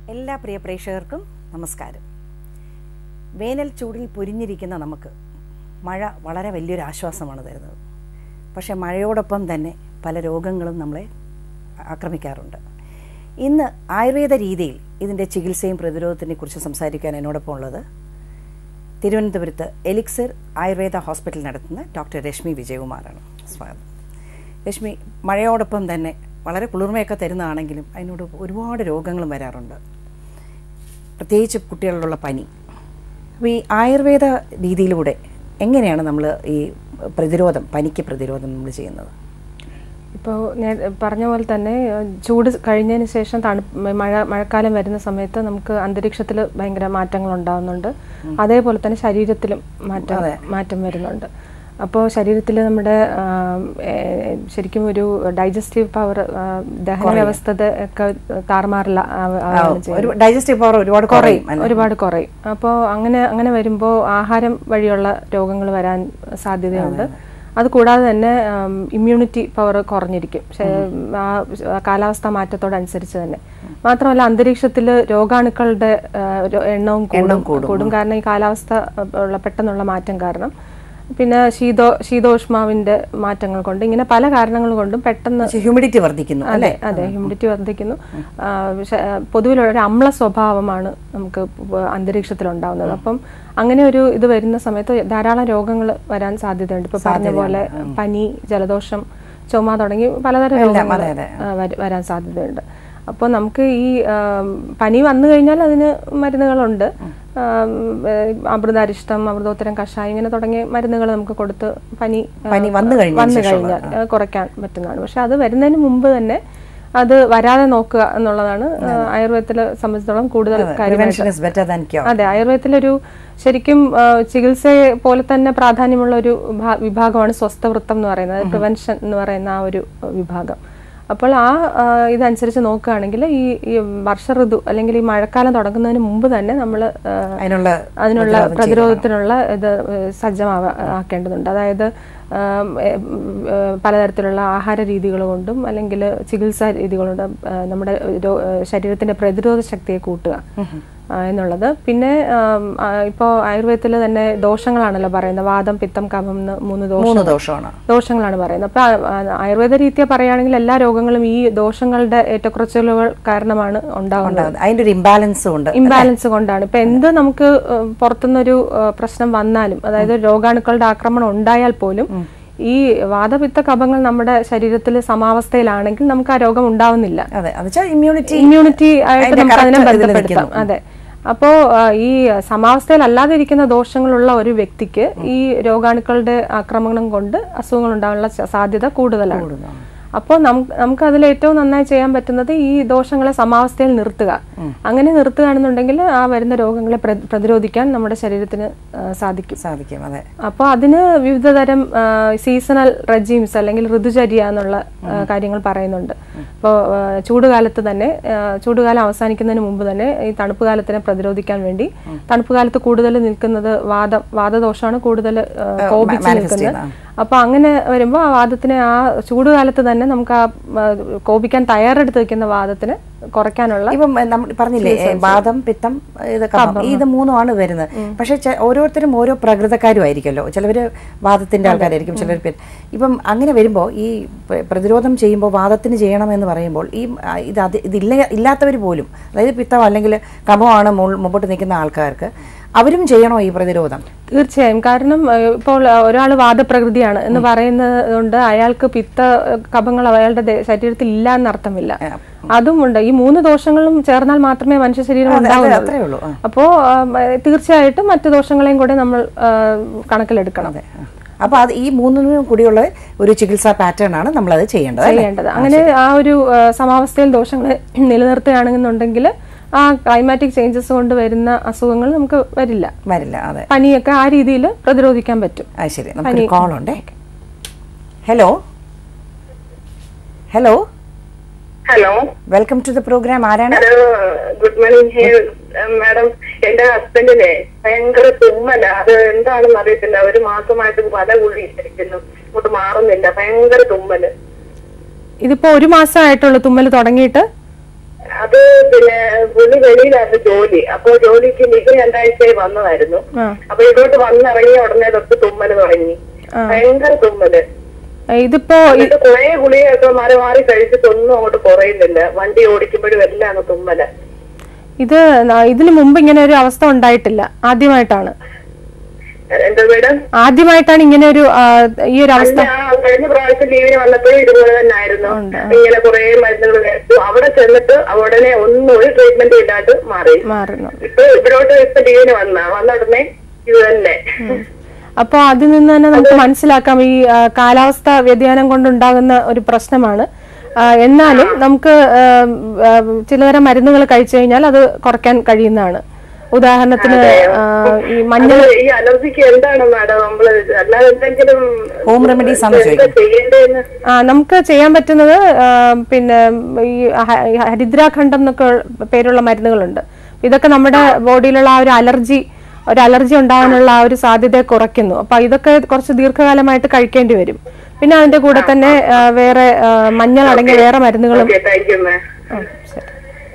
എല്ലാ പ്രിയ പ്രേക്ഷകർക്കും നമസ്കാരം വേനൽ ചൂടിൽ പൊരിഞ്ഞിരിക്കുന്ന നമുക്ക് മഴ വളരെ വലിയൊരു ആശ്വാസമാണ് തരുന്നത് പക്ഷേ മഴയോടൊപ്പം തന്നെ പല രോഗങ്ങളും നമ്മളെ ആക്രമിക്കാറുണ്ട് ഇന്ന് ആയുർവേദ രീതിയിൽ ഇതിൻ്റെ ചികിത്സയും പ്രതിരോധത്തിനെ കുറിച്ച് സംസാരിക്കാൻ എന്നോടൊപ്പം ഉള്ളത് തിരുവനന്തപുരത്ത് എലിക്സർ ആയുർവേദ ഹോസ്പിറ്റൽ നടത്തുന്ന ഡോക്ടർ രശ്മി വിജയകുമാറാണ് സ്വാഗതം രശ്മി മഴയോടൊപ്പം തന്നെ വളരെ കുളിർമയൊക്കെ തരുന്നതാണെങ്കിലും അതിനോട് ഒരുപാട് രോഗങ്ങളും വരാറുണ്ട് പ്രത്യേകിച്ച് കുട്ടികളിലുള്ള പനി അപ്പോൾ ഈ ആയുർവേദ രീതിയിലൂടെ എങ്ങനെയാണ് നമ്മൾ ഈ പ്രതിരോധം പനിക്ക് പ്രതിരോധം നമ്മൾ ചെയ്യുന്നത് ഇപ്പോൾ ഞാൻ പറഞ്ഞ പോലെ തന്നെ ഏഹ്, ചൂട് കഴിഞ്ഞതിന് ശേഷം തണു മഴ മഴക്കാലം വരുന്ന സമയത്ത് നമുക്ക് അന്തരീക്ഷത്തിൽ ഭയങ്കര മാറ്റങ്ങൾ ഉണ്ടാകുന്നുണ്ട് അതേപോലെ തന്നെ ശരീരത്തിലും മാറ്റം മാറ്റം വരുന്നുണ്ട് അപ്പോൾ ശരീരത്തിൽ നമ്മുടെ ആം, ഏഹ്, ശരിക്കും ഒരു ഡൈജസ്റ്റീവ് പവർ ദഹന വ്യവസ്ഥ ഒക്കെ താറുമാറില്ല ആവ- ആവുകയാണ് ചെയ്യുന്നത്. ഒരു ഡൈജസ്റ്റീവ് പവർ ഒരുപാട് കുറയും അല്ലേ? ഒരുപാട് കുറയും അപ്പോൾ അങ്ങനെ അങ്ങനെ വരുമ്പോൾ ആഹാരം വഴിയുള്ള രോഗങ്ങൾ വരാൻ സാധ്യതയുണ്ട് അത് കൂടാതെ തന്നെ ഇമ്മ്യൂണിറ്റി പവർ കുറഞ്ഞിരിക്കും പക്ഷേ ആ ആ കാലാവസ്ഥ മാറ്റത്തോടനുസരിച്ച് തന്നെ മാത്രമല്ല അന്തരീക്ഷത്തിൽ രോഗാണുക്കളുടെ ആ, ഒരു എണ്ണവും കൂടും കൂടും കാരണം ഈ കാലാവസ്ഥ ആ, ഉള്ള പെട്ടെന്നുള്ള മാറ്റം കാരണം പിന്നെ ശീതോ ശീതോഷ്മാവിന്റെ മാറ്റങ്ങൾ കൊണ്ട് ഇങ്ങനെ പല കാരണങ്ങൾ കൊണ്ടും പെട്ടെന്ന് ഹ്യൂമിഡിറ്റി വർദ്ധിക്കുന്നു അതെ അതെ ഹ്യൂമിഡിറ്റി വർദ്ധിക്കുന്നു ആ, ശ- പൊതുവിലുള്ള ഒരു അമ്ല സ്വഭാവമാണ് നമുക്ക് അന്തരീക്ഷത്തിൽ ഉണ്ടാവുന്നത് അപ്പം അങ്ങനെ ഒരു ഇത് വരുന്ന സമയത്ത് ധാരാളം രോഗങ്ങൾ വരാൻ സാധ്യതയുണ്ട് ഇപ്പൊ പറഞ്ഞ പോലെ പനി ജലദോഷം ചുമ തുടങ്ങി പലതരം രോഗങ്ങൾ ആ, വര- വരാൻ സാധ്യതയുണ്ട് അപ്പോൾ നമുക്ക് ഈ ആം, പനി വന്നു കഴിഞ്ഞാൽ അതിന് മരുന്നുകളുണ്ട് ആം, ഏഹ്, അമൃതാരിഷ്ടം അമൃതോത്തരം കഷായം ഇങ്ങനെ തുടങ്ങിയ മരുന്നുകൾ നമുക്ക് കൊടുത്ത് പനി ആ, പനി വന്നു കഴിഞ്ഞതിന് വന്നു കഴിഞ്ഞാൽ ആ, കുറയ്ക്കാൻ പറ്റുന്നതാണ് പക്ഷെ അത് വരുന്നതിന് മുമ്പ് തന്നെ അത് വരാതെ നോക്കുക എന്നുള്ളതാണ് ആ, ആയുർവേദത്തിലെ സംബന്ധിച്ചിടത്തോളം കൂടുതൽ കാര്യം prevention is better than cure അതെ ആയുർവേദത്തിലൊരു ശരിക്കും ആ, ചികിത്സയെ പോലെ തന്നെ പ്രാധാന്യമുള്ള ഒരു ഭാ- വിഭാഗമാണ് സ്വസ്ഥവൃത്തം എന്ന് പറയുന്നത് പ്രിവെൻഷൻ എന്ന് പറയുന്ന ആ ഒരു വിഭാഗം അപ്പോൾ ആ ആ, ഇതനുസരിച്ച് നോക്കുകയാണെങ്കിൽ ഈ ഈ വർഷ ഋതു അല്ലെങ്കിൽ ഈ മഴക്കാലം തുടങ്ങുന്നതിന് മുമ്പ് തന്നെ നമ്മൾ അതിനുള്ള അതിനുള്ള പ്രതിരോധത്തിനുള്ള ഇത് സജ്ജമാവ ആക്കേണ്ടതുണ്ട് അതായത് ആം, എ, ഉം, ഏ, പലതരത്തിലുള്ള ആഹാര രീതികൾ കൊണ്ടും അല്ലെങ്കിൽ ചികിത്സാ രീതികൾ കൊണ്ടും ആ, നമ്മുടെ രോ- ശരീരത്തിന്റെ പ്രതിരോധ ശക്തിയെ കൂട്ടുക ആ, എന്നുള്ളത് പിന്നെ ഇപ്പോൾ ആയുർവേദത്തിൽ തന്നെ ദോഷങ്ങളാണല്ലോ പറയുന്നത് വാദം പിത്തം കഫം എന്ന് മൂന്ന് ദോഷം മൂന്ന് ദോഷമാണ് ദോഷങ്ങളാണ് പറയുന്നത് അപ്പൊ ആ- ആ- ആയുർവേദ രീതിയെ പറയുകയാണെങ്കിൽ എല്ലാ രോഗങ്ങളും ഈ ദോഷങ്ങളുടെ ഏറ്റക്കുറച്ചിലുകൾ കാരണമാണ് ഉണ്ടാകുന്നത് ഉണ്ടാകുന്നത് അതിന്റെ ഒരു ഇംബാലൻസും ഉണ്ട് ഇംബാലൻസ് കൊണ്ടാണ് ഇപ്പൊ എന്ത് നമുക്ക് ഏഹ്, പുറത്തുനിന്നൊരു ഏഹ്, പ്രശ്നം വന്നാലും അതായത് രോഗാണുക്കളുടെ ആക്രമണം ഉണ്ടായാൽ പോലും ഈ വാദപിത്ത കഫങ്ങൾ നമ്മുടെ ശരീരത്തിൽ സമാവസ്ഥയിലാണെങ്കിൽ നമുക്ക് ആ രോഗം ഉണ്ടാവുന്നില്ല അതെ എന്ന് വെച്ചാൽ ഇമ്മ്യൂണിറ്റി ഇമ്മ്യൂണിറ്റി ആയിട്ട് അതിന്റെ നമുക്ക് അതിനെ correct ഇതിൽ ബന്ധപ്പെടുത്താം അതെ അപ്പോ ആ, ഈ സമാവസ്ഥയിൽ അല്ലാതിരിക്കുന്ന ദോഷങ്ങളുള്ള ഒരു വ്യക്തിക്ക് ഈ രോഗാണുക്കളുടെ ആക്രമണം കൊണ്ട് അസുഖങ്ങൾ ഉണ്ടാകാനുള്ള സ- സാധ്യത കൂടുതലാണ് അപ്പോൾ നമുക്ക് അതിൽ ഏറ്റവും നന്നായി ചെയ്യാൻ പറ്റുന്നത് ഈ ദോഷങ്ങളെ സമാവസ്ഥയിൽ നിർത്തുക അങ്ങനെ നിർത്തുകയാണെന്നുണ്ടെങ്കിൽ ആ വരുന്ന രോഗങ്ങളെ പ്ര- പ്രതിരോധിക്കാൻ നമ്മുടെ ശരീരത്തിന് ആ, സാധിക്കും സാധിക്കും അതെ അപ്പോൾ അതിന് വിവിധ തരം സീസണൽ റെജീംസ് അല്ലെങ്കിൽ ഋതുചര്യ എന്നുള്ള ആ, കാര്യങ്ങൾ പറയുന്നുണ്ട് ഇപ്പോൾ ചൂടുകാലത്ത് തന്നെ ആ, ചൂടുകാലം അവസാനിക്കുന്നതിന് മുമ്പ് തന്നെ ഈ തണുപ്പ് കാലത്തിനെ പ്രതിരോധിക്കാൻ വേണ്ടി തണുപ്പ് കാലത്ത് കൂടുതൽ നിൽക്കുന്നത് വാദം വാദദോഷമാണ് കൂടുതൽ ആ, കോപിച്ച് നിൽക്കുന്നത് അപ്പൊ അങ്ങനെ വരുമ്പോൾ ആ വാദത്തിനെ ആ ചൂടുകാലത്ത് തന്നെ നമുക്ക് ആ ആ, കോപിക്കാൻ തയ്യാറെടുത്ത് വെക്കുന്ന വാദത്തിന് കുറയ്ക്കാനുള്ള ഇപ്പം നമ്മൾ പറഞ്ഞില്ലേ ഏ, വാദം പിത്തം ഇത് കഫം ഈ ഇത് മൂന്നുമാണ് വരുന്നത് പക്ഷെ ചെ- ഓരോരുത്തരും ഓരോ പ്രകൃതക്കാരും ആയിരിക്കുമല്ലോ ചിലവര് വാദത്തിന്റെ ആൾക്കാരായിരിക്കും ചിലർ പി- ഇപ്പം അങ്ങനെ വരുമ്പോൾ ഈ പ്ര- പ്രതിരോധം ചെയ്യുമ്പോൾ വാദത്തിന് ചെയ്യണമെന്ന് പറയുമ്പോൾ ഈ ആ, ഇത് അത് ഇതില്ല ഇല്ലാത്തവർ പോലും അതായത് പിത്തം അല്ലെങ്കിൽ കഫമാണ് മുൾ- മുമ്പോട്ട് നിൽക്കുന്ന ആൾക്കാർക്ക് അവരും ചെയ്യണോ ഈ പ്രതിരോധം തീർച്ചയായും കാരണം ഏഹ്, ഇപ്പോൾ ഒരാൾ വാദപ്രകൃതിയാണ് എന്ന് പറയുന്നത് കൊണ്ട് അയാൾക്ക് പിത്ത ഏഹ്, കഫങ്ങൾ അയാളുടെ ദേ- ശരീരത്തിൽ ഇല്ല എന്നർത്ഥമില്ല അതും ഉണ്ട് ഈ മൂന്ന് ദോഷങ്ങളും ചേർന്നാൽ മാത്രമേ മനുഷ്യ ശരീരം അത്രേ ഉണ്ടാവുള്ളൂ ഉള്ളൂ ആ. അപ്പോ ആം, ഏഹ്, തീർച്ചയായിട്ടും മറ്റു ദോഷങ്ങളെയും കൂടെ നമ്മൾ ആഹ്, കണക്കിലെടുക്കണം അപ്പൊ അത് ഈ മൂന്നിനും കൂടിയുള്ള ഒരു ചികിത്സാ പാറ്റേൺ ആണ് നമ്മളത് ചെയ്യേണ്ടത് അല്ലേ? ചെയ്യേണ്ടത് അങ്ങനെ ആ ഒരു ആഹ്, സമാവസ്ഥയിൽ ദോഷങ്ങൾ നിലനിർത്തുകയാണെന്നുണ്ടെങ്കിൽ ആ ക്ലൈമാറ്റിക് ചേഞ്ചസ് കൊണ്ട് വരുന്ന അസുഖങ്ങൾ നമുക്ക് വരില്ല വരില്ല അതെ പനിയൊക്കെ ആ രീതിയിൽ പ്രതിരോധിക്കാൻ പറ്റും അത് ശരി നമുക്കൊരു കോൾ ഉണ്ടേ hello hello hello welcome to the programme ആരാണ് ഹലോ ഗുഡ് മോർണിംഗ് മാഡം എന്റെ ഹസ്ബൻഡിനെ ഭയങ്കര തുമ്മല അത് എന്താണെന്ന് അറിയത്തില്ല ഒരു മാസമായിട്ട് പല ഗുളി ഇട്ടിരിക്കുന്നു ഇങ്ങോട്ട് മാറുന്നില്ല ഭയങ്കര തുമ്മല് ഇതിപ്പോ ഒരു മാസമായിട്ടുള്ളൂ തുമ്മൽ തുടങ്ങിയിട്ട് ആ അത് പിന്നെ പുള്ളി വെളിയിലായിരുന്നു ജോലി അപ്പൊ ജോലിക്ക് മിക രണ്ടാഴ്ചയായി വന്നതായിരുന്നു ആ അപ്പൊ ഇങ്ങോട്ട് വന്നിറങ്ങിയ ഉടനെ തൊട്ട് തുമ്മല് തുടങ്ങി ഭയങ്കര തുമ്മല് ഇതിപ്പോ ഈ- എന്നിട്ട് കുറെ ഗുളികയൊക്കെ മാറി മാറി കഴിച്ചിട്ടൊന്നും അങ്ങോട്ട് കുറയുന്നില്ല വണ്ടി ഓടിക്കുമ്പോഴും എല്ലാം അങ്ങ് തുമ്മല് ഇത് ന- ഇതിനു മുമ്പ് ഇങ്ങനെ ഒരു അവസ്ഥ ഉണ്ടായിട്ടില്ല ആദ്യമായിട്ടാണ് എന്താ മേഡം ആദ്യമായിട്ടാണ് ഇങ്ങനെ ഒരു ആ, ഈ ഒരു അവസ്ഥ അല്ല, ആ കഴിഞ്ഞ പ്രാവശ്യം ലീവിന് വന്നപ്പോഴും ഇതുപോലെ തന്നെ ആയിരുന്നു ഇങ്ങനെ കുറെ മരുന്നുകൾ കഴിച്ചു അവിടെ ചെന്നിട്ട് ഉടനെ ഒന്നും ഒരു ട്രീറ്റ്മെന്റ് ഇല്ലാണ്ട് മാറി മാറുന്നു ഇപ്പൊ ഇവിടോട്ട് ഇപ്പൊ ലീവിന് വന്ന വന്ന ഉടനെ ഇത് തന്നെ അപ്പോൾ അതിൽ നിന്ന് തന്നെ നമുക്ക് മനസ്സിലാക്കാം ഈ ആ, കാലാവസ്ഥ വ്യതിയാനം കൊണ്ടുണ്ടാകുന്ന ഒരു പ്രശ്നമാണ് ആ, എന്നാലും നമുക്ക് ആ, ആ, ചിലതരം മരുന്നുകൾ കഴിച്ചു കഴിഞ്ഞാൽ അത് കുറയ്ക്കാൻ കഴിയുന്നതാണ് ഉദാഹരണത്തിന് ആ, ഈ മഞ്ഞൾ അത് ഈ അലർജിക്ക് എന്താണ് മാഡം നമ്മള് അല്ലാതെ എന്തെങ്കിലും ഹോം റെമഡീസ് ആണോ എന്താ ചോദിക്കുന്നത് ചെയ്യേണ്ടതെന്ന് ആ, നമുക്ക് ചെയ്യാൻ പറ്റുന്നത് ആ, പിന്നെ ഈ ഹ- ഈ ഹരിദ്രാഖണ്ഡം എന്നൊക്കെ പേരുള്ള മരുന്നുകളുണ്ട് ഇതൊക്കെ നമ്മുടെ ബോഡിയിലുള്ള ആ ഒരു അലർജി ഒരു അലർജി ഉണ്ടാകാനുള്ള ആ ഒരു സാധ്യതയെ കുറയ്ക്കുന്നു അപ്പൊ ഇതൊക്കെ കുറച്ച് ദീർഘകാലമായിട്ട് കഴിക്കേണ്ടി വരും പിന്നെ അതിന്റെ കൂടെ തന്നെ ആ, വേറെ ആ, മഞ്ഞൾ അടങ്ങിയ വേറെ മരുന്നുകളും ഓക്കെ താങ്ക് യു മാം ആ, ശരി.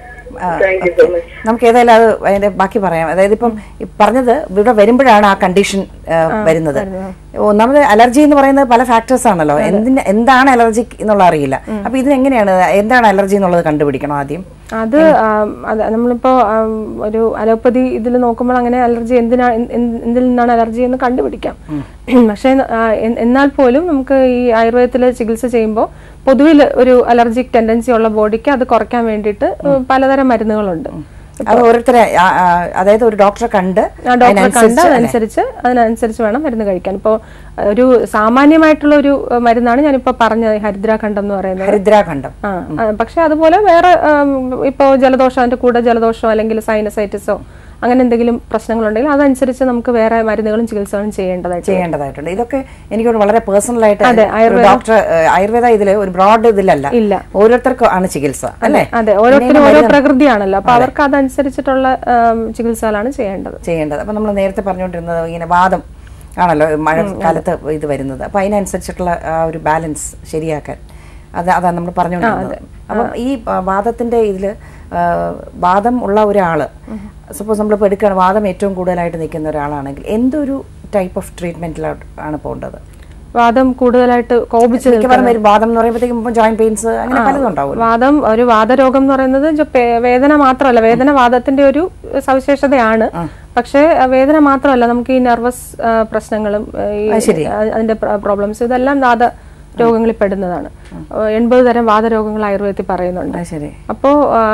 താങ്ക് യു സോ മച്ച് നമുക്ക് ഏതായാലും അത് അതിന്റെ ബാക്കി പറയാം അതായത് ഇപ്പം ഈ പറഞ്ഞത് ഇവിടെ വരുമ്പോഴാണ് ആ കണ്ടീഷൻ വരുന്നത് ഒന്നാമത് അലർജി എന്ന് പറയുന്നത് പല ഫാക്ടേഴ്സ് ആണല്ലോ എന്തിന് എന്താണ് അലർജി എന്നുള്ള അറിയില്ല അപ്പൊ ഇതിനെങ്ങനെയാണ് എന്താണ് അലർജി എന്നുള്ളത് കണ്ടുപിടിക്കണം ആദ്യം അത് ആ, അത് നമ്മളിപ്പോ ആ, ഒരു അലോപ്പതി ഇതിൽ നോക്കുമ്പോൾ അങ്ങനെ അലർജി എന്തിനാ എന്ത് എന്തിൽ നിന്നാണ് അലർജി എന്ന് കണ്ടുപിടിക്കാം പക്ഷേ ആ, എൻ- എന്നാൽ പോലും നമുക്ക് ഈ ആയുർവേദത്തിൽ ചികിത്സ ചെയ്യുമ്പോൾ പൊതുവിൽ ഒരു അലർജിക് ടെൻഡൻസി ഉള്ള ബോഡിക്ക് അത് കുറയ്ക്കാൻ വേണ്ടിയിട്ട് പലതരം മരുന്നുകളുണ്ട് അത് ഓരോരുത്തരെ ആ, ആ, അതായത് ഒരു ഡോക്ടറെ കണ്ട് ആ ഡോക്ടറെ കണ്ട് അതനുസരിച്ച് അതിനനുസരിച്ച് വേണം മരുന്ന് കഴിക്കാൻ ഇപ്പോൾ ഒരു സാമാന്യമായിട്ടുള്ള ഒരു മരുന്നാണ് ഞാനിപ്പോൾ പറഞ്ഞ ഹരിദ്രാഖണ്ഡം എന്ന് പറയുന്നത് ഹരിദ്രാഖണ്ഡം ആ ആ, പക്ഷെ അതുപോലെ വേറെ ആം, ഇപ്പോ ജലദോഷം അതിന്റെ കൂടെ ജലദോഷമോ അല്ലെങ്കിൽ സൈനസൈറ്റിസോ അങ്ങനെ എന്തെങ്കിലും പ്രശ്നങ്ങളുണ്ടെങ്കിൽ അതനുസരിച്ച് നമുക്ക് വേറെ മരുന്നുകളും ചികിത്സകളും ചെയ്യേണ്ടതായിട്ട് ചെയ്യേണ്ടതായിട്ടുണ്ട് ഇതൊക്കെ എനിക്ക് വളരെ പേഴ്സണൽ ആയിട്ട് അതെ, ഒരു ഡോക്ടർ ആയുർവേദ ഇതില് ഒരു ബ്രോഡ് ഇതിലല്ല ഇല്ല. ഓരോരുത്തർക്കും ആണ് ചികിത്സ അല്ലേ അതെ ഓരോരുത്തരും ഓരോ പ്രകൃതിയാണല്ലോ അപ്പൊ അവർക്ക് അതനുസരിച്ചിട്ടുള്ള ആം, ചികിത്സകളാണ് ചെയ്യേണ്ടത് ചെയ്യേണ്ടത് അപ്പൊ നമ്മൾ നേരത്തെ പറഞ്ഞുകൊണ്ടിരുന്നത് ഇങ്ങനെ വാദം ആണല്ലോ മഴ കാലത്ത് ഇത് വരുന്നത് അപ്പൊ അതിനനുസരിച്ചിട്ടുള്ള ആ ഒരു ബാലൻസ് ശരിയാക്കാൻ അത് അതാണ് നമ്മൾ പറഞ്ഞുകൊണ്ടിരുന്നത് അപ്പം ഈ ആ, വാദത്തിന്റെ ഇതില് ആ, വാദം ഉള്ള ഒരാള് സപ്പോസ് നമ്മളിപ്പോൾ എടുക്കുകയാണ് വാദം ഏറ്റവും കൂടുതലായിട്ട് നിൽക്കുന്ന ഒരാളാണെങ്കിൽ എന്തൊരു ടൈപ്പ് ഓഫ് ട്രീറ്റ്മെന്റിലോട്ട് ആണ് പോകേണ്ടത് വാദം കൂടുതലായിട്ട് കോപിച്ച് മിക്കവാറും വരും വാദം എന്ന് പറയുമ്പോഴത്തേക്കും ജോയിന്റ് പെയിൻസ് അങ്ങനെ പലതും ഉണ്ടാവും വാദം ഒരു വാദരോഗം എന്ന് പറയുന്നത് ജ- പേ- വേദന മാത്രമല്ല വേദന വാദത്തിന്റെ ഒരു സവിശേഷതയാണ് പക്ഷേ ആ, വേദന മാത്രമല്ല നമുക്ക് ഈ നെർവസ് പ്രശ്നങ്ങളും ആ, ഈ ആ, അതിന്റെ പ്രോബ്ലംസ് ഇതെല്ലാം വാദ രോഗങ്ങളിൽ പെടുന്നതാണ് എൺപത് തരം വാദരോഗങ്ങൾ ആയുർവേദത്തിൽ പറയുന്നുണ്ട് അത് ശരി അപ്പോൾ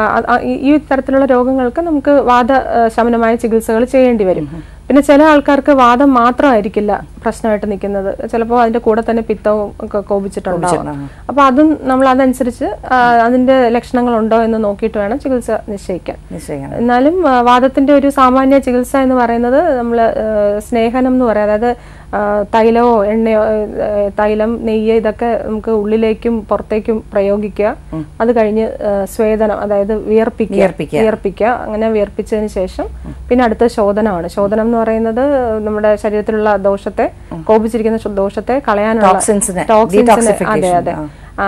ഈ തരത്തിലുള്ള രോഗങ്ങൾക്ക് നമുക്ക് വാദ ആ, ശമനമായ ചികിത്സകൾ ചെയ്യേണ്ടി വരും പിന്നെ ചില ആൾക്കാർക്ക് വാദം മാത്രമായിരിക്കില്ല പ്രശ്നമായിട്ട് നിൽക്കുന്നത് ചിലപ്പോൾ അതിന്റെ കൂടെ തന്നെ പിത്തവും ഒക്കെ കോപിച്ചിട്ടുണ്ടാവും അപ്പൊ അതും നമ്മൾ അതനുസരിച്ച് ആ, അതിന്റെ ലക്ഷണങ്ങൾ ഉണ്ടോ എന്ന് നോക്കിയിട്ട് വേണം ചികിത്സ നിശ്ചയിക്കാൻ നിശ്ചയിക്കണം എന്നാലും ആ, വാദത്തിന്റെ ഒരു സാമാന്യ ചികിത്സ എന്ന് പറയുന്നത് നമ്മൾ സ്നേഹനം എന്ന് പറയാം അതായത് ആ, തൈലമോ എണ്ണയോ ആ, തൈലം നെയ്യ് ഇതൊക്കെ നമുക്ക് ഉള്ളിലേക്കും പുറത്തേക്കും പ്രയോഗിക്കുക അത് കഴിഞ്ഞ് ആ, സ്വേദനം അതായത് വിയർപ്പിക്കുക വിയർപ്പിക്കുക. വിയർപ്പിക്കുക അങ്ങനെ വിയർപ്പിച്ചതിന് ശേഷം പിന്നെ അടുത്ത ശോധനമാണ് ശോധനം എന്ന് പറയുന്നത് നമ്മുടെ ശരീരത്തിലുള്ള ദോഷത്തെ കോപിച്ചിരിക്കുന്ന ശു- ദോഷത്തെ കളയാനുള്ള Toxins-നെ, toxins-നെ, അതെ detoxification, അതെ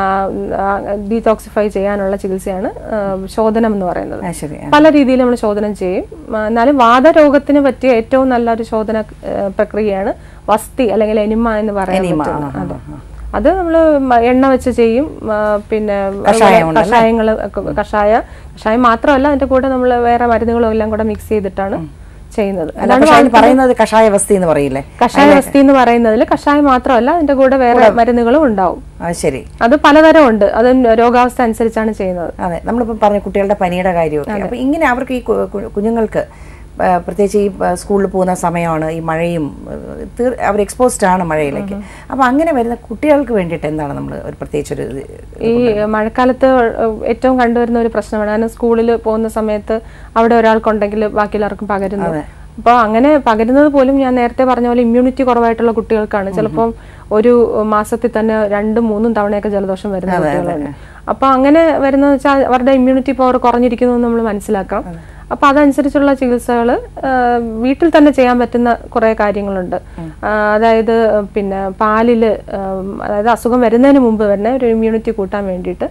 ഡീടോക്സിഫൈ ചെയ്യാനുള്ള ചികിത്സയാണ് ആ, ശോധനം എന്ന് പറയുന്നത് ആ ശരി ആ. പല രീതിയിൽ നമ്മൾ ശോധനം ചെയ്യും ആ, എന്നാലും വാദരോഗത്തിന് പറ്റിയ ഏറ്റവും നല്ലൊരു ശോധന ആ, പ്രക്രിയയാണ് വസ്തി അല്ലെങ്കിൽ എനിമ എന്ന് പറയാൻ എനിമ, പറ്റുന്ന. ആ, ആ, അതെ അത് നമ്മൾ എണ്ണ വെച്ച് ചെയ്യും ആ, പിന്നെ കഷായം ഉണ്ടല്ലേ? കഷായങ്ങൾ കഷായ കഷായം മാത്രമല്ല അതിന്റെ കൂടെ നമ്മൾ വേറെ മരുന്നുകളും എല്ലാം കൂടെ മിക്സ് ചെയ്തിട്ടാണ് ചെയ്യുന്നത് അല്ല പക്ഷെ അതിന് പറയുന്നത് കഷായ വസ്തി എന്ന് പറയില്ലേ കഷായ വസ്തി എന്ന് പറയുന്നതിൽ കഷായം മാത്രമല്ല അതിന്റെ കൂടെ വേറെ മരുന്നുകളും ഉണ്ടാവും അത് ശരി അത് പലതരം ഉണ്ട് അത് രോഗാവസ്ഥ അനുസരിച്ചാണ് ചെയ്യുന്നത് അതെ നമ്മളിപ്പോൾ പറഞ്ഞ കുട്ടികളുടെ പനിയുടെ കാര്യമൊക്കെ അപ്പൊ ഇങ്ങനെ അവർക്ക് ഈ കു- കു- കുഞ്ഞുങ്ങൾക്ക് ആ, പ്രത്യേകിച്ച് ഈ ആ, സ്കൂളിൽ പോകുന്ന സമയമാണ് ഈ മഴയും ആ, തീർ- അവർ എക്സ്പോസ്ഡ് ആണ് മഴയിലേക്ക് അപ്പൊ അങ്ങനെ വരുന്ന കുട്ടികൾക്ക് വേണ്ടിയിട്ട് എന്താണ് നമ്മൾ ഒരു പ്രത്യേകിച്ച് ഒരു ഇത് ഈ മഴക്കാലത്ത് ഏറ്റവും കണ്ടുവരുന്ന ഒരു പ്രശ്നമാണ് കാരണം സ്കൂളിൽ പോകുന്ന സമയത്ത് അവിടെ ഒരാൾക്കുണ്ടെങ്കിൽ ബാക്കി എല്ലാവർക്കും പകരുന്നു അപ്പോൾ അങ്ങനെ പകരുന്നത് പോലും ഞാൻ നേരത്തെ പറഞ്ഞ പോലെ ഇമ്മ്യൂണിറ്റി കുറവായിട്ടുള്ള കുട്ടികൾക്കാണ് ചിലപ്പം ഒരു മാസത്തിൽ തന്നെ രണ്ടും മൂന്നും തവണയൊക്കെ ജലദോഷം വരുന്ന കുട്ടികളുണ്ട് അപ്പൊ അങ്ങനെ വരുന്നത് വെച്ചാൽ അവരുടെ ഇമ്മ്യൂണിറ്റി പവർ കുറഞ്ഞിരിക്കുന്നു എന്ന് നമ്മൾ മനസ്സിലാക്കാം അപ്പൊ അതനുസരിച്ചുള്ള ചികിത്സകൾ വീട്ടിൽ തന്നെ ചെയ്യാൻ പറ്റുന്ന കുറെ കാര്യങ്ങളുണ്ട് ആ, അതായത് പിന്നെ പാലില് ഉം, അതായത് അസുഖം വരുന്നതിന് മുമ്പ് തന്നെ ഒരു ഇമ്മ്യൂണിറ്റി കൂട്ടാൻ വേണ്ടിയിട്ട്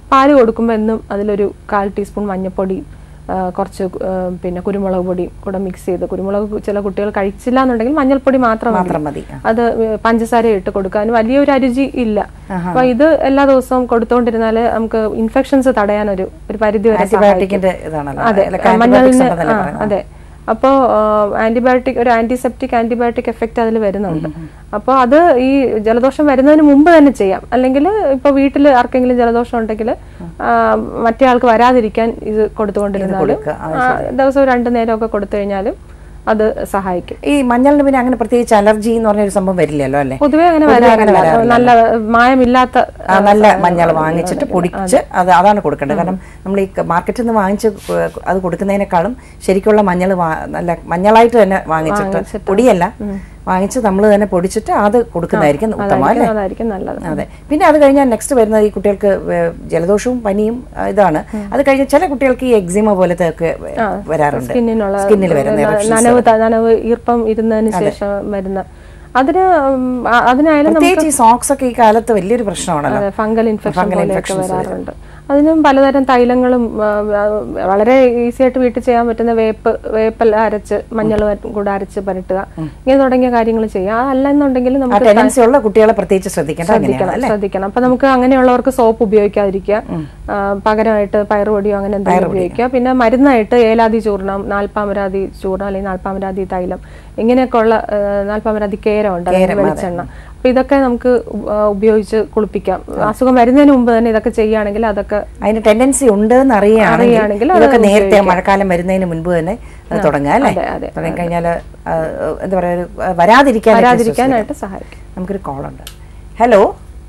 പാല് കൊടുക്കുമ്പോൾ എന്നും അതിലൊരു കാൽ ടീസ്പൂൺ മഞ്ഞൾപ്പൊടി ആ, കുറച്ച് ആ, പിന്നെ കുരുമുളക് പൊടി കൂടെ മിക്സ് ചെയ്ത് കുരുമുളക് ചില കുട്ടികൾ കഴിച്ചില്ല എന്നുണ്ടെങ്കിൽ മഞ്ഞൾപ്പൊടി മാത്രം മതി. മാത്രം മതി ആ. അത് പഞ്ചസാര ഇട്ട് കൊടുക്കാൻ വലിയൊരു അരുചി ഇല്ല അപ്പൊ ഇത് എല്ലാ ദിവസവും കൊടുത്തുകൊണ്ടിരുന്നാല് നമുക്ക് ഇൻഫെക്ഷൻസ് തടയാൻ ഒരു ഒരു പരിധി വരെ സഹായിക്കും. ആന്റിബയോട്ടിക്കിന്റെ ഇതാണല്ലോ അതെ അല്ല, antibiotics മഞ്ഞളിന് ഉണ്ടെന്നല്ലേ ആ, പറയുന്നത്. അതെ അപ്പോൾ ആന്റിബയോട്ടിക് ഒരു ആന്റിസെപ്റ്റിക് ആന്റിബയോട്ടിക് എഫക്റ്റ് അതിൽ വരുന്നുണ്ട് അപ്പോൾ അത് ഈ ജലദോഷം വരുന്നതിന് മുമ്പ് തന്നെ ചെയ്യാം അല്ലെങ്കിൽ ഇപ്പോൾ വീട്ടിൽ ആർക്കെങ്കിലും ജലദോഷം ഉണ്ടെങ്കിൽ മറ്റേ ആൾക്ക് വരാതിരിക്കാൻ ഇത് കൊടുത്തുകൊണ്ടിരുന്നാലും കൊടുക്കുക. ആ, ദിവസവും രണ്ടു നേരമൊക്കെ കൊടുത്തു കഴിഞ്ഞാലും അത് സഹായിക്കും ഈ മഞ്ഞളിന് പിന്നെ അങ്ങനെ പ്രത്യേകിച്ച് അലർജി എന്ന് പറഞ്ഞൊരു സംഭവം വരില്ലല്ലോ അല്ലേ പൊതുവെ അങ്ങനെ പൊതുവെ അങ്ങനെ വരാറില്ല വരാറില്ല. നല്ല മായമില്ലാത്ത ആ, നല്ല മഞ്ഞൾ വാങ്ങിച്ചിട്ട് പൊടിച്ച് അത് അതാണ് കൊടുക്കേണ്ടത് കാരണം നമ്മൾ ഈ മാർക്കറ്റിൽ നിന്ന് വാങ്ങിച്ച് കൊ- അത് കൊടുക്കുന്നതിനേക്കാളും ശരിക്കുള്ള മഞ്ഞൾ നല്ല മഞ്ഞളായിട്ട് തന്നെ വാങ്ങിച്ചിട്ട് പൊടിയല്ല വാങ്ങിച്ച് നമ്മൾ തന്നെ പൊടിച്ചിട്ട് അത് കൊടുക്കുന്നതായിരിക്കും ഉത്തമം അല്ലേ അതായിരിക്കും നല്ലത് അതെ പിന്നെ അത് കഴിഞ്ഞാൽ നെക്സ്റ്റ് വരുന്നത് ഈ കുട്ടികൾക്ക് വേ- ജലദോഷവും പനിയും ആ, ഇതാണ് അത് കഴിഞ്ഞ് ചില കുട്ടികൾക്ക് ഈ എക്സിമ പോലത്തെ ഒക്കെ വരാറുണ്ട് സ്കിന്നിനുള്ള സ്കിന്നിൽ വരുന്ന eruptions. നനവ് ത- നനവ് ഈർപ്പം ഇരുന്നതിന് ശേഷം വരുന്ന അതിന് ഉം, ആ- അതിനായാലും നമുക്ക് പ്രത്യേകിച്ച് ഈ സോക്സ് ഒക്കെ ഈ കാലത്ത് വലിയൊരു പ്രശ്നമാണല്ലോ ഫംഗൽ ഇൻഫെക്ഷൻ Fungal പോലെയൊക്കെ infections വരാറുണ്ട് അതിനും പലതരം തൈലങ്ങളും ആ, ആ, വളരെ ഈസി ആയിട്ട് വീട്ടിൽ ചെയ്യാൻ പറ്റുന്ന വേപ്പ് വേപ്പെല്ലാം അരച്ച് മഞ്ഞൾ കൂടെ അരച്ച് പുരട്ടുക ഇങ്ങനെ തുടങ്ങിയ കാര്യങ്ങൾ ചെയ്യാം അതല്ലെന്നുണ്ടെങ്കിൽ ആ നമുക്ക് ടെൻഡൻസി ഉള്ള കുട്ടികളെ പ്രത്യേകിച്ച് ശ്രദ്ധിക്കേണ്ട അങ്ങനെയാണ് ശ്രദ്ധിക്കണം അല്ലേ ശ്രദ്ധിക്കണം അപ്പൊ നമുക്ക് അങ്ങനെയുള്ളവർക്ക് സോപ്പ് ഉപയോഗിക്കാതിരിക്കുക ആ, പകരമായിട്ട് പയറുപൊടിയോ അങ്ങനെ എന്തെങ്കിലും ഉപയോഗിക്കുക പിന്നെ മരുന്നായിട്ട് ഏലാതി ചൂർണം നാൽപ്പാമരാതി ചൂർണം അല്ലെങ്കിൽ നാൽപ്പാമരാതി തൈലം ഇങ്ങനെയൊക്കെ ഉള്ള ആ, നാൽപ്പാമരാതി കേരം ഉണ്ട് അതായത് വെളിച്ചെണ്ണ അപ്പൊ ഇതൊക്കെ നമുക്ക് ഉ- ആ, ഉപയോഗിച്ച് കുളിപ്പിക്കാം അസുഖം വരുന്നതിന് മുമ്പ് തന്നെ ഇതൊക്കെ ചെയ്യുകയാണെങ്കിൽ അതൊക്കെ അതിന് ടെൻഡൻസി ഉണ്ട് എന്ന് അറിയുകയാണെങ്കിൽ അറിയുകയാണെങ്കിൽ അത് ഇതൊക്കെ നേരത്തെ മഴക്കാലം വരുന്നതിന് മുൻപ് തന്നെ അത് തുടങ്ങാം അല്ലേ അതെ, അതെ, തുടങ്ങി കഴിഞ്ഞാൽ എന്താ പറയാ ഒരു, ആ, വരാതിരിക്കാൻ വരാതിരിക്കാനായിട്ട് സഹായിക്കും നമുക്കൊരു കോൾ ഉണ്ട് hello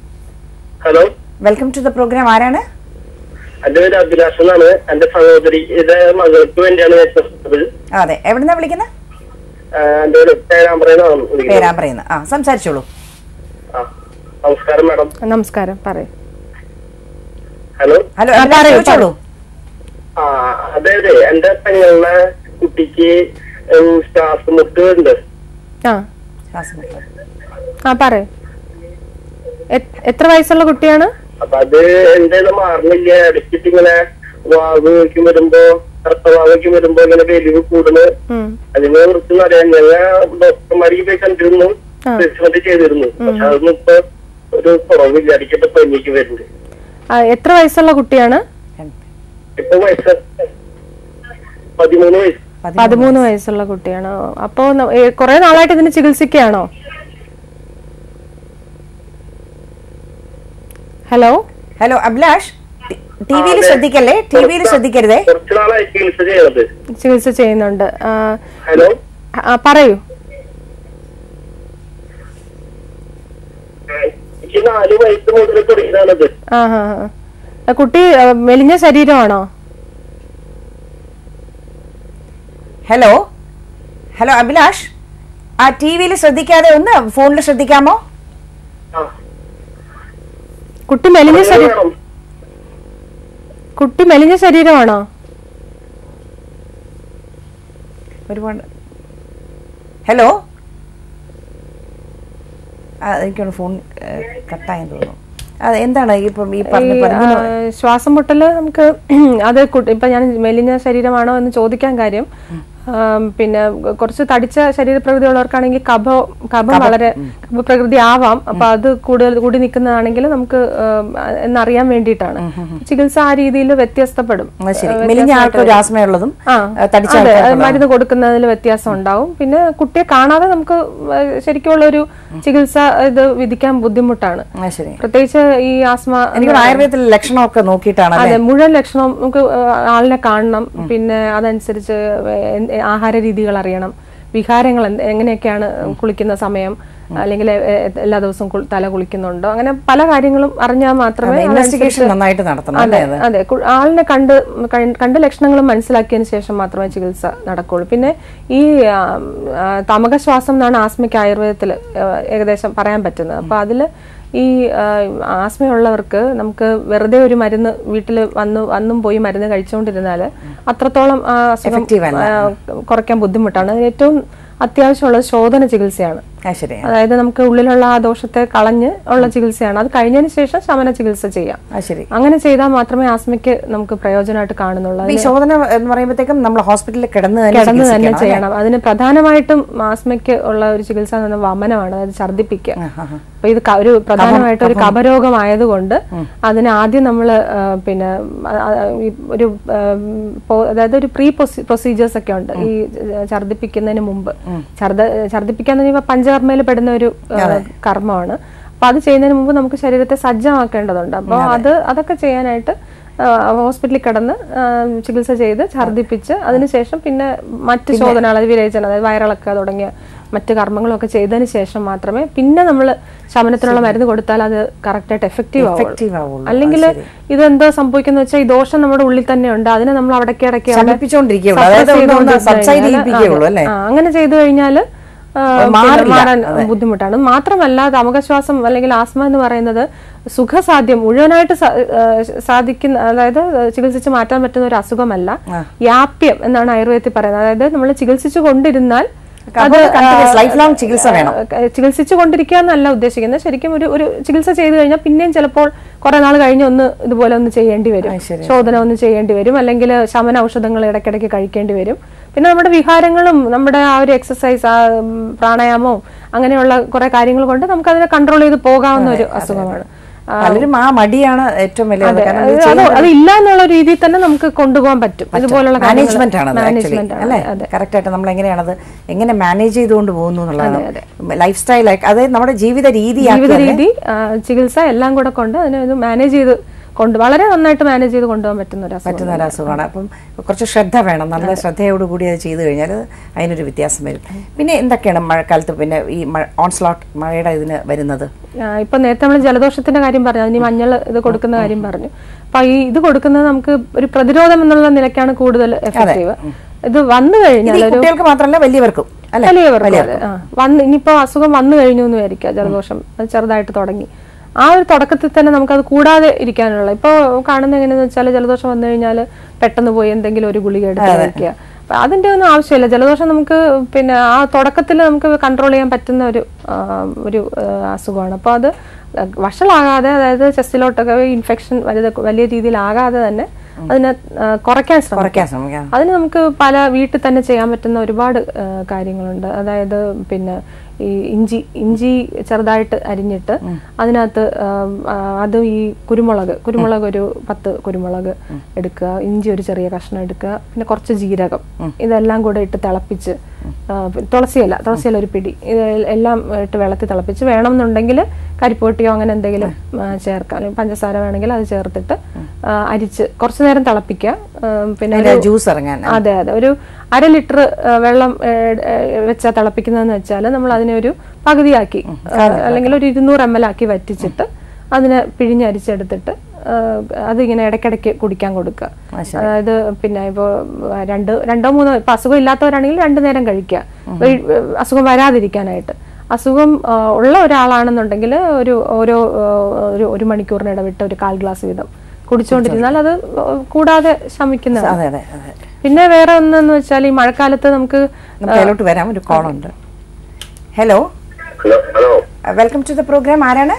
hello welcome to the programme ആരാണ് എന്റെ പേര് അഭിലാഷ് എന്നാണ് എന്റെ സഹോദരി ഇത് മകൾക്ക് വേണ്ടിയാണ് ഞാൻ ചോദിച്ചത് ആ, അതെ എവിടുന്നാ വിളിക്കുന്നത് ആഹ് എന്റെ പേര് പേരാമ്പ്രയെന്നാണ് വിളിക്കുന്നത് പേരാ പറയുന്നത് ആ സംസാരിച്ചോളൂ ആ നമസ്കാരം മാഡം നമസ്കാരം പറയും ഹലോ ഹലോ ആ, പറയൂ, ചോദിച്ചോളൂ ആ അതായത് എന്റെ പെങ്ങളുടെ കുട്ടിക്ക് ഉം, ശ്വാസമുട്ട് ഉണ്ട് ആ ശ്വാസം മുട്ടൽ. ആ പറയും എത്ര വയസ്സുള്ള കുട്ടിയാണ് അപ്പൊ അത് എന്തേലും മാറുന്നില്ല ഇടയ്ക്കിട്ട് ഇങ്ങനെ വാവ് വയ്ക്കും വരുമ്പോ കറുത്ത വാവ് വയ്ക്കും വരുമ്പോ ഇങ്ങനെ വലിവ് കൂടുന്നു ഉം. അതിനെ കുറിച്ച് അറിയാൻ ഞങ്ങൾ ഡോക്ടർമാർക്ക് പോയി കണ്ടിരുന്നു ട്രീറ്റ്മെന്റ് ചെയ്തിരുന്നു പക്ഷെ അതൊന്നും ഇപ്പൊ ഒരു കുറവില്ല ഇടയ്ക്കിട്ട് പനിക്ക് വരുന്നുണ്ട് ആ, എത്ര വയസ്സുള്ള കുട്ടിയാണ് ഇപ്പൊ വയസ്സ് പതിമൂന്ന് വയസ്സ് പതിമൂന്ന് വയസ്സുള്ള കുട്ടിയാണ് അപ്പോ ന- ഏ, കുറെ നാളായിട്ട് ഇതിന് ചികിത്സിക്കുകയാണോ ഹലോ ഹലോ അഭിലാഷ് ടി വിയിൽ ശ്രദ്ധിക്കല്ലേ ടി വിയിൽ ശ്രദ്ധിക്കരുതേ കുറച്ചു നാളായി ചികിത്സ ചെയ്യണത് ചികിത്സ ചെയ്യുന്നുണ്ട് ആ, ഹലോ ആ, പറയൂ എനിക്ക് നാല് വയസ്സ് മുതൽ തുടങ്ങിയതാണത് ആ ഹാ ഹാ കുട്ടി ആ, മെലിഞ്ഞ ശരീരമാണോ ഹലോ ഹലോ അഭിലാഷ് ആ ടി വിയിൽ ശ്രദ്ധിക്കാതെ ഒന്ന് ഫോണിൽ ശ്രദ്ധിക്കാമോ ആ കുട്ടി മെലിഞ്ഞ ശരീരം മാഡം കുട്ടി മെലിഞ്ഞ ശരീരമാണോ ഒരുപാട് ഹലോ ആ എനിക്കാണ് ഫോൺ കട്ടായെന്ന് തോന്നുന്നു അത് എന്താണ് ഈ ഇപ്പം ഈ പറഞ്ഞ ഈ, പതിമൂന്ന് ആ, ശ്വാസം മുട്ടല് നമുക്ക് അത് കുട്ടി- ഇപ്പൊ ഞാൻ മെലിഞ്ഞ ശരീരമാണോ എന്ന് ചോദിക്കാൻ കാര്യം ആം, പിന്നെ കുറച്ച് തടിച്ച ശരീരപ്രകൃതി ഉള്ളവർക്കാണെങ്കിൽ കഫം കഫം വളരെ കഫപ്രകൃതി ആവാം അപ്പൊ അത് കൂടുതൽ കൂടി നിൽക്കുന്നതാണെങ്കിൽ നമുക്ക് ആം, എന്നറിയാൻ വേണ്ടിയിട്ടാണ് ചികിത്സ ആ രീതിയിൽ വ്യത്യസ്തപ്പെടും അത് ശരി മെലിഞ്ഞ ആൾക്ക് ഒരു ആസ്മയുള്ളതും ആ ആ, തടിച്ച അതെ, ആൾക്കാർക്ക് അത് മരുന്ന് കൊടുക്കുന്നതിൽ വ്യത്യാസം ഉണ്ടാവും പിന്നെ കുട്ടിയെ കാണാതെ നമുക്ക് ശരിക്കുള്ള ഒരു ചികിത്സ ഇത് വിധിക്കാൻ ബുദ്ധിമുട്ടാണ് ആ, ശരി പ്രത്യേകിച്ച് ഈ ആസ്മ എനിക്ക് ആയുർവേദത്തിലെ ലക്ഷണമൊക്കെ നോക്കിയിട്ടാണ് അതെ മുഴുവൻ ലക്ഷണം നമുക്ക് ആ, ആളിനെ കാണണം പിന്നെ അതനുസരിച്ച് എ- ആഹാര രീതികൾ അറിയണം വികാരങ്ങൾ എന്ത്- എങ്ങനെയൊക്കെയാണ് കുളിക്കുന്ന സമയം അല്ലെങ്കിൽ എ- എ- എല്ലാ ദിവസവും കുൾ- തല കുളിക്കുന്നുണ്ടോ അങ്ങനെ പല കാര്യങ്ങളും അറിഞ്ഞാൽ മാത്രമേ ഇൻവെസ്റ്റിഗേഷൻ നന്നായിട്ട് നടത്തണം അതെ അല്ലേ അത് അതെ കു- ആളിനെ കണ്ട് കൺ- കണ്ട് ലക്ഷണങ്ങളും മനസ്സിലാക്കിയതിന് ശേഷം മാത്രമേ ചികിത്സ നടക്കുള്ളൂ പിന്നെ ഈ ആ, ആ, തമകശ്വാസം എന്നാണ് ആസ്മയ്ക്ക് ആയുർവേദത്തിൽ ഏകദേശം പറയാൻ പറ്റുന്നത് അപ്പൊ അതില് ഈ ആ, ആസ്മയുള്ളവർക്ക് നമുക്ക് വെറുതെ ഒരു മരുന്ന് വീട്ടിൽ വന്ന് വന്നും പോയി മരുന്ന് കഴിച്ചുകൊണ്ടിരുന്നാൽ അത്രത്തോളം ആ അസുഖം Effective അല്ല. ആ, കുറയ്ക്കാൻ ബുദ്ധിമുട്ടാണ് അതിന് ഏറ്റവും അത്യാവശ്യമുള്ളത് ശോധന ചികിത്സയാണ് ആ ശരി അതായത് നമുക്ക് ഉള്ളിലുള്ള ആ ദോഷത്തെ കളഞ്ഞ് ഉള്ള ചികിത്സയാണ് അത് കഴിഞ്ഞതിന് ശേഷം ശമന ചികിത്സ ചെയ്യാം ആ ശരി അങ്ങനെ ചെയ്താൽ മാത്രമേ ആസ്മയ്ക്ക് നമുക്ക് പ്രയോജനമായിട്ട് കാണുന്നുള്ളൂ അപ്പൊ ഈ ശോധന എന്ന് പറയുമ്പോഴത്തേക്കും നമ്മൾ ഹോസ്പിറ്റലിൽ കിടന്ന് തന്നെ കിടന്ന് തന്നെ ചികിത്സിക്കണം, അല്ലേ? ചെയ്യണം അതിന് പ്രധാനമായിട്ടും ആസ്മയ്ക്ക് ഉള്ള ഒരു ചികിത്സ എന്ന് പറഞ്ഞാൽ വമനമാണ് അതായത് ഛർദ്ദിപ്പിക്കുക അപ്പൊ ഇത് ക- ഒരു പ്രധാനമായിട്ട് ഒരു കപരോഗമായതുകൊണ്ട് അതിന് ആദ്യം നമ്മൾ പിന്നെ ആ, ആ, ഈ ഒരു ഉം, പോ- അതായത് ഒരു പ്രീ പ്രൊസീജിയേഴ്സ് ഒക്കെ ഉണ്ട് ഈ ഛർദ്ദിപ്പിക്കുന്നതിന് മുമ്പ് ഛർദ്ദ ഛർദ്ദിപ്പിക്കാന്ന് പറയുമ്പോൾ പഞ്ചകർമ്മയിൽ പെടുന്ന ഒരു ആ, കർമ്മമാണ് അപ്പൊ അത് ചെയ്യുന്നതിന് മുമ്പ് നമുക്ക് ശരീരത്തെ സജ്ജമാക്കേണ്ടതുണ്ട് അപ്പോൾ അത് അതൊക്കെ ചെയ്യാനായിട്ട് ആ, ഹോസ്പിറ്റലിൽ കിടന്ന് ആ, ചികിത്സ ചെയ്ത് ഛർദ്ദിപ്പിച്ച് അതിനുശേഷം പിന്നെ മറ്റ് ശോധനകൾ അത് വിരേചനം അതായത് വയറിളക്കുക തുടങ്ങിയ മറ്റ് കർമ്മങ്ങളൊക്കെ ചെയ്തതിന് ശേഷം മാത്രമേ പിന്നെ നമ്മൾ ശമനത്തിനുള്ള മരുന്ന് കൊടുത്താൽ അത് കറക്റ്റായിട്ട് എഫക്റ്റീവ് Effective ആവുള്ളൂ ആവുള്ളൂ. അല്ലെങ്കിൽ ഇതെന്തോ സംഭവിക്കുന്ന വെച്ചാൽ ഈ ദോഷം നമ്മുടെ ഉള്ളിൽ തന്നെ ഉണ്ട് അതിനെ നമ്മൾ അടക്കി അടക്കി അവിടെ ശമിപ്പിച്ചുകൊണ്ടിരിക്കുകയുള്ളൂ. suppress അതായത് ഒന്ന് ഒന്ന് ചെയ്തുകൊണ്ടിരുന്ന് subside കഴിഞ്ഞാല് ചെയ്യിപ്പിക്കുകയുള്ളൂ, അല്ലേ? ആ, അങ്ങനെ ചെയ്തു കഴിഞ്ഞാൽ മാറില്ല. മാറാൻ ബുദ്ധിമുട്ടാണ് മാത്രമല്ല തമകശ്വാസം അല്ലെങ്കിൽ ആസ്മ എന്ന് പറയുന്നത് സുഖസാധ്യം മുഴുവനായിട്ട് സാ- ആ, സാധിക്കുന്ന അതായത് ചികിത്സിച്ച് മാറ്റാൻ പറ്റുന്ന ഒരു അസുഖമല്ല യാപ്യം എന്നാണ് ആയുർവേദത്തിൽ പറയുന്നത് അതായത് നമ്മൾ ചികിത്സിച്ചു കൊണ്ടിരുന്നാൽ അത് continuous lifelong ചികിത്സ വേണം. ചികിത്സിച്ചു കൊണ്ടിരിക്കുക എന്നല്ല ഉദ്ദേശിക്കുന്നത് ശരിക്കും ഒരു ഒരു ചികിത്സ ചെയ്തു കഴിഞ്ഞാൽ പിന്നെയും ചിലപ്പോൾ കുറെ നാൾ കഴിഞ്ഞ് ഒന്ന് ഇതുപോലെ ഒന്ന് ചെയ്യേണ്ടി വരും ശോധന ഒന്ന് ചെയ്യേണ്ടി വരും അല്ലെങ്കിൽ ശമന ഔഷധങ്ങൾ ഇടയ്ക്കിടയ്ക്ക് കഴിക്കേണ്ടി വരും പിന്നെ നമ്മുടെ വിഹാരങ്ങളും നമ്മുടെ ആ ഒരു എക്സസൈസ് ആ ഉം, പ്രാണായാമവും അങ്ങനെയുള്ള കുറെ കാര്യങ്ങൾ കൊണ്ട് നമുക്ക് അതിനെ കൺട്രോൾ ചെയ്ത് പോകാവുന്ന ഒരു അസുഖമാണ് ആ, പലരും ആ മടിയാണ് ഏറ്റവും വലിയ അതെ, കാരണം അത് അത് അത് ഇല്ല എന്നുള്ള രീതിയിൽ തന്നെ നമുക്ക് കൊണ്ടുപോകാൻ പറ്റും ഇതുപോലുള്ള മാനേജ്മെന്റ് ആണ് ആക്ച്വലി മാനേജ്മെന്റ് ആണ് അല്ലേ അതെ കറക്റ്റ് ആയിട്ട് നമ്മൾ എങ്ങനെയാണത് എങ്ങനെ മാനേജ് ചെയ്തുകൊണ്ട് പോകുന്നു എന്നുള്ളതാണ് ലൈഫ് സ്റ്റൈൽ അതായത് നമ്മുടെ ജീവിത രീതി ജീവിത രീതി ആ, ചികിത്സ എല്ലാം കൂടെ കൊണ്ട് അതിനെ ഇത് മാനേജ് ചെയ്ത് കൊണ്ട് വളരെ നന്നായിട്ട് മാനേജ് ചെയ്ത് കൊണ്ടുപോകാൻ പറ്റുന്ന ഒരു അസുഖം പറ്റുന്ന ഒരു അസുഖമാണ് അപ്പം കുറച്ച് ശ്രദ്ധ വേണം നല്ല ശ്രദ്ധയോടുകൂടി അത് ചെയ്തു കഴിഞ്ഞാൽ അതിനൊരു വ്യത്യാസം വരും പിന്നെ എന്തൊക്കെയാണ് മഴക്കാലത്ത് പിന്നെ ഈ ഓൺസ്ലോട്ട് മഴയുടെ ഇതിന് വരുന്നത് ആ, ഇപ്പൊ നേരത്തെ നമ്മൾ ജലദോഷത്തിന്റെ കാര്യം പറഞ്ഞു അതിന് മഞ്ഞൾ ഇത് കൊടുക്കുന്ന കാര്യം പറഞ്ഞു അപ്പൊ ഈ ഇത് കൊടുക്കുന്നത് നമുക്ക് ഒരു പ്രതിരോധം എന്നുള്ള നിലയ്ക്കാണ് കൂടുതൽ എഫക്റ്റീവ് ഇത് വന്നു ഇത് കഴിഞ്ഞാൽ ഈ കുട്ടികൾക്ക് മാത്രമല്ല വലിയവർക്കും അല്ലെ വലിയവർക്ക് അതെ. ആ. വന്ന് ഇനിയിപ്പോ അസുഖം വന്നു കഴിഞ്ഞു എന്ന് വിചാരിക്കുക ജലദോഷം അത് ചെറുതായിട്ട് തുടങ്ങി ആ ഒരു തുടക്കത്തിൽ തന്നെ നമുക്കത് കൂടാതെ ഇരിക്കാനുള്ള ഇപ്പോൾ കാണുന്ന എങ്ങനെയാന്ന് വെച്ചാൽ ജലദോഷം വന്നു കഴിഞ്ഞാൽ പെട്ടെന്ന് പോയി എന്തെങ്കിലും ഒരു ഗുളിക എടുത്ത് കഴിക്കുക അപ്പൊ അതിന്റെ ഒന്നും ആവശ്യമില്ല ജലദോഷം നമുക്ക് പിന്നെ ആ തുടക്കത്തിൽ നമുക്ക് കൺട്രോൾ ചെയ്യാൻ പറ്റുന്ന ഒരു ആ, ഒരു ആ, അസുഖമാണ് അപ്പോൾ അത് വഷളാകാതെ അതായത് ചെസ്റ്റിലോട്ടൊക്കെ ഇൻഫെക്ഷൻ വലിയ വലിയ രീതിയിലാകാതെ തന്നെ അതിനെ ആ, കുറയ്ക്കാൻ ശ്രമിക്കാം കുറയ്ക്കാൻ ശ്രമിക്കാം അതിന് നമുക്ക് പല വീട്ടിൽ തന്നെ ചെയ്യാൻ പറ്റുന്ന ഒരുപാട് ആ, കാര്യങ്ങളുണ്ട് അതായത് പിന്നെ ഈ ഇഞ്ചി ഇഞ്ചി ചെറുതായിട്ട് അരിഞ്ഞിട്ട് അതിനകത്ത് ആ, ആ, അത് ഈ കുരുമുളക് കുരുമുളക് ഒരു പത്ത് കുരുമുളക് എടുക്കുക ഇഞ്ചി ഒരു ചെറിയ കഷ്ണം എടുക്കുക പിന്നെ കുറച്ച് ജീരകം ഇതെല്ലാം കൂടെ ഇട്ട് തിളപ്പിച്ച് ആ, പിന്നെ തുളസിയില തുളസിയില ഒരു പിടി ഇത് എല്ലാം ഇട്ട് വെള്ളത്തിൽ തിളപ്പിച്ച് വേണമെന്നുണ്ടെങ്കിൽ കരിപ്പൊട്ടിയോ അങ്ങനെ എന്തെങ്കിലും ആ, ചേർക്കാം അല്ലെങ്കിൽ പഞ്ചസാര വേണമെങ്കിൽ അത് ചേർത്തിട്ട് ആ, അരിച്ച് കുറച്ചു നേരം തിളപ്പിക്കുക ആ, പിന്നെ അതിന്റെ ഒരു- ജ്യൂസ് ഇറങ്ങാൻ അതെ അതെ ഒരു അര ലിറ്റർ വെള്ളം വെച്ചാൽ തിളപ്പിക്കുന്നതെന്ന് വെച്ചാൽ നമ്മൾ അതിനെ ഒരു പകുതിയാക്കി ആ, അല്ലെങ്കിൽ ഒരു ഇരുന്നൂറ് എം എൽ ആക്കി വറ്റിച്ചിട്ട് അതിനെ പിഴിഞ്ഞരിച്ചെടുത്തിട്ട് ആ, അതിങ്ങനെ ഇടയ്ക്കിടയ്ക്ക് കുടിക്കാൻ കൊടുക്കുക അതായത് പിന്നെ ഇപ്പോൾ രണ്ട് രണ്ടോ മൂന്നോ ഇപ്പൊ അസുഖം ഇല്ലാത്തവരാണെങ്കിൽ രണ്ടു നേരം കഴിക്കുക വേ- അസുഖം വരാതിരിക്കാനായിട്ട് അസുഖം ആ, ഉള്ള ഒരാളാണെന്നുണ്ടെങ്കിൽ ഒരു ഓരോ ആ, ഒരു ഒരു മണിക്കൂറിന് ഇടവിട്ട് ഒരു കാൽ ഗ്ലാസ് വീതം കുടിച്ചുകൊണ്ടിരുന്നാൽ അത് കൂടാതെ ശമിക്കുന്നതാണ് അതെ അതെ അതെ പിന്നെ വേറെ ഒന്നെന്ന് വെച്ചാൽ ഈ മഴക്കാലത്ത് നമുക്ക് നമുക്ക് അതിലോട്ട് വരാം ഒരു കോളുണ്ട് hello hello hello welcome to the programme ആരാണ്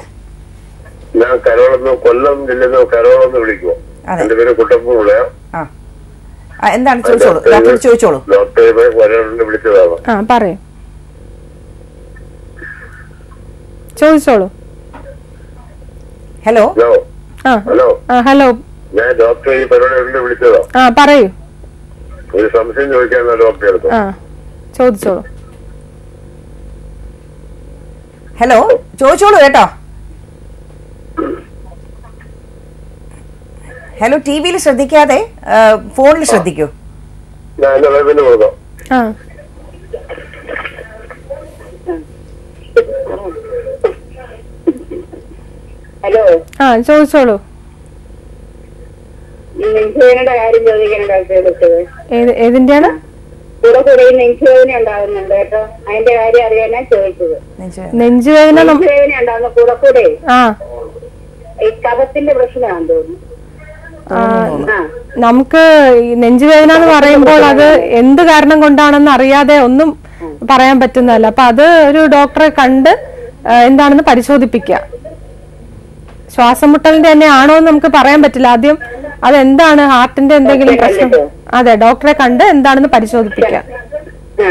ഞാൻ കരോളെന്ന് കൊല്ലം ജില്ലയിൽ നിന്ന് കരോളെന്ന് വിളിക്കുമോ അതെ. എന്റെ പേര് കുട്ടപ്പുള്ള ആ ആ, എന്താണ് ചോദിച്ചോളൂ ഡോക്ടർ ചോദിച്ചോളൂ ഡോക്ടറെ വരണ്ട് വിളിച്ചതാണ് ആ പറയൂ ചോദിച്ചോളൂ ഹലോ ഹലോ ആ ഹലോ ആ ഹലോ ഞാൻ ഡോക്ടറെ ഈ പരിപാടി കൊണ്ട് വിളിച്ചതാ ആ പറയൂ ഒരു സംശയം ചോദിക്കാൻ ഡോക്ടറെ അടുത്ത് ആ ചോദിച്ചോളൂ ഹലോ ചോദിച്ചോളൂ കേട്ടോ ഹലോ ടി വിയിൽ ശ്രദ്ധിക്കാതെ ഫോണിൽ ശ്രദ്ധിക്കൂ ഞാൻ എന്റെ വൈഫിന് കൊടുക്കാം ആ ഹലോ ആ ചോദിച്ചോളൂ നെഞ്ചുവേദനയുടെ കാര്യം ചോദിക്കാൻ ഡോക്ടറെ വിളിച്ചത് ഏത് ഏതിന്റെയാണ് കൂടെ കൂടെ ഈ നെഞ്ചുവേദന ഉണ്ടാകുന്നുണ്ട് കേട്ടോ അതിന്റെ കാര്യം അറിയാനാ ചോദിച്ചത് നെഞ്ചുവേദന നം- നെഞ്ചുവേദന ഉണ്ടാകുന്ന കൂടെ കൂടെ ആ ഈ കഫത്തിന്റെ പ്രശ്നമാണെന്ന് തോന്നുന്നു ആ, ആ നമുക്ക് ഈ നെഞ്ചുവേദന എന്ന് പറയുമ്പോൾ അത് എന്ത് കാരണം കൊണ്ടാണെന്ന് അറിയാതെ ഒന്നും പറയാൻ പറ്റുന്നതല്ല അപ്പൊ അത് ഒരു ഡോക്ടറെ കണ്ട് ആ, എന്താണെന്ന് പരിശോധിപ്പിക്കുക ശ്വാസം മുട്ടലിന്റെ തന്നെ ആണോ എന്ന് നമുക്ക് പറയാൻ പറ്റില്ല ആദ്യം അതെന്താണ് ഹാർട്ടിന്റെ എന്തെങ്കിലും പ്രശ്നം അതെ ഡോക്ടറെ കണ്ട് എന്താണെന്ന് പരിശോധിപ്പിക്കുക ആ.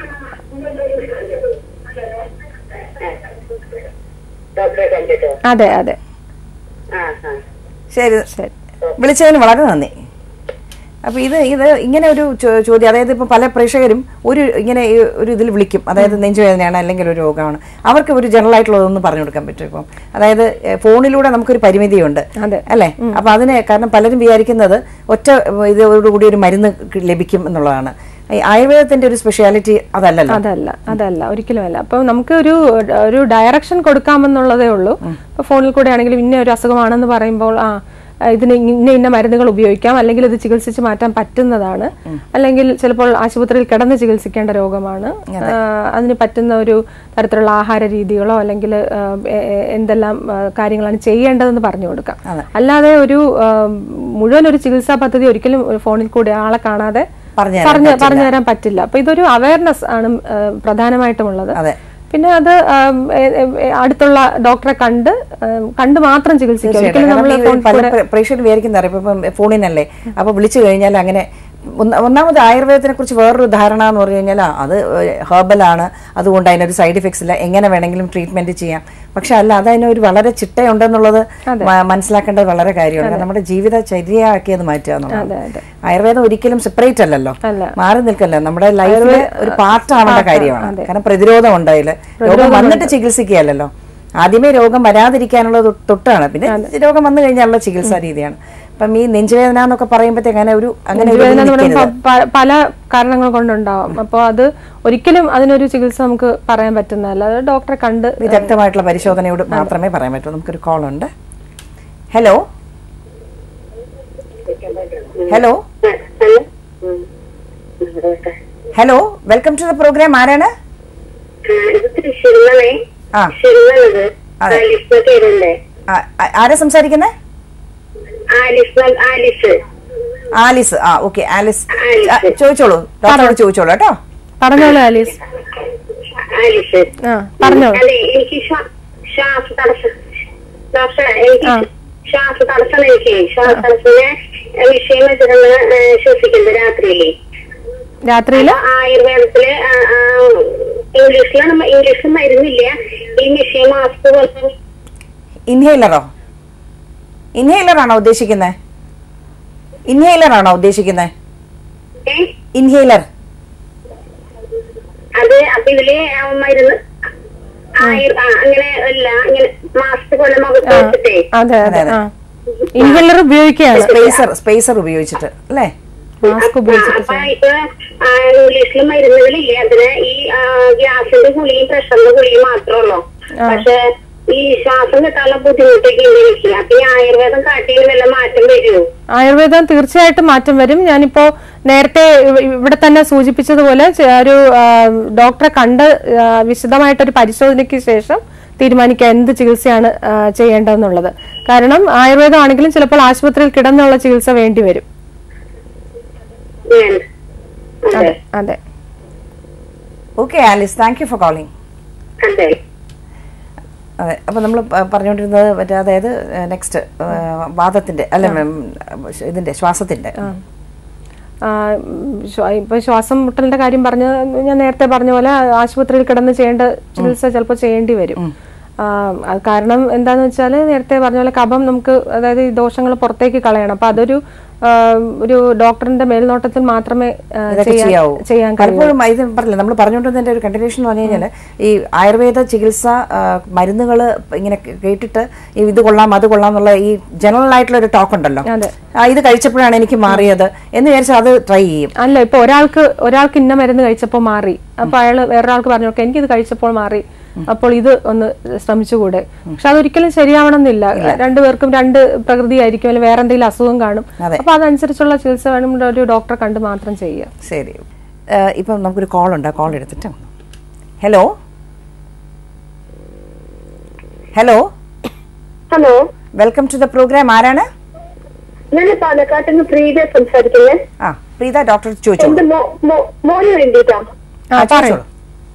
ഡോക്ടറെ കണ്ടിട്ടോ അതെ അതെ ആ ആ ശരി ശരി വിളിച്ചതിന് വളരെ നന്ദി അപ്പൊ ഇത് ഇത് ഇങ്ങനെ ഒരു ചോ- ചോദ്യം അതായത് ഇപ്പൊ പല പ്രേക്ഷകരും ഒരു ഇങ്ങനെ ഈ ഒരു ഇതിൽ വിളിക്കും അതായത് നെഞ്ചുവേദനയാണ് അല്ലെങ്കിൽ ഒരു രോഗമാണ് അവർക്ക് ഒരു ജനറൽ ആയിട്ടുള്ളതൊന്നും പറഞ്ഞു കൊടുക്കാൻ പറ്റും ഇപ്പം അതായത് എ, ഫോണിലൂടെ നമുക്കൊരു പരിമിതിയുണ്ട് അതെ. അല്ലേ അപ്പൊ അതിന് കാരണം പലരും വിചാരിക്കുന്നത് ഒറ്റ ഇതോടുകൂടി ഒരു മരുന്ന് കി- ലഭിക്കും എന്നുള്ളതാണ് ഈ ആയുർവേദത്തിന്റെ ഒരു സ്പെഷ്യാലിറ്റി അതല്ലല്ലോ അതല്ല അതല്ല ഒരിക്കലും അല്ല അപ്പൊ നമുക്ക് ഒരു ഒരു ഡയറക്ഷൻ കൊടുക്കാമെന്നുള്ളതേ ഉള്ളൂ ഇപ്പൊ ഫോണിൽ കൂടെ ആണെങ്കിലും ഇന്ന ഒരു അസുഖമാണെന്ന് പറയുമ്പോൾ ആ ഇതിന് ഇന്ന ഇന്ന മരുന്നുകൾ ഉപയോഗിക്കാം അല്ലെങ്കിൽ ഇത് ചികിത്സിച്ച് മാറ്റാൻ പറ്റുന്നതാണ് അല്ലെങ്കിൽ ചിലപ്പോൾ ആശുപത്രിയിൽ കിടന്ന് ചികിത്സിക്കേണ്ട രോഗമാണ് ആ, അതിന് പറ്റുന്ന ഒരു തരത്തിലുള്ള ആഹാര രീതികളോ അല്ലെങ്കിൽ ആ, എ- എ- എന്തെല്ലാം ആ, കാര്യങ്ങളാണ് ചെയ്യേണ്ടതെന്ന് പറഞ്ഞു കൊടുക്കാം അല്ലാതെ ഒരു ആ, മുഴുവൻ ഒരു ചികിത്സാ പദ്ധതി ഒരിക്കലും ഒരു ഫോണിൽ കൂടെ ആളെ കാണാതെ പറഞ്ഞു പറഞ്ഞു പറഞ്ഞു തരാൻ പറ്റില്ല അപ്പൊ ഇതൊരു അവയർനെസ് ആണ് ആ, പ്രധാനമായിട്ടുമുള്ളത് അതെ. പിന്നെ അത് ആം, എ- എ- എ- അടുത്തുള്ള ഡോക്ടറെ കണ്ട് ആം, കണ്ട് മാത്രം ചികിത്സിക്കുക ഒരിക്കലും കാരണം നമ്മൾ ഈ ഒരു പല പ്ര- പ്രേക്ഷകർ വിചാരിക്കുന്ന അറിയാം ഇപ്പം ഫോണിനല്ലേ അപ്പൊ വിളിച്ചു കഴിഞ്ഞാൽ അങ്ങനെ ഒന്ന് ഒന്നാമത് ആയുർവേദത്തിനെ കുറിച്ച് വേറൊരു ധാരണ എന്ന് പറഞ്ഞു കഴിഞ്ഞാൽ ആ, അത് ഹെർബലാണ് അതുകൊണ്ട് അതിനൊരു സൈഡ് ഇഫക്ട്സ് ഇല്ല എങ്ങനെ വേണമെങ്കിലും ട്രീറ്റ്മെന്റ് ചെയ്യാം പക്ഷെ അല്ല അത് അതിനൊരു വളരെ ചിട്ടയുണ്ടെന്നുള്ളത് മ- മനസ്സിലാക്കേണ്ടത് വളരെ കാര്യമാണ് കാരണം നമ്മുടെ ജീവിത ചര്യയാക്കി അത് മാറ്റുക എന്നുള്ളത് ആയുർവേദം ഒരിക്കലും സെപ്പറേറ്റ് അല്ലല്ലോ അല്ല. മാറി നിൽക്കല്ല നമ്മുടെ ലൈഫിലെ ഒരു പാർട്ട് ആവേണ്ട കാര്യമാണ് കാരണം പ്രതിരോധം ഉണ്ട് അതില് രോഗം വന്നിട്ട് ചികിത്സിക്കുകയല്ലല്ലോ ആദ്യമേ രോഗം വരാതിരിക്കാനുള്ള തൊ- തൊട്ടാണ് പിന്നെ രോഗം വന്നു കഴിഞ്ഞാലുള്ള ചികിത്സാ രീതിയാണ് അപ്പം ഈ നെഞ്ചുവേദന എന്നൊക്കെ പറയുമ്പോഴത്തേക്ക് അങ്ങനെ ഒരു അങ്ങനെ ഒരു നെഞ്ചുവേദന എന്ന് ഇത് പറയുമ്പോൾ നിൽക്കരുത്. പ- പല കാരണങ്ങൾ കൊണ്ടുണ്ടാവും അപ്പോൾ അത് ഒരിക്കലും അതിനൊരു ചികിത്സ നമുക്ക് പറയാൻ പറ്റുന്നതല്ല അത് ഡോക്ടറെ കണ്ട് വിദഗ്ധമായിട്ടുള്ള പരിശോധനയോട് മാത്രമേ പറയാൻ പറ്റൂ നമുക്കൊരു കോൾ ഉണ്ട് ഹലോ ഹലോ ഹലോ ഉം. ഇവിടോട്ടെ. Hello welcome to the programme ആരാണ് ആ, ഇത് തൃശ്ശൂരിലാണേ ആ തൃശ്ശൂരിലാണത് അതെ. ആലിസ് പേരുണ്ടേ ആ, ആ- ആരാ സംസാരിക്കുന്നത് ആലിസ് ആലിസ് ആലിസ് ആ ഓക്കെ ആലിസ് ആലിസ്. ആ, ചോദിച്ചോളൂ ഡോക്ടറോട് ചോദിച്ചോളൂ കേട്ടോ പറഞ്ഞോളൂ ആലീസ് ആലിസ് ആ പറഞ്ഞോളൂ അതെ എനിക്ക് ശ്വാ- ശ്വാസ തടസ്സം ഡോക്ടർ എനിക്ക് ആ. ശ്വാസ തടസ്സം എനിക്ക് ശ്വാസ തടസ്സത്തിന് വിഷയം വെച്ചിട്ടാണ് ശ്വസിക്കുന്നത് രാത്രിയില് രാത്രിയിൽ അപ്പൊ ആയുർവേദത്തില് ആ, ആ, ഇംഗ്ലീഷിലാണ് മ- ഇംഗ്ലീഷിൽ മരുന്നില്ല ഈ മെഷീൻ മാസ്ക് പോലെ ഇൻഹേലറോ ഇൻഹേലർ ആണോ ഉദ്ദേശിക്കുന്നത് ഇൻഹേലർ ആണോ ഉദ്ദേശിക്കുന്നത് ഏ? ഇൻഹേലർ അത് അപ്പൊ ഇതില് ആ മരുന്ന് ആയുർ ആ, അങ്ങനെ അല്ല ഇങ്ങനെ മാസ്ക് പോലെ മുഖത്ത് വെച്ചിട്ടേ അതെ അതെ അതെ. ആ ഇൻഹേലർ ഉപയോഗിക്കുകയാണ് സ്പേസർ സ്പേസർ ഉപയോഗിച്ചിട്ട് അല്ലേ മാസ്ക് ഉപയോഗിച്ചിട്ട് അപ്പൊ ഇപ്പൊ ആ, ഇംഗ്ലീഷിൽ മരുന്നുകളില്ല അതിന് ഈ ആ, ഗ്യാസിന്റെ ഗുളിയും പ്രഷറിന്റെ ഗുളിയും മാത്രമേ ഉള്ളൂ പക്ഷെ ഈ ശ്വാസം കിട്ടാനുള്ള ബുദ്ധിമുട്ടൊക്കെ ഉണ്ട് എനിക്ക് അപ്പൊ ഈ ആയുർവേദം കാട്ടിയിൽ വല്ല മാറ്റം വരുമോ ആയുർവേദം തീർച്ചയായിട്ടും മാറ്റം വരും ഞാനിപ്പോ നേരത്തെ ഇവ- ഇവിടെ തന്നെ സൂചിപ്പിച്ചതുപോലെ ചെ- ഒരു ആ, ഡോക്ടറെ കണ്ട് ആ, വിശദമായിട്ടൊരു പരിശോധനയ്ക്ക് ശേഷം തീരുമാനിക്കുക എന്ത് ചികിത്സയാണ് ആ, ചെയ്യേണ്ടതെന്നുള്ളത് കാരണം ആയുർവേദം ആണെങ്കിലും ചിലപ്പോൾ ആശുപത്രിയിൽ കിടന്നുള്ള ചികിത്സ വേണ്ടി വരും വേണ്ട അതെ അതെ okay Alice thank you for calling അതെ ആ അതെ അപ്പൊ നമ്മൾ പറഞ്ഞുകൊണ്ടിരുന്നത് മറ്റേ അതായത് നെക്സ്റ്റ് വാദത്തിന്റെ അല്ല ഉം, ഇതിന്റെ ശ്വാസത്തിന്റെ ആ, ഉം, ശ്വ- ഇപ്പൊ ശ്വാസം മുട്ടലിന്റെ കാര്യം പറഞ്ഞ ഞാൻ നേരത്തെ പറഞ്ഞ പോലെ ആശുപത്രിയിൽ കിടന്ന് ചെയ്യേണ്ട ചികിത്സ ചിലപ്പോൾ ചെയ്യേണ്ടി വരും ആ, അത് കാരണം എന്താന്ന് വെച്ചാൽ നേരത്തെ പറഞ്ഞ പോലെ കഫം നമുക്ക് അതായത് ഈ ദോഷങ്ങൾ പുറത്തേക്ക് കളയണം അപ്പൊ അതൊരു ആ, ഒരു ഡോക്ടറിന്റെ മേൽനോട്ടത്തിൽ മാത്രമേ ആ, ഇതൊക്കെ ചെയ്യാൻ ചെയ്യാവൂ ചെയ്യാൻ കഴിയൂ പലപ്പോഴും ഇത് പറഞ്ഞില്ല നമ്മൾ പറഞ്ഞുകൊണ്ടിരുന്നതിന്റെ ഒരു കണ്ടിന്യൂഷൻ എന്ന് പറഞ്ഞു കഴിഞ്ഞാൽ ഈ ആയുർവേദ ചികിത്സ മരുന്നുകൾ ഇങ്ങനെ കേട്ടിട്ട് ഈ ഇത് കൊള്ളാം അത് കൊള്ളാം എന്നുള്ള ഈ ജനറൽ ആയിട്ടുള്ള ഒരു ടോക്ക് ഉണ്ടല്ലോ അതെ. ആ, ഇത് കഴിച്ചപ്പോഴാണ് എനിക്ക് മാറിയത് എന്ന് വിചാരിച്ചാൽ അത് ട്രൈ ചെയ്യും അല്ല ഇപ്പൊ ഒരാൾക്ക് ഒരാൾക്ക് ഇന്ന മരുന്ന് കഴിച്ചപ്പോൾ മാറി അപ്പൊ അയാൾ വേറൊരാൾക്ക് പറഞ്ഞു നോക്കാം എനിക്കിത് കഴിച്ചപ്പോൾ മാറി അപ്പോൾ ഇത് ഒന്ന് ശ്രമിച്ചുകൂടെ പക്ഷെ അതൊരിക്കലും ശരിയാവണമെന്നില്ല രണ്ടുപേർക്കും രണ്ട് പ്രകൃതിയായിരിക്കും അല്ലെങ്കിൽ വേറെ എന്തെങ്കിലും അസുഖം കാണും അതെ. അപ്പൊ അതനുസരിച്ചുള്ള ചികിത്സ വേണം ഒരു ഡോക്ടറെ കണ്ട് മാത്രം ചെയ്യുക ശരി ആ, ഇപ്പം നമുക്കൊരു കോൾ ഉണ്ട് ആ കോൾ എടുത്തിട്ട് hello hello hello welcome to the programme ആരാണ് ഞാൻ പാലക്കാട്ടിൽ നിന്ന് പ്രീത സംസാരിക്കുന്നത് ആ പ്രീത ഡോക്ടർ ചോദിച്ചോളൂ എന്റെ മോ- മോ- മോന് വേണ്ടിട്ടാ ആ ആ, പറയൂ ചോദിച്ചോളൂ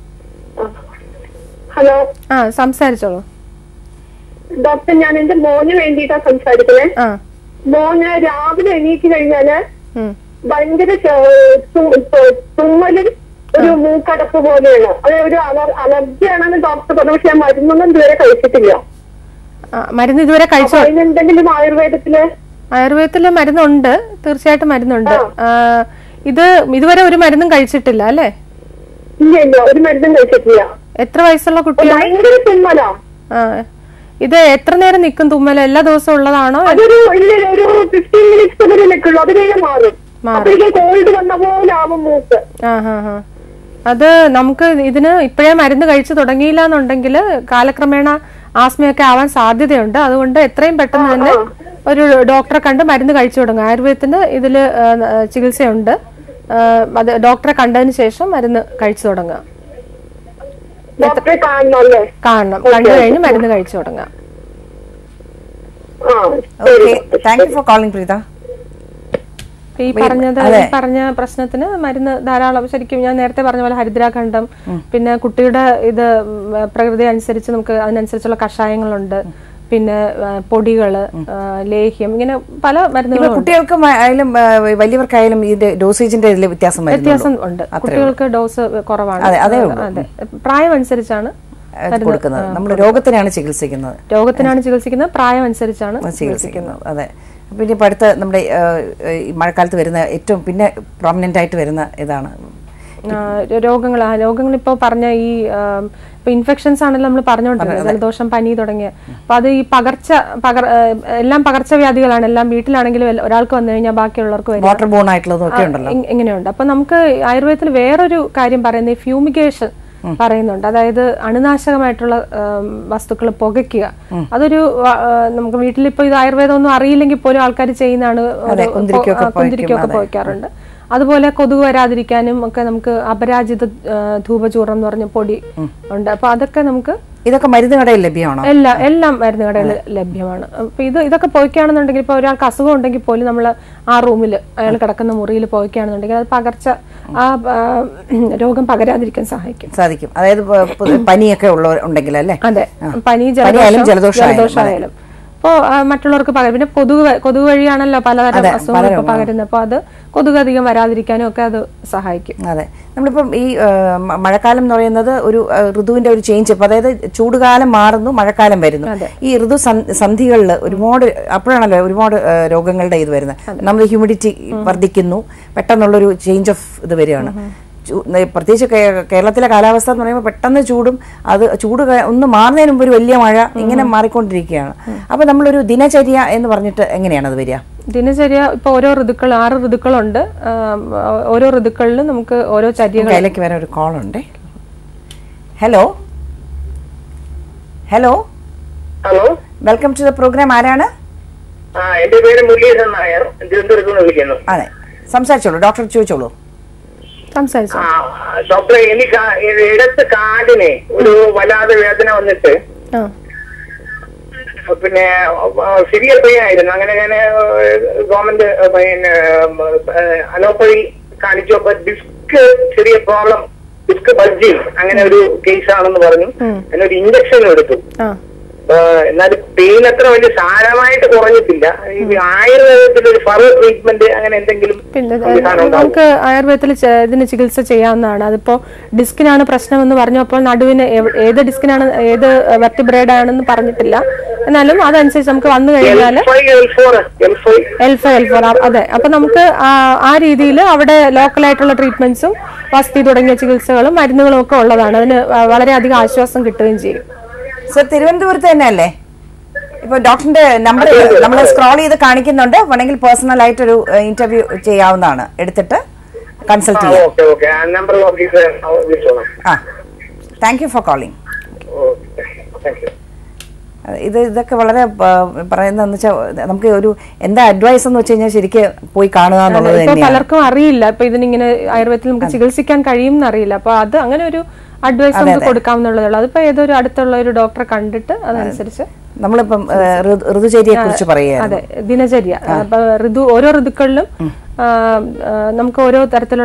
ഹലോ ആ സംസാരിച്ചോളൂ ഡോക്ടർ ഞാൻ എന്റെ മോന് വേണ്ടിയിട്ടാ സംസാരിക്കുന്നത് ആ മോന് രാവിലെ എണീറ്റ് കഴിഞ്ഞാല് ഉം. ഭയങ്കര ചെ- തു- തു- തുമ്മലും ഒരു മൂക്കടപ്പ് പോലെയാണ് അത് ഒരു അലർ- അലർജിയാണെന്ന് ഡോക്ടർ പറഞ്ഞു പക്ഷെ ഞാൻ മരുന്നൊന്നും ഇതുവരെ കഴിച്ചിട്ടില്ല ആ, മരുന്ന് ഇതുവരെ അപ്പൊ കഴിച്ചോ അതിനെന്തെങ്കിലും ആയുർവേദത്തില് ആയുർവേദത്തില് മരുന്നുണ്ട് തീർച്ചയായിട്ടും മരുന്നുണ്ട് ആ, ഇത് ഇതുവരെ ഒരു മരുന്നും കഴിച്ചിട്ടില്ല അല്ലേ ഇല്ല ഇല്ല ഒരു മരുന്നും കഴിച്ചിട്ടില്ല എത്ര വയസ്സുള്ള കുട്ടിയാണ് ഭയങ്കര തുമ്മലാ ആ ഇത് എത്ര നേരം നിൽക്കും തുമ്മൽ എല്ലാ ദിവസവും ഉള്ളതാണോ അതൊരു ഇല്ല ഇല്ല, ഒരു ഫിഫ്റ്റീൻ മിനിറ്റ്സ് വരെ നിൽക്കുള്ളൂ അത് കഴിഞ്ഞ് മാറും മാറും. അപ്പോഴേക്കും കോൾഡ് വന്ന പോലെ ആവും മൂക്ക് ആ ഹാ ഹാ അത് നമുക്ക് ഇതിന് ഇപ്പോഴേ മരുന്ന് കഴിച്ചു തുടങ്ങിയില്ല എന്നുണ്ടെങ്കിൽ കാലക്രമേണ ആസ്മയൊക്കെ ആവാൻ സാധ്യതയുണ്ട് അതുകൊണ്ട് എത്രയും പെട്ടെന്ന് തന്നെ ഒരു ഡോക്ടറെ കണ്ട് മരുന്ന് കഴിച്ചു തുടങ്ങുക ആയുർവേദത്തിന് ഇതിൽ ചികിത്സയുണ്ട് ആ, അത് ഡോക്ടറെ കണ്ടതിന് ശേഷം മരുന്ന് കഴിച്ചു തുടങ്ങുക ഡോക്ടറെ കാണണമല്ലേ കാണണം കണ്ടു കഴിഞ്ഞ് മരുന്ന് കഴിച്ചു തുടങ്ങുക ആ okay thank you for calling Preetha ഈ പറഞ്ഞത് ഈ പറഞ്ഞ പ്രശ്നത്തിന് മരുന്ന് ധാരാളം ശരിക്കും ഞാൻ നേരത്തെ പറഞ്ഞ പോലെ ഹരിദ്രാഖണ്ഡം പിന്നെ കുട്ടിയുടെ ഇത് ഉം, പ്രകൃതി അനുസരിച്ച് നമുക്ക് അതിനനുസരിച്ചുള്ള കഷായങ്ങളുണ്ട് പിന്നെ ആ, പൊടികള് ആ, ലേഹ്യം ഇങ്ങനെ പല ഇപ്പൊ മരുന്നുകളും കുട്ടികൾക്കും ആയാലും ആ, വലിയവർക്കായാലും ഇതിന്റെ ഡോസേജിന്റെ ഇതിൽ വ്യത്യാസം വ്യത്യാസം വരുന്നുണ്ടോ? ഉണ്ട് അത്രേ കുട്ടികൾക്ക് ഡോസ് കുറവാണ് അതെ, അതേ അതെ പ്രായം അനുസരിച്ചാണ് ഉള്ളൂ. കൊടുക്കുന്നത് നമ്മൾ രോഗത്തിനാണ് ചികിത്സിക്കുന്നത് രോഗത്തിനാണ് ചികിത്സിക്കുന്നത് പ്രായം അനുസരിച്ചിച്ചാണ് ചികിത്സിക്കുന്നത് അതെ പിന്നെ ഇപ്പൊ അടുത്ത നമ്മുടെ ആ, ഈ മഴക്കാലത്ത് വരുന്ന ഏറ്റവും പിന്നെ പ്രോമിനന്റ് ആയിട്ട് വരുന്ന ഇതാണ് ആ, രോഗങ്ങൾ ആ രോഗങ്ങൾ ഇപ്പോൾ പറഞ്ഞ ഈ ആം, ഇപ്പൊ ഇൻഫെക്ഷൻസ് ആണല്ലോ നമ്മൾ പറഞ്ഞുകൊണ്ടിരുന്നത് ജലദോഷം പനി തുടങ്ങിയ അപ്പൊ അത് ഈ പകർച്ച പകർ ആ, എല്ലാം പകർച്ചവ്യാധികളാണ് എല്ലാം വീട്ടിലാണെങ്കിലും എല്ല- ഒരാൾക്ക് വന്നു കഴിഞ്ഞാൽ ബാക്കിയുള്ളവർക്ക് വരും വാട്ടർ ബോൺ ആയിട്ടുള്ളതും ഒക്കെ ഉണ്ടല്ലോ ഇ- ഇങ്ങനെയുണ്ട് അപ്പൊ നമുക്ക് ആയുർവേദത്തിൽ വേറൊരു കാര്യം പറയുന്നത് ഈ ഫ്യൂമിഗേഷൻ പറയുന്നുണ്ട് അതായത് അണുനാശകമായിട്ടുള്ള വസ്തുക്കൾ പുകയ്ക്കുക അതൊരു ആ, ആ, നമുക്ക് വീട്ടിലിപ്പോ ഇത് ആയുർവേദം ഒന്നും അറിയില്ലെങ്കിൽ പോലും ആൾക്കാർ ചെയ്യുന്നതാണ് ഒരു കുന്തിരിക്കമൊക്കെ ആ, കുന്തിരിക്കമൊക്കെ പുകയ്ക്കാറുണ്ട് അതുപോലെ കൊതുക് വരാതിരിക്കാനും ഒക്കെ നമുക്ക് അപരാജിത ആ, ധൂപചൂർണം എന്ന് പറഞ്ഞ പൊടി ഉണ്ട് അപ്പൊ അതൊക്കെ നമുക്ക് ഇതൊക്കെ മരുന്ന് കടയിൽ ലഭ്യമാണോ എല്ലാം എല്ലാം മരുന്ന് കടകളിൽ ലഭ്യമാണ് അപ്പൊ ഇത് ഇതൊക്കെ പോയിക്കുകയാണെന്നുണ്ടെങ്കിൽ ഇപ്പൊ ഒരാൾക്ക് അസുഖം ഉണ്ടെങ്കിൽ പോലും നമ്മൾ ആ റൂമിൽ അയാൾ കിടക്കുന്ന മുറിയിൽ പോയിക്കുകയാണെന്നുണ്ടെങ്കിൽ അത് പകർച്ച ആ ആ, രോഗം പകരാതിരിക്കാൻ സഹായിക്കും സാധിക്കും അതായത് പ- പ- പനിയൊക്കെ ഉള്ള ഉണ്ടെങ്കിൽ അല്ലേ അതെ പനി പനിയായാലും ജലദോഷം ജലദോഷമായാലും, ജലദോഷമായാലും അപ്പോൾ മറ്റുള്ളവർക്ക് പകരും പിന്നെ കൊതുക് വ- കൊതുക് വഴിയാണല്ലോ പലതരം അസുഖങ്ങൾ ഇപ്പൊ പകരുന്നത് അപ്പൊ അത് കൊതുക് അധികം വരാതിരിക്കാനും ഒക്കെ അത് സഹായിക്കും അതെ നമ്മളിപ്പം ഈ ആ, മ- മഴക്കാലം എന്ന് പറയുന്നത് ഒരു ആ, ഋതുവിന്റെ ഒരു ചേഞ്ച് ഇപ്പൊ അതായത് ചൂടുകാലം മാറുന്നു മഴക്കാലം വരുന്നു ഈ ഋതു സന്ധികളിൽ ഒരുപാട് അപ്പോഴാണല്ലോ ഒരുപാട് ആ, രോഗങ്ങളുടെ ഇത് വരുന്നത് നമ്മൾ ഹ്യൂമിഡിറ്റി വർദ്ധിക്കുന്നു പെട്ടെന്നുള്ളൊരു ചേഞ്ച് ഓഫ് ഇത് വരികയാണ് ചൂ- ന- പ്രത്യേകിച്ച് കേ- കേരളത്തിലെ കാലാവസ്ഥ എന്ന് പറയുമ്പോൾ പെട്ടെന്ന് ചൂടും അത് ചൂട് ക- ഒന്ന് മാറുന്നതിന് മുമ്പ് ഒരു വലിയ മഴ ഇങ്ങനെ മാറിക്കൊണ്ടിരിക്കുകയാണ് അപ്പൊ നമ്മളൊരു ദിനചര്യ എന്ന് പറഞ്ഞിട്ട് എങ്ങനെയാണ് അത് വരിക ദിനചര്യ ഇപ്പൊ ഓരോ ഋതുക്കൾ ആറ് ഋതുക്കളുണ്ട് ആ, ഓരോ ഋതുക്കളിലും നമുക്ക് ഓരോ ചര്യകൾ കയ്യിലേക്ക് വരെ ഒരു കോൾ ഉണ്ട് hello hello hello welcome to the programme ആരാണ് ആ എന്റെ പേര് മുരളീധരൻ നായർ തിരുവനന്തപുരത്ത് നിന്ന് വിളിക്കുന്നു അതെ സംസാരിച്ചോളൂ ഡോക്ടർ ചോദിച്ചോളൂ സംസാരിച്ചു ആ ഡോക്ടറെ എനിക്ക് ആ ഇടത്ത് കാടിന് ഒരു വല്ലാതെ വേദന വന്നിട്ട് ആ പിന്നെ സിവിയർ പെയിൻ ആയിരുന്നു അങ്ങനെ ഞാൻ ഗവൺമെന്റ് പിന്നെ അലോപ്പതി കാണിച്ചു അപ്പൊ ഡിസ്ക് ചെറിയ പ്രോബ്ലം ഡിസ്ക് ബൾജിങ് അങ്ങനെ ഒരു കേസ് ആണെന്ന് പറഞ്ഞു അതിനൊരു ഇഞ്ചക്ഷൻ എടുത്തു ആ ആ, എന്നാലും പെയിൻ അത്ര വലിയ സാരമായിട്ട് കുറഞ്ഞിട്ടില്ല ഈ ആയുർവേദത്തിൽ ഒരു ഫർദർ ട്രീറ്റ്മെന്റ് അങ്ങനെ എന്തെങ്കിലും പിന്നെ സംവിധാനം ഉണ്ടാവും നമുക്ക് ആയുർവേദത്തിൽ ചെ- ഇതിന് ചികിത്സ ചെയ്യാവുന്നതാണ് അതിപ്പോ ഡിസ്കിനാണ് പ്രശ്നമെന്ന് പറഞ്ഞു അപ്പോൾ നടുവിന് എവ്- ഏത് ഡിസ്കിനാണ് ഏത് വെർട്ടിബ്രേഡ് ആണെന്ന് പറഞ്ഞിട്ടില്ല എന്നാലും അതനുസരിച്ച് നമുക്ക് വന്നു കഴിഞ്ഞാൽ L five L four L five എൽഫ എൽഫോർ അതെ അപ്പൊ നമുക്ക് ആ- ആ രീതിയിൽ അവിടെ ലോക്കൽ ആയിട്ടുള്ള ട്രീറ്റ്മെന്റ്സും വസ്തി തുടങ്ങിയ ചികിത്സകളും മരുന്നുകളും ഒക്കെ ഉള്ളതാണ് അതിന് വ- വളരെയധികം ആശ്വാസം കിട്ടുകയും ചെയ്യും സർ തിരുവനന്തപുരത്ത് തന്നെ അല്ലേ ഇപ്പൊ ഡോക്ടറിന്റെ നമ്പർ നമ്മൾ സ്ക്രോൾ ചെയ്ത് കാണിക്കുന്നുണ്ട് വേണമെങ്കിൽ പേഴ്സണൽ ആയിട്ടൊരു ഇന്റർവ്യൂ ചെയ്യാവുന്നതാണ് എടുത്തിട്ട് കൺസൾട്ട് ചെയ്യാം ഓക്കെ ഓക്കെ ആ നമ്പർ നോക്കിയിട്ട് വിളിച്ചോളാം ആ thank you for calling okay thank you ഇത് ഇതൊക്കെ വളരെ പറയുന്നതെന്ന് വെച്ചാൽ നമുക്ക് ഒരു എന്താ അഡ്വൈസ് എന്ന് വെച്ച് കഴിഞ്ഞാൽ ശരിക്ക് പോയി കാണുക എന്നുള്ളത് ഇപ്പൊ തന്നെയാണ് പലർക്കും അറിയില്ല ഇപ്പൊ ഇതിനിങ്ങനെ ആയുർവേദത്തിൽ നമുക്ക് ചികിത്സിക്കാൻ കഴിയും എന്നറിയില്ല അപ്പൊ അത് അങ്ങനെ ഒരു അഡ്വൈസ് നമുക്ക് കൊടുക്കാവുന്നുള്ളതേ ഉള്ളൂ അതിപ്പോ ഏതൊരു അടുത്തുള്ള ഒരു ഡോക്ടറെ കണ്ടിട്ട് അതനുസരിച്ച് നമ്മളിപ്പം ഏഹ്, ഋതു- ഋതുചര്യയെ കുറിച്ച് പറയുക അതെ ദിനചര്യ അപ്പൊ ഋതു ഓരോ ഋതുക്കളിലും ആ, ആ, നമുക്ക് ഓരോ തരത്തിലുള്ള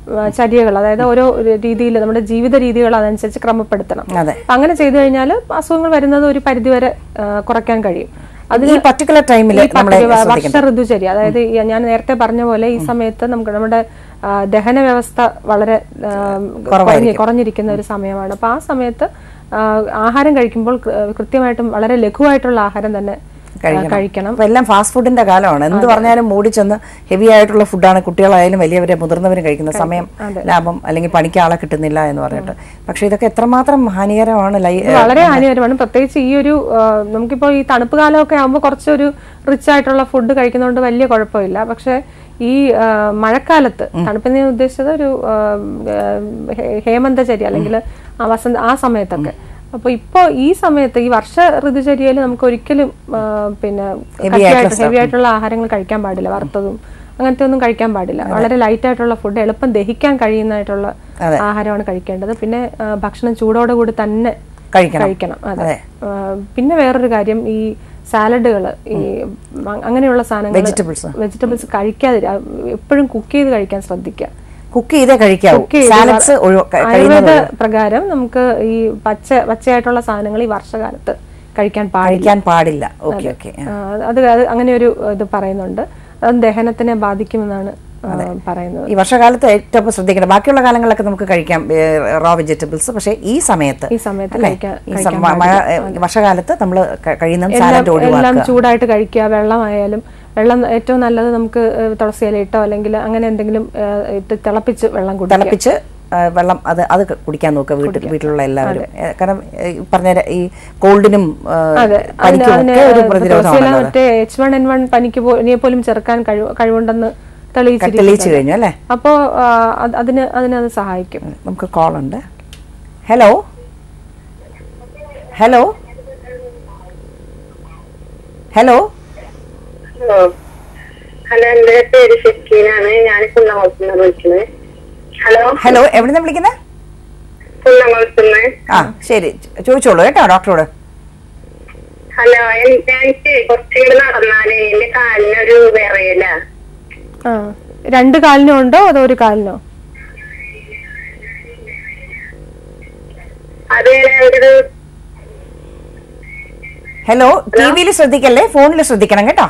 ചര്യകൾ അതായത് ഓരോ രീതിയിൽ നമ്മുടെ ജീവിത രീതികൾ അതനുസരിച്ച് ക്രമപ്പെടുത്തണം അതെ. അപ്പൊ അങ്ങനെ ചെയ്തു കഴിഞ്ഞാൽ അസുഖങ്ങൾ വരുന്നത് ഒരു പരിധിവരെ ആ, കുറയ്ക്കാൻ കഴിയും ഈ പർട്ടിക്കുലർ ടൈമിൽ ഈ നമ്മളെ പട്ടിക വർഷ ശ്രദ്ധിക്കണം ഋതുചര്യ അതായത് ഈ ഞാൻ നേരത്തെ പറഞ്ഞ പോലെ ഈ സമയത്ത് നമുക്ക് നമ്മുടെ ആ, ദഹന വ്യവസ്ഥ വളരെ ആ, കുറഞ്ഞ് കുറഞ്ഞിരിക്കുന്ന ഒരു സമയമാണ് അപ്പൊ ആ സമയത്ത് ആ, ആഹാരം കഴിക്കുമ്പോൾ കൃ- കൃത്യമായിട്ടും വളരെ ലഘുവായിട്ടുള്ള ആഹാരം തന്നെ ആ, കഴിക്കണം അപ്പൊ എല്ലാം ഫാസ്റ്റ് ഫുഡിന്റെ കാലമാണ് എന്ത് പറഞ്ഞാലും മൂടി ചെന്ന് ഹെവി ആയിട്ടുള്ള ഫുഡാണ് കുട്ടികളായാലും വലിയവരെ മുതിർന്നവരും കഴിക്കുന്ന സമയം ലാഭം അല്ലെങ്കിൽ പണിക്ക് ആളെ കിട്ടുന്നില്ല എന്ന് പറഞ്ഞിട്ട് പക്ഷെ ഇതൊക്കെ എത്രമാത്രം ഹാനികരമാണ് ലൈ ഇത് വളരെ ഹാനികരമാണ് പ്രത്യേകിച്ച് ഈ ഒരു ആ, നമുക്കിപ്പോൾ ഈ തണുപ്പ് കാലമൊക്കെ ആകുമ്പോൾ കുറച്ചൊരു റിച്ച് ആയിട്ടുള്ള ഫുഡ് കഴിക്കുന്നതുകൊണ്ട് വലിയ കുഴപ്പമില്ല പക്ഷെ ഈ ആ, മഴക്കാലത്ത് തണുപ്പിന് ഞാൻ ഉദ്ദേശിച്ചത് ഒരു ആ, ഹേ- ഹേമന്തചര്യ അല്ലെങ്കിൽ ആ വസന്ത ആ സമയത്തൊക്കെ അപ്പൊ ഇപ്പോ ഈ സമയത്ത് ഈ വർഷ ഋതുചര്യയിൽ നമുക്ക് ഒരിക്കലും ആ, പിന്നെ ഹെവി ആയിട്ടുള്ള ആഹാരങ്ങൾ കഴിക്കാൻ പാടില്ല വറുത്തതും അങ്ങനത്തെ ഒന്നും കഴിക്കാൻ പാടില്ല വളരെ ലൈറ്റ് ആയിട്ടുള്ള ഫുഡ് എളുപ്പം ദഹിക്കാൻ കഴിയുന്നതായിട്ടുള്ള ആഹാരമാണ് കഴിക്കേണ്ടത് പിന്നെ ആ, ഭക്ഷണം ചൂടോടെ കൂടി തന്നെ കഴിക്കണം കഴിക്കണം അതെ ആ, പിന്നെ വേറൊരു കാര്യം ഈ സാലഡുകൾ ഈ മ- അങ്ങനെയുള്ള സാധനങ്ങൾ Vegetables. വെജിറ്റബിൾസ് കഴിക്കാതെ എപ്പോഴും കുക്ക് ചെയ്ത് കഴിക്കാൻ ശ്രദ്ധിക്കുക കുക്ക് ചെയ്തേ കഴിക്കാവൂ Cook ചെയ്ത് സാലഡ്സ് ആയുർവേദ പ്രകാരം നമുക്ക് ഈ പച്ച പച്ചയായിട്ടുള്ള സാധനങ്ങൾ ഈ വർഷകാലത്ത് കഴിക്കാൻ പാടില്ല കഴിക്കാൻ പാടില്ല ഓക്കെ ഓക്കെ ആ, അത് അത് അങ്ങനെ ഒരു ഇത് പറയുന്നുണ്ട് അത് ദഹനത്തിനെ ബാധിക്കുമെന്നാണ് ആ, പറയുന്നത് ഈ വർഷകാലത്ത് ഏറ്റവും ശ്രദ്ധിക്കണം ബാക്കിയുള്ള കാലങ്ങളിലൊക്കെ നമുക്ക് കഴിക്കാം റോ വെജിറ്റബിൾസ് പക്ഷേ ഈ സമയത്ത് ഈ സമയത്ത് അല്ലേ? കഴിക്കാൻ ഈ സം- മഴ ഏ, വർഷകാലത്ത് നമ്മൾ കഴിയുന്ന എല്ലാം സാലഡ് എല്ലാം ഒഴിവാക്കുക ചൂടായിട്ട് കഴിക്കുക വെള്ളമായാലും വെള്ളം ഏറ്റവും നല്ലത് നമുക്ക് ഏഹ്, തുളസി ഇല ഇട്ടോ അല്ലെങ്കിൽ അങ്ങനെ എന്തെങ്കിലും ഏഹ്, ഇട്ട് തിളപ്പിച്ച് വെള്ളം കുടിക്കുക തിളപ്പിച്ച് ആ, വെള്ളം അത് അത് കുടിക്കാൻ നോക്കുക വീട്ടിൽ വീട്ടിലുള്ള എല്ലാവരും ഏ, കാരണം ഏ, ഈ പറഞ്ഞ ര- ഈ കോൾഡിനും ആ, അതെ അതിന് പനിക്കും അതിന് ഒക്കെ ഒരു തുളസിയില പ്രതിരോധമാണല്ലോ അത്. മറ്റേ എച്ച് വൺ എൻ വൺ പനിക്ക് പോ- നെ പോലും ചെറുക്കാൻ കഴിവ് കഴിവുണ്ടെന്ന് തെളിയിച്ചു തെളിയിച്ചിരിക്കുന്നു കഴിഞ്ഞു അല്ലേ അപ്പോ ആ, അത് അതിന് അതിനത് സഹായിക്കും നമുക്ക് കോൾ ഉണ്ട് ഹലോ ഹലോ ഹലോ ഹലോ എന്റെ പേര് ഷക്കീനാണ് ഞാൻ കുന്നംകുളത്തുനിന്ന് വിളിക്കുന്നത് ഹലോ ഹലോ എവിടെ നിന്ന് വിളിക്കുന്നത് കുന്നംകുളത്തുനിന്ന് ആ ശരി ചോദിച്ചോളൂ കേട്ടോ ഡോക്ടറോട് ഹലോ എൻ- എനിക്ക് കുറച്ചുകൂടി നടന്നാലേ എന്റെ കാലിനൊരു വിറയല ആ രണ്ട് കാലിനും ഉണ്ടോ അതോ ഒരു കാലിനോ അത് ഒരു ഹലോ ടി വിയിൽ ശ്രദ്ധിക്കല്ലേ ഫോണിൽ ശ്രദ്ധിക്കണം കേട്ടോ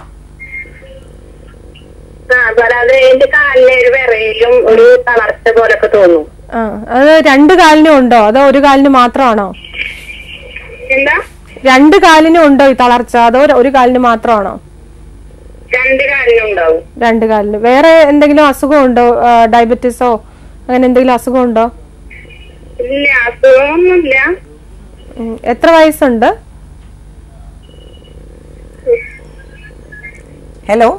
ആ പറയാതെ എന്റെ കാലിന് ഒരു വിറയലും ഒരു തളർച്ച പോലൊക്കെ തോന്നും ആ അത് രണ്ട് കാലിനും ഉണ്ടോ അതോ ഒരു കാലിന് മാത്രമാണോ എന്താ രണ്ട് കാലിനും ഉണ്ടോ ഈ തളർച്ച അതോ ഒരു- ഒരു കാലിന് മാത്രമാണോ രണ്ട് കാലിനും ഉണ്ടാവും രണ്ട് കാലിന് വേറെ എന്തെങ്കിലും അസുഖം ഉണ്ടോ ഡയബറ്റീസോ അങ്ങനെ എന്തെങ്കിലും അസുഖം ഉണ്ടോ ഇല്ല അസുഖമൊന്നുമില്ല ഉം. എത്ര വയസ്സുണ്ട് ഹലോ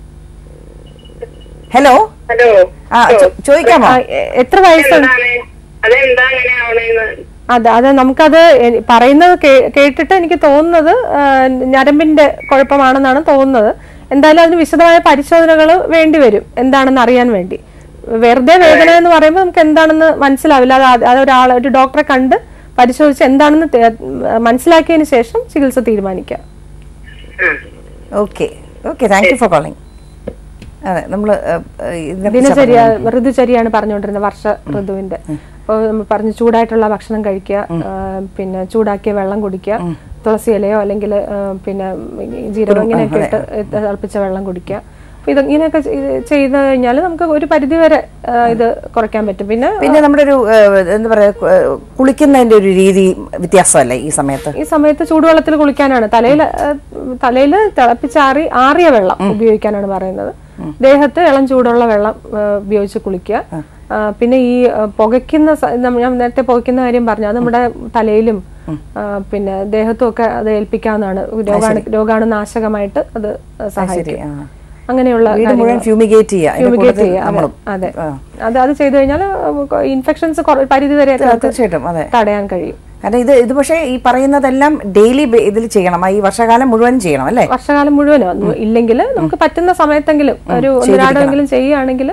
ഹലോ ഹലോ ആ ചോ- ചോദിക്കാമോ ആ, എ- എത്ര വയസ്സുണ്ട് എന്താണ് അതെന്താ അങ്ങനെ ആവണേന്ന് അതെ അത് നമുക്കത് എ- പറയുന്നത് കേ- കേട്ടിട്ട് എനിക്ക് തോന്നുന്നത് ആ, ഞരമ്പിന്റെ കുഴപ്പമാണെന്നാണ് തോന്നുന്നത് എന്തായാലും അതിന് വിശദമായ പരിശോധനകൾ വേണ്ടി വരും എന്താണെന്ന് അറിയാൻ വേണ്ടി വെറുതെ വേദന എന്ന് പറയുമ്പോൾ നമുക്ക് എന്താണെന്ന് മനസ്സിലാവില്ല അത് ആ- അത് ഒരാൾ ഒരു ഡോക്ടറെ കണ്ട് പരിശോധിച്ച് എന്താണെന്ന് തെ- മനസ്സിലാക്കിയതിന് ശേഷം ചികിത്സ തീരുമാനിക്കാം okay okay thank you for calling അതെ നമ്മൾ ദിനചര്യ ഋതുചര്യയാണ് പറഞ്ഞുകൊണ്ടിരുന്നത് വർഷ ഋതുവിന്റെ അപ്പോൾ നമ്മൾ പറഞ്ഞു ചൂടായിട്ടുള്ള ഭക്ഷണം കഴിക്കുക ആ, പിന്നെ ചൂടാക്കിയ വെള്ളം കുടിക്കുക തുളസി ഇലയോ അല്ലെങ്കിൽ ആ, പിന്നെ ഈ ജീരകം ഇങ്ങനെയൊക്കെ ഇട്ട് തിളപ്പിച്ച വെള്ളം കുടിക്കുക അപ്പൊ ഇത് ഇങ്ങനെയൊക്കെ ചെയ്ത് ചെയ്ത് കഴിഞ്ഞാൽ നമുക്ക് ഒരു പരിധി വരെ ആ, ഇത് കുറയ്ക്കാൻ പറ്റും പിന്നെ പിന്നെ നമ്മുടെ ഒരു ഏഹ്, എന്താ പറയാ ഏഹ്, കുളിക്കുന്നതിന്റെ ഒരു രീതി വ്യത്യാസമല്ലേ ഈ സമയത്ത് ഈ സമയത്ത് ചൂടുവെള്ളത്തിൽ കുളിക്കാനാണ് തലയിൽ തലയിൽ തിളപ്പിച്ചാറി ആറിയ വെള്ളം ഉപയോഗിക്കാനാണ് പറയുന്നത് ദേഹത്ത് ഇളം ചൂടുള്ള വെള്ളം ആ, ഉപയോഗിച്ച് കുളിക്കുക ആ, പിന്നെ ഈ ആ, പുകയ്ക്കുന്ന സ- നമ്മ- ഞാൻ നേരത്തെ പുകയ്ക്കുന്ന കാര്യം പറഞ്ഞു അത് നമ്മുടെ തലയിലും ആ, പിന്നെ ദേഹത്തും ഒക്കെ അത് ഏൽപ്പിക്കാവുന്നതാണ് രോഗാണു രോഗാണുനാശകമായിട്ട് അത് സഹായിക്കും ആ. അങ്ങനെയുള്ള വീട് മുഴുവൻ ഫ്യൂമിഗേറ്റ് ചെയ്യുക അതിന്റെ Fumigate കൂട്ടത്തിൽ ചെയ്യുക, അതെ, നമ്മളും അതെ ആ. അത് അത് ചെയ്തു കഴിഞ്ഞാൽ ഇൻഫെക്ഷൻസ് പരിധി വരെ തീർച്ചയായിട്ടും അതെ തടയാൻ കഴിയും കാരണം ഇത് ഇത് പക്ഷേ ഈ പറയുന്നതെല്ലാം ഡെയിലി ഇതിൽ ചെയ്യണം ആ ഈ വർഷകാലം മുഴുവൻ ചെയ്യണം അല്ലേ വർഷകാലം മുഴുവനോ ഇല്ലെങ്കിൽ നമുക്ക് പറ്റുന്ന സമയത്തെങ്കിലും ഒരു ഒന്നിരാടെങ്കിലും ചെയ്യുകയാണെങ്കിൽ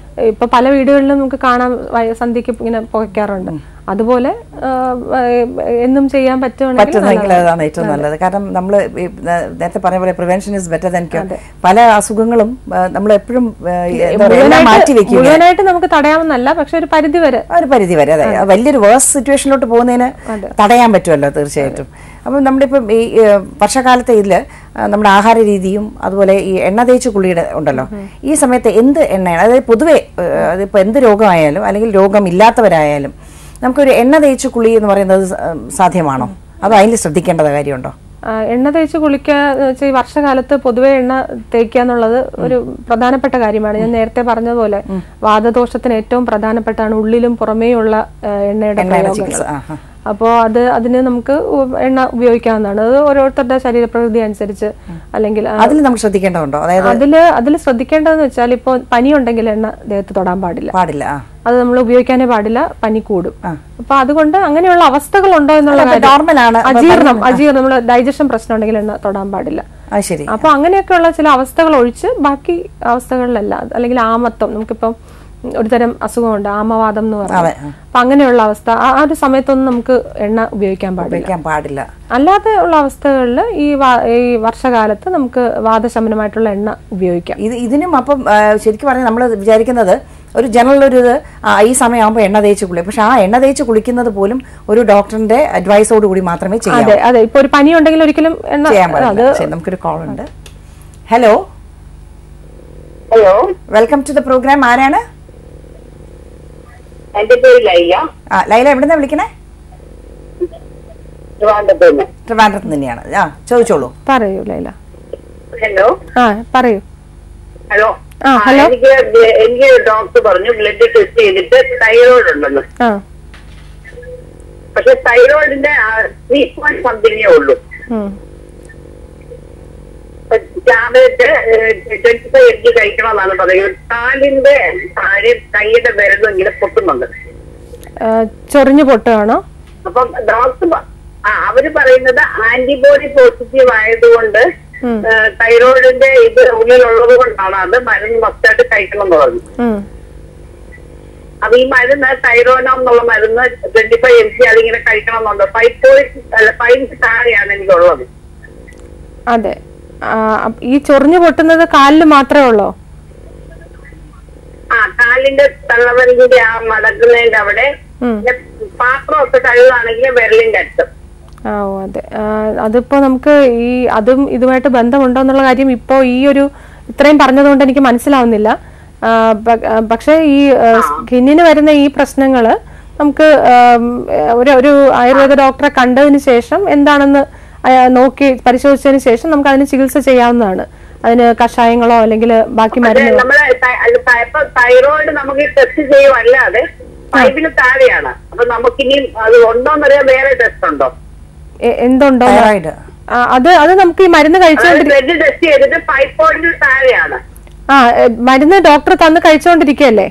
ഇപ്പൊ പല വീടുകളിലും നമുക്ക് കാണാൻ വയ- സന്ധ്യക്ക് ഇങ്ങനെ പുകയ്ക്കാറുണ്ട് അതുപോലെ ആ, ഏ, എന്നും ചെയ്യാൻ പറ്റുവാണെങ്കിൽ പറ്റുന്നെങ്കിൽ അതാണ് ഏറ്റവും നല്ലത് കാരണം നമ്മൾ നേരത്തെ പറഞ്ഞ പോലെ prevention is better than cure പല അസുഖങ്ങളും നമ്മൾ എപ്പോഴും എല്ലാം മാറ്റി വെക്കും മുഴുവനായിട്ട് നമുക്ക് തടയാമെന്നല്ല പക്ഷെ ഒരു പരിധി വരെ ആ ഒരു പരിധി വരെ അതെ ആ വലിയൊരു വേഴ്സ് സിറ്റുവേഷനിലോട്ട് പോകുന്നതിന് തടയാൻ പറ്റുമല്ലോ തീർച്ചയായിട്ടും അപ്പം നമ്മുടെ ഇപ്പം ഈ ഏഹ്, വർഷകാലത്തെ ഇതിൽ നമ്മുടെ ആഹാര രീതിയും അതുപോലെ ഈ എണ്ണ തേച്ച് കുളിയുടെ ഉണ്ടല്ലോ ഈ സമയത്ത് എന്ത് എണ്ണയാണ് അതായത് പൊതുവെ ഏഹ്, അതിപ്പോൾ എന്ത് രോഗമായാലും അല്ലെങ്കിൽ രോഗമില്ലാത്തവരായാലും നമുക്കൊരു എണ്ണ തേച്ച് കുളി എന്ന് പറയുന്നത് സ- ഏഹ്, സാധ്യമാണോ അതോ അതിൽ ശ്രദ്ധിക്കേണ്ടത് കാര്യമുണ്ടോ ആ, എണ്ണ തേച്ച് കുളിക്കുക എന്ന് വെച്ചാൽ ഈ വർഷകാലത്ത് പൊതുവെ എണ്ണ തേക്കുക എന്നുള്ളത് ഒരു പ്രധാനപ്പെട്ട കാര്യമാണ് ഞാൻ നേരത്തെ പറഞ്ഞതുപോലെ വാദദോഷത്തിന് ഏറ്റവും പ്രധാനപ്പെട്ടാണ് ഉള്ളിലും പുറമേയുള്ള ആ, എണ്ണയുടെ എണ്ണയുടെ പ്രയോഗങ്ങൾ ചികിത്സ ആ ആ. അപ്പോൾ അത് അതിന് നമുക്ക് ഉ- എണ്ണ ഉപയോഗിക്കാവുന്നതാണ് അത് ഓരോരുത്തരുടെ ശരീരപ്രകൃതി അനുസരിച്ച് അല്ലെങ്കിൽ ആ, അതിൽ നമ്മൾ ശ്രദ്ധിക്കേണ്ടതുണ്ടോ അതായത് അതില് അതിൽ ശ്രദ്ധിക്കേണ്ടതെന്ന് വെച്ചാൽ ഇപ്പോൾ പനി ഉണ്ടെങ്കിൽ എണ്ണ ദേഹത്ത് തൊടാൻ പാടില്ല പാടില്ല ആ അത് നമ്മൾ ഉപയോഗിക്കാനേ പാടില്ല പനി കൂടും അപ്പൊ അതുകൊണ്ട് അങ്ങനെയുള്ള അവസ്ഥകൾ ഉണ്ടോ എന്നുള്ള അല്ല, കാര്യം- normal ആണ്. അപ്പൊ അജീർണം അജീർണം നമ്മൾ ഡൈജഷൻ പ്രശ്നം ഉണ്ടെങ്കിൽ എണ്ണ തൊടാൻ പാടില്ല അത് ശരി അപ്പൊ അങ്ങനെയൊക്കെയുള്ള ചില അവസ്ഥകൾ ഒഴിച്ച് ബാക്കി അവസ്ഥകളിലല്ല അല്ലെങ്കിൽ ആമത്വം നമുക്കിപ്പം ഒരുതരം അസുഖമുണ്ട് ആമവാദം എന്ന് അതെ, പറയുന്നത് ആ. അപ്പൊ അങ്ങനെയുള്ള അവസ്ഥ ആ- ആ ഒരു സമയത്തൊന്നും നമുക്ക് എണ്ണ ഉപയോഗിക്കാൻ പാടില്ല ഉപയോഗിക്കാൻ പാടില്ല അല്ലാതെ ഉള്ള അവസ്ഥകളിൽ ഈ വാ- ഈ വർഷകാലത്ത് നമുക്ക് വാദശമനമായിട്ടുള്ള എണ്ണ ഉപയോഗിക്കാം ഇത് ഇതിനും അപ്പം ആ, ശരിക്കും പറഞ്ഞാൽ നമ്മൾ വിചാരിക്കുന്നത് ഒരു ജനറൽ ഒരു ഇത് ആ, ഈ സമയമാകുമ്പോൾ എണ്ണ തേച്ച് കുളി പക്ഷെ ആ എണ്ണ തേച്ച് കുളിക്കുന്നത് പോലും ഒരു ഡോക്ടറിന്റെ അഡ്വൈസോട് കൂടി മാത്രമേ ചെയ്യാവൂ അതെ അതെ ഇപ്പൊ ഒരു പനി ഉണ്ടെങ്കിൽ ഒരിക്കലും എണ്ണ ചെയ്യാൻ അത് പാടില്ല ശരി നമുക്കൊരു കോൾ ഉണ്ട് hello hello welcome to the programme ആരാണ് എന്റെ പേര് ലൈല ആ ലൈല എവിടുന്നാ വിളിക്കണേ ട്രിവാൻഡ്രത്തുനിന്ന് ട്രിവാൻഡ്രത്ത് തന്നെയാണ് ആ ചോദിച്ചോളൂ പറയൂ ലൈല ഹലോ ആ പറയൂ ഹലോ ആ, ആ, ഹലോ. എനിക്ക് ബ്ല- എനിക്ക് ഡോക്ടർ പറഞ്ഞു ബ്ലഡ് ടെസ്റ്റ് ചെയ്തിട്ട് തൈറോയിഡ് ഉണ്ടെന്ന് ആ പക്ഷെ തൈറോയിഡിന്റെ ത്രീ പോയിന്റ് സംതിങ്ങേ ഉള്ളൂ ഉം. Tablet twenty five M G കഴിക്കണമെന്നാണ് പറയുന്നത് കാലിന്റെ താഴെ കൈയുടെ വിരലും ഇങ്ങനെ പൊട്ടുന്നുണ്ട് ആ, ചൊറിഞ്ഞു പൊട്ടുകയാണോ അപ്പം ഡോക്ടർ പ- ആ അവര് പറയുന്നത് ആന്റിബോഡി പോസിറ്റീവ് ആയതുകൊണ്ട് ഉം. തൈറോയിഡിന്റെ ഇത് ഉള്ളിലുള്ളത് കൊണ്ടാണ് അത് മരുന്ന് മസ്റ്റായിട്ട് കഴിക്കണം എന്ന് പറഞ്ഞു ഉം. അപ്പൊ ഈ മരുന്ന് തൈറോനോം എന്നുള്ള മരുന്ന് ട്വന്റി ഫൈവ് എം സി അതിങ്ങനെ കഴിക്കണം എന്നുണ്ട് ഫൈവ് പോയിന്റ് അല്ല ഫൈവ് താഴെയാണ് എനിക്കുള്ളത് അതെ ആ, അപ്പ- ഈ ചൊറിഞ്ഞു പൊട്ടുന്നത് കാലിൽ മാത്രമേ ഉള്ളോ ആ കാലിന്റെ തള്ളവരലിന്റെ ആ മടക്കുന്നതിന്റെ അവിടെ ഉം. പിന്നെ പാത്രമൊക്കെ കഴുകുകയാണെങ്കിൽ വിരലിന്റെ അടുത്ത് ആ ഓ അതെ ആ, അതിപ്പോ നമുക്ക് ഈ അതും ഇതുമായിട്ട് ബന്ധമുണ്ടോ എന്നുള്ള കാര്യം ഇപ്പോ ഈ ഒരു ഇത്രയും പറഞ്ഞതുകൊണ്ട് എനിക്ക് മനസ്സിലാവുന്നില്ല ആ, പ- ആ, പക്ഷേ ഈ സ്കിന്നിന് വരുന്ന ഈ പ്രശ്നങ്ങള് നമുക്ക് ആം, ഒരു ഒരു ആയുർവേദ ഡോക്ടറെ കണ്ടതിന് ശേഷം എന്താണെന്ന് അയ- നോക്കി പരിശോധിച്ചതിന് ശേഷം നമുക്ക് അതിന് ചികിത്സ ചെയ്യാവുന്നതാണ് അതിന് കഷായങ്ങളോ അല്ലെങ്കിൽ ബാക്കി അത് മരുന്നുകളോ നമ്മള് ത- അത് ത- ഇപ്പൊ തൈറോയിഡ് നമുക്ക് ടെസ്റ്റ് ചെയ്യുമല്ലാതെ ഫൈവിന് താഴെയാണ് അപ്പൊ നമുക്കിനി അത് ഉണ്ടോന്നറിയാൻ വേറെ ടെസ്റ്റ് ഉണ്ടോ എ- എന്തുണ്ടോ എന്ന് തൈറോയിഡ് ആ, അത് അത് നമുക്ക് ഈ മരുന്ന് കഴിച്ചുകൊണ്ട് ബ്ലഡ് ടെസ്റ്റ് ചെയ്തിട്ട് ഫൈവ് പോയിന്റിന് താഴെയാണ് ആ എ, മരുന്ന് ഡോക്ടർ തന്ന് കഴിച്ചുകൊണ്ടിരിക്കുകയല്ലേ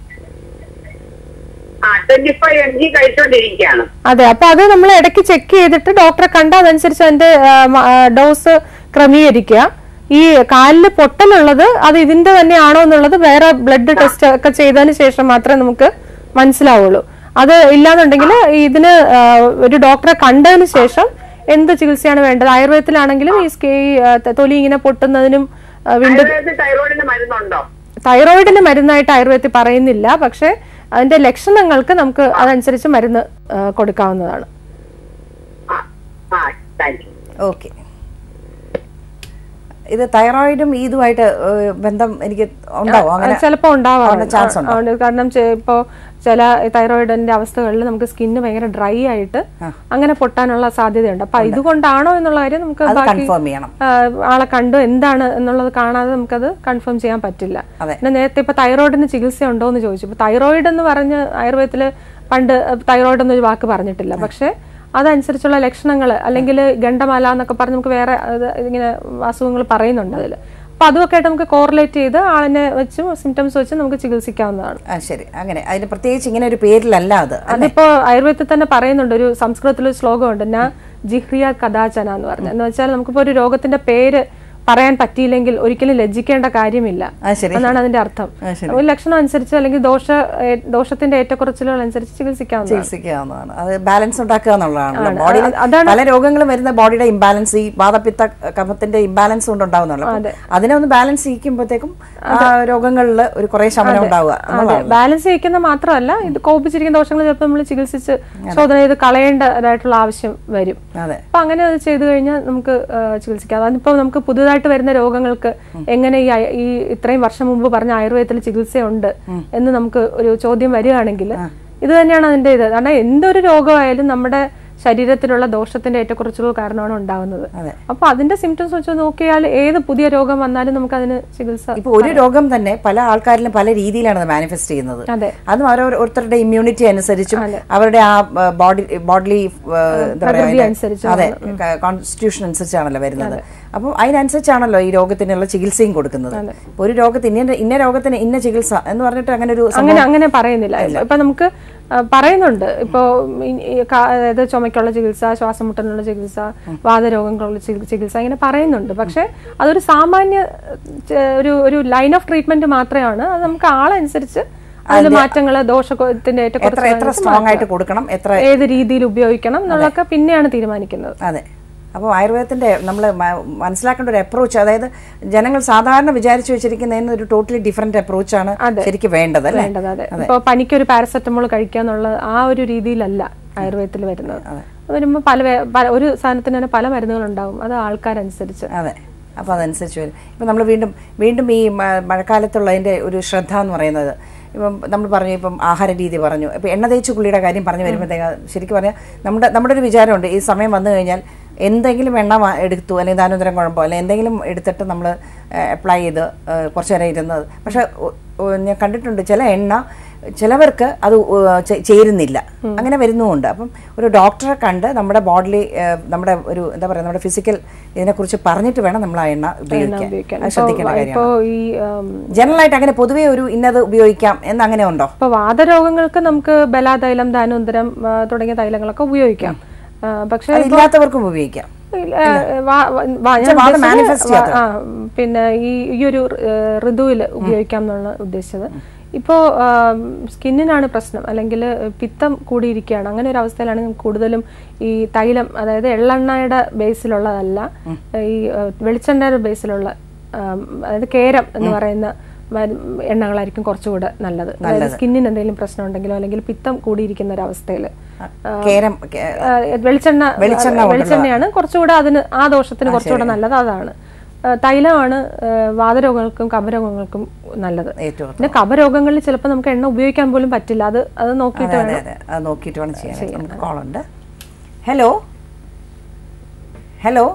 ആ ട്വന്റി ഫൈവ് എം ജി കഴിച്ചോണ്ടിരിക്കുകയാണ് അതെ അപ്പൊ അത് നമ്മൾ ഇടയ്ക്ക് ചെക്ക് ചെയ്തിട്ട് ഡോക്ടറെ കണ്ട അതനുസരിച്ച് അതിന്റെ ഡോസ് ക്രമീകരിക്കുക ഈ കാലിൽ പൊട്ടലുള്ളത് അത് ഇതിന്റെ തന്നെയാണോ എന്നുള്ളത് വേറെ ബ്ലഡ് ടെസ്റ്റ് ഒക്കെ ചെയ്തതിന് ശേഷം മാത്രമേ നമുക്ക് മനസ്സിലാവുള്ളൂ അത് ഇല്ലാന്നുണ്ടെങ്കിൽ ഇതിന് ആ, ഒരു ഡോക്ടറെ കണ്ടതിന് ശേഷം എന്ത് ചികിത്സയാണ് വേണ്ടത് ആയുർവേദത്തിലാണെങ്കിലും ഈ സ്കേ ഈ, ആ, തൊലി ഇങ്ങനെ പൊട്ടുന്നതിനും ആ, വീണ്ടും ആയുർവേദത്തിൽ തൈറോയിഡിന്റെ മരുന്നുണ്ടോ തൈറോയിഡിന് മരുന്നായിട്ട് ആയുർവേദത്തിൽ പറയുന്നില്ല പക്ഷെ അതിന്റെ ലക്ഷണങ്ങൾക്ക് നമുക്ക് അതനുസരിച്ച് മരുന്ന് ആ, കൊടുക്കാവുന്നതാണ് ആ ആ താങ്ക് യു ഓക്കെ ഇത് തൈറോയിഡും ഇതുമായിട്ട് ഏഹ്, ബന്ധം എനിക്ക് ഉണ്ടാവും അങ്ങനെ ചിലപ്പോൾ ഉണ്ടാവാറുണ്ട് ചാൻസ് ഉണ്ടോ ആ, ഉണ്ട്. കാരണം ചെ- ഇപ്പോ ചില തൈറോയിഡിന്റെ അവസ്ഥകളിൽ നമുക്ക് സ്കിന്ന് ഭയങ്കര ഡ്രൈ ആയിട്ട് അങ്ങനെ പൊട്ടാനുള്ള സാധ്യതയുണ്ട് അപ്പൊ ഇതുകൊണ്ടാണോ എന്നുള്ള കാര്യം നമുക്ക് അത് ബാക്കി കൺഫേം ചെയ്യണം ആ, ആളെ കണ്ടു എന്താണ് എന്നുള്ളത് കാണാതെ നമുക്കത് കൺഫേം ചെയ്യാൻ പറ്റില്ല അതെ. പിന്നെ നേരത്തെ ഇപ്പൊ തൈറോയിഡിന് ചികിത്സ ഉണ്ടോ എന്ന് ചോദിച്ചു ഇപ്പൊ തൈറോയിഡ് എന്ന് പറഞ്ഞ് ആയുർവേദത്തില് പണ്ട് തൈറോയിഡ് എന്നൊരു വാക്ക് പറഞ്ഞിട്ടില്ല പക്ഷെ അതനുസരിച്ചുള്ള ലക്ഷണങ്ങൾ അല്ലെങ്കിൽ ഗണ്ഡമാല എന്നൊക്കെ പറഞ്ഞ് നമുക്ക് വേറെ അത് ഇങ്ങനെ അസുഖങ്ങൾ പറയുന്നുണ്ട് അതിൽ അപ്പൊ അതുമൊക്കെ ആയിട്ട് നമുക്ക് കോറിലേറ്റ് ചെയ്ത് ആളിനെ വെച്ചും സിംറ്റംസ് വെച്ച് നമുക്ക് ചികിത്സിക്കാവുന്നതാണ് ആ ശരി അങ്ങനെ അതിന് പ്രത്യേകിച്ച് ഇങ്ങനെ ഒരു പേരിലല്ല അത് അതിപ്പോ ആയുർവേദത്തിൽ തന്നെ പറയുന്നുണ്ട് ഒരു സംസ്കൃതത്തിൽ ഒരു ശ്ലോകമുണ്ട് നാ ജിഹ്രിയ കഥാചന എന്ന് പറഞ്ഞ എന്ന് വെച്ചാൽ നമുക്കിപ്പോ ഒരു രോഗത്തിന്റെ പേര് പറയാൻ പറ്റിയില്ലെങ്കിൽ ഒരിക്കലും ലജ്ജിക്കേണ്ട കാര്യമില്ല ആ ശരി എന്നാണ് അതിന്റെ അർത്ഥം ആ, ശരി. ഒരു ലക്ഷണം അനുസരിച്ച് അല്ലെങ്കിൽ ദോഷ ഏ- ദോഷത്തിന്റെ ഏറ്റക്കുറച്ചിലുകൾ അനുസരിച്ച് ചികിത്സിക്കാവുന്നതാണ് ചികിത്സിക്കാവുന്നതാണ് അത് ബാലൻസ് ഉണ്ടാക്കുക എന്നുള്ളതാണല്ലോ ബോഡിയിൽ അതാണ് പല രോഗങ്ങളും വരുന്ന ബോഡിയുടെ ഇംബാലൻസ് ഈ വാദപിത്ത കഫത്തിന്റെ ഇംബാലൻസ് കൊണ്ട് ഉണ്ടാവുന്നുള്ളൂ അപ്പം അതിനെ ഒന്ന് ബാലൻസ് ചെയ്യിക്കുമ്പോഴത്തേക്കും ആ രോഗങ്ങളിൽ ഒരു കുറെ ശമനം ഉണ്ടാവുക അതെ എന്നുള്ളതാണ് ബാലൻസ് ചെയ്യിക്കുന്ന മാത്രമല്ല ഇത് കോപിച്ചിരിക്കുന്ന ദോഷങ്ങൾ ചിലപ്പോൾ നമ്മൾ ചികിത്സിച്ച് ശോധന ചെയ്ത് കളയേണ്ടതായിട്ടുള്ള ആവശ്യം വരും അതെ അപ്പൊ അങ്ങനെ അത് ചെയ്തു കഴിഞ്ഞാൽ നമുക്ക് ആ, ചികിത്സിക്കാം അതിപ്പോ നമുക്ക് പുതുതായിട്ട് വരുന്ന രോഗങ്ങൾക്ക് എങ്ങനെ ഈ അയ- ഈ ഇത്രയും വർഷം മുമ്പ് പറഞ്ഞ ആയുർവേദത്തിൽ ചികിത്സയുണ്ട് എന്ന് നമുക്ക് ഒരു ചോദ്യം വരികയാണെങ്കിൽ ഇത് തന്നെയാണ് അതിന്റെ ഇത് കാരണം എന്തൊരു രോഗമായാലും നമ്മുടെ ശരീരത്തിലുള്ള ദോഷത്തിന്റെ ഏറ്റക്കുറച്ചിലുകൾ കാരണമാണ് ഉണ്ടാകുന്നത് അതെ. അപ്പൊ അതിന്റെ സിംറ്റംസ് വെച്ച് നോക്കിയാൽ ഏത് പുതിയ രോഗം വന്നാലും നമുക്ക് അതിന് ചികിത്സ ഇപ്പൊ ഒരു രോഗം തന്നെ പല ആൾക്കാരിലും പല രീതിയിലാണ് അത് മാനിഫെസ്റ്റ് ചെയ്യുന്നത് അതെ. അതും ഓരോരുത്തരുടെ ഇമ്മ്യൂണിറ്റി അനുസരിച്ചും അവരുടെ ആ ബോഡി ബോഡി എന്താ പ്രകൃതി പറയാ അനുസരിച്ച് അതെ കോൺസ്റ്റിറ്റ്യൂഷൻ അനുസരിച്ചാണല്ലോ വരുന്നത് അപ്പം അതിനനുസരിച്ചാണല്ലോ ഈ രോഗത്തിനുള്ള ചികിത്സയും കൊടുക്കുന്നത് ഇപ്പൊ ഒരു രോഗത്തിന് ഇന്ന ഇന്ന രോഗത്തിന് ഇന്ന ചികിത്സ എന്ന് പറഞ്ഞിട്ട് അങ്ങനെ ഒരു സംഭവം അങ്ങനെ അങ്ങനെ പറയുന്നില്ല ഇപ്പൊ നമുക്ക് ആ, പറയുന്നുണ്ട് ഇപ്പോ ഈ- ഈ കാ- അതായത് ചുമയ്ക്കുള്ള ചികിത്സ ശ്വാസം മുട്ടലിനുള്ള ചികിത്സ വാതരോഗങ്ങളുള്ള ചികി- ചികിത്സ ഇങ്ങനെ പറയുന്നുണ്ട് പക്ഷെ അതൊരു സാമാന്യ ചെ- ഒരു ഒരു ലൈൻ ഓഫ് ട്രീറ്റ്മെന്റ് മാത്രമാണ് അത് നമുക്ക് ആളനുസരിച്ച് അതിൽ മാറ്റങ്ങൾ ദോഷത്തിന്റെ എത്ര ഏറ്റക്കുറച്ചിലുകൾ എത്ര സ്ട്രോങ് ആയിട്ട് കൊടുക്കണം എത്ര ഏത് രീതിയിൽ ഉപയോഗിക്കണം എന്നുള്ളതൊക്കെ പിന്നെയാണ് തീരുമാനിക്കുന്നത് അതെ അപ്പോൾ ആയുർവേദത്തിന്റെ നമ്മൾ മനസ്സിലാക്കേണ്ട ഒരു അപ്രോച്ച് അതായത് ജനങ്ങൾ സാധാരണ വിചാരിച്ചു വെച്ചിരിക്കുന്നതിന് ഒരു ടോട്ടലി ഡിഫറെന്റ് അപ്രോച്ചാണ് ശരിക്കും വേണ്ടത് അല്ലേ വേണ്ടത് അതെ ഇപ്പൊ പനിക്ക് ഒരു പാരസെറ്റമോൾ കഴിക്കുക എന്നുള്ള ആ ഒരു രീതിയിലല്ല ആയുർവേദത്തിൽ വരുന്നത് വരുമ്പോൾ പല വേ- പല- ഒരു സാധനത്തിന് തന്നെ പല മരുന്നുകൾ ഉണ്ടാവും അത് ആൾക്കാരനുസരിച്ച് അതെ അപ്പോൾ അതനുസരിച്ച് വരും ഇപ്പം നമ്മൾ വീണ്ടും വീണ്ടും ഈ മ- മഴക്കാലത്തുള്ളതിൻ്റെ ഒരു ശ്രദ്ധ എന്ന് പറയുന്നത് ഇപ്പം നമ്മൾ പറഞ്ഞു ഇപ്പം ആഹാര രീതി പറഞ്ഞു ഇപ്പം എണ്ണ തേച്ച് കുളിയുടെ കാര്യം പറഞ്ഞു വരുമ്പോഴത്തേക്ക് ശരിക്കും പറഞ്ഞാൽ നമ്മുടെ നമ്മുടെ ഒരു വിചാരമുണ്ട് ഈ സമയം വന്നു കഴിഞ്ഞാൽ എന്തെങ്കിലും എണ്ണ വാ- എടുത്തു അല്ലെങ്കിൽ ദാനോദരം കുഴമ്പോ അല്ലെങ്കിൽ എന്തെങ്കിലും എടുത്തിട്ട് നമ്മൾ അപ്ലൈ ചെയ്ത് ഏഹ്, കുറച്ച് നേരം ഇരുന്നത് പക്ഷെ ഒ- ഒ- ഞാൻ കണ്ടിട്ടുണ്ട് ചില എണ്ണ ചിലവർക്ക് അത് ഉ- ചെ- ചേരുന്നില്ല അങ്ങനെ വരുന്നുമുണ്ട് അപ്പം ഒരു ഡോക്ടറെ കണ്ട് നമ്മുടെ ബോഡിലി നമ്മുടെ ഒരു എന്താ പറയുക നമ്മുടെ ഫിസിക്കൽ ഇതിനെക്കുറിച്ച് പറഞ്ഞിട്ട് വേണം നമ്മൾ ആ എണ്ണ ഉപയോഗിക്കാൻ ഉപയോഗിക്കാൻ അത് ശ്രദ്ധിക്കേണ്ട ഇപ്പോ കാര്യമാണ് ഈ ഉം, ജനറൽ ആയിട്ട് അങ്ങനെ പൊതുവേ ഒരു ഇന്നത് ഉപയോഗിക്കാം എന്ന് അങ്ങനെ ഉണ്ടോ ഇപ്പൊ വാതരോഗങ്ങൾക്ക് നമുക്ക് ബലാതൈലം ധാനോന്തരം ആ, തുടങ്ങിയ തൈലങ്ങളൊക്കെ ഉപയോഗിക്കാം ആ, പക്ഷേ അതില്ലാത്തവർക്കും ഉപയോഗിക്കാം ഇല്ല, വാ- വാ- വാ- ഞാൻ പക്ഷേ വാദം ഉദ്ദേശിച്ചത് manifest ചെയ്യാത്തത്. ആ, പിന്നെ ഈ ഈ ഒരു ഋതുവിൽ ഉപയോഗിക്കാം എന്നുള്ള ഉദ്ദേശിച്ചത് ഇപ്പോൾ സ്കിന്നിനാണ് പ്രശ്നം അല്ലെങ്കിൽ പിത്തം കൂടിയിരിക്കുകയാണ് അങ്ങനെ ഒരു അവസ്ഥയിലാണെങ്കിൽ കൂടുതലും ഈ തൈലം അതായത് എള്ളെണ്ണയുടെ ബേസിലുള്ളതല്ല ഈ ആ, വെളിച്ചെണ്ണയുടെ ബേസിലുള്ള ആ, അതായത് കേരം എന്ന് പറയുന്ന മരു- എണ്ണകളായിരിക്കും കുറച്ചുകൂടെ നല്ലത് അതായത് സ്കിന്നിന് എന്തെങ്കിലും പ്രശ്നം ഉണ്ടെങ്കിലോ അല്ലെങ്കിൽ പിത്തം കൂടിയിരിക്കുന്ന ഒരു അവസ്ഥയിൽ കേരം കേ- വെളിച്ചെണ്ണ വെളിച്ചെണ്ണ ആ, വെളിച്ചെണ്ണയാണ് കുറച്ചുകൂടെ അതിന് ആ ദോഷത്തിന് കുറച്ചുകൂടെ നല്ലത് അതാണ് ആ, തൈലമാണ് ആ, വാതരോഗങ്ങൾക്കും കഫരോഗങ്ങൾക്കും നല്ലത് ഏറ്റവും പിന്നെ കഫരോഗങ്ങളിൽ ചിലപ്പോൾ നമുക്ക് എണ്ണ ഉപയോഗിക്കാൻ പോലും പറ്റില്ല അത് അത് നോക്കിയിട്ട് അതെ അതെ അത് നോക്കിയിട്ട് വേണം ചെയ്യാൻ നമുക്ക് കോളുണ്ട് ഹലോ ഹലോ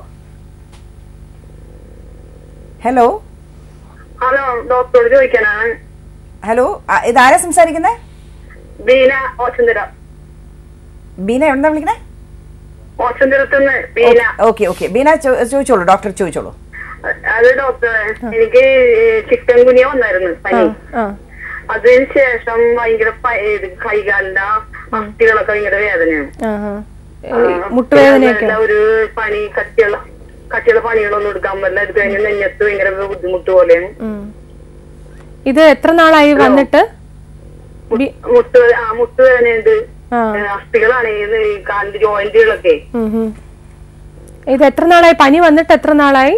ഹലോ ഹലോ ഡോക്ടറോട് ചോദിക്കാനാണ് ഹലോ ഇതാരാ സംസാരിക്കുന്നത് ബീന ഓച്ചന്തിരം ബീന എവിടെന്നാ വിളിക്കണേ ഓച്ചന്തിരത്തുനിന്ന് ബീന ഓക്കെ ഓക്കെ ബീന ചോ- ചോദിച്ചോളൂ ഡോക്ടർ ചോദിച്ചോളൂ അത് ഡോക്ടറെ എനിക്ക് ചിക്കൻ കുനിയ വന്നായിരുന്നു പനി ആ അതിന് ശേഷം ഭയങ്കര പ- ഇത് കൈകാലിന്റെ അസ്ഥികളൊക്കെ ഭയങ്കര വേദനയാണ് ആ ആ. ഈ മുട്ടുവേദനയൊക്കെ നല്ല ഒരു പണി കട്ടിയുള്ള കട്ടിയുള്ള പണികളൊന്നും എടുക്കാൻ പറ്റില്ല ഇത് കഴിഞ്ഞ് നെഞ്ഞത്ത് ഭയങ്കര ബുദ്ധിമുട്ട് പോലെയാണ് ഉം. ഇത് എത്ര നാളായി വന്നിട്ട് ബി- മുട്ട് ആ മുട്ട് വേദനയുണ്ട് ആ ഏ, അസ്ഥികളാണ് ഈ ഈ കാലിന്റെ ജോയിന്റുകളൊക്കെ ഉം, ഉം. ഇത് എത്ര നാളായി പനി വന്നിട്ട് എത്ര നാളായി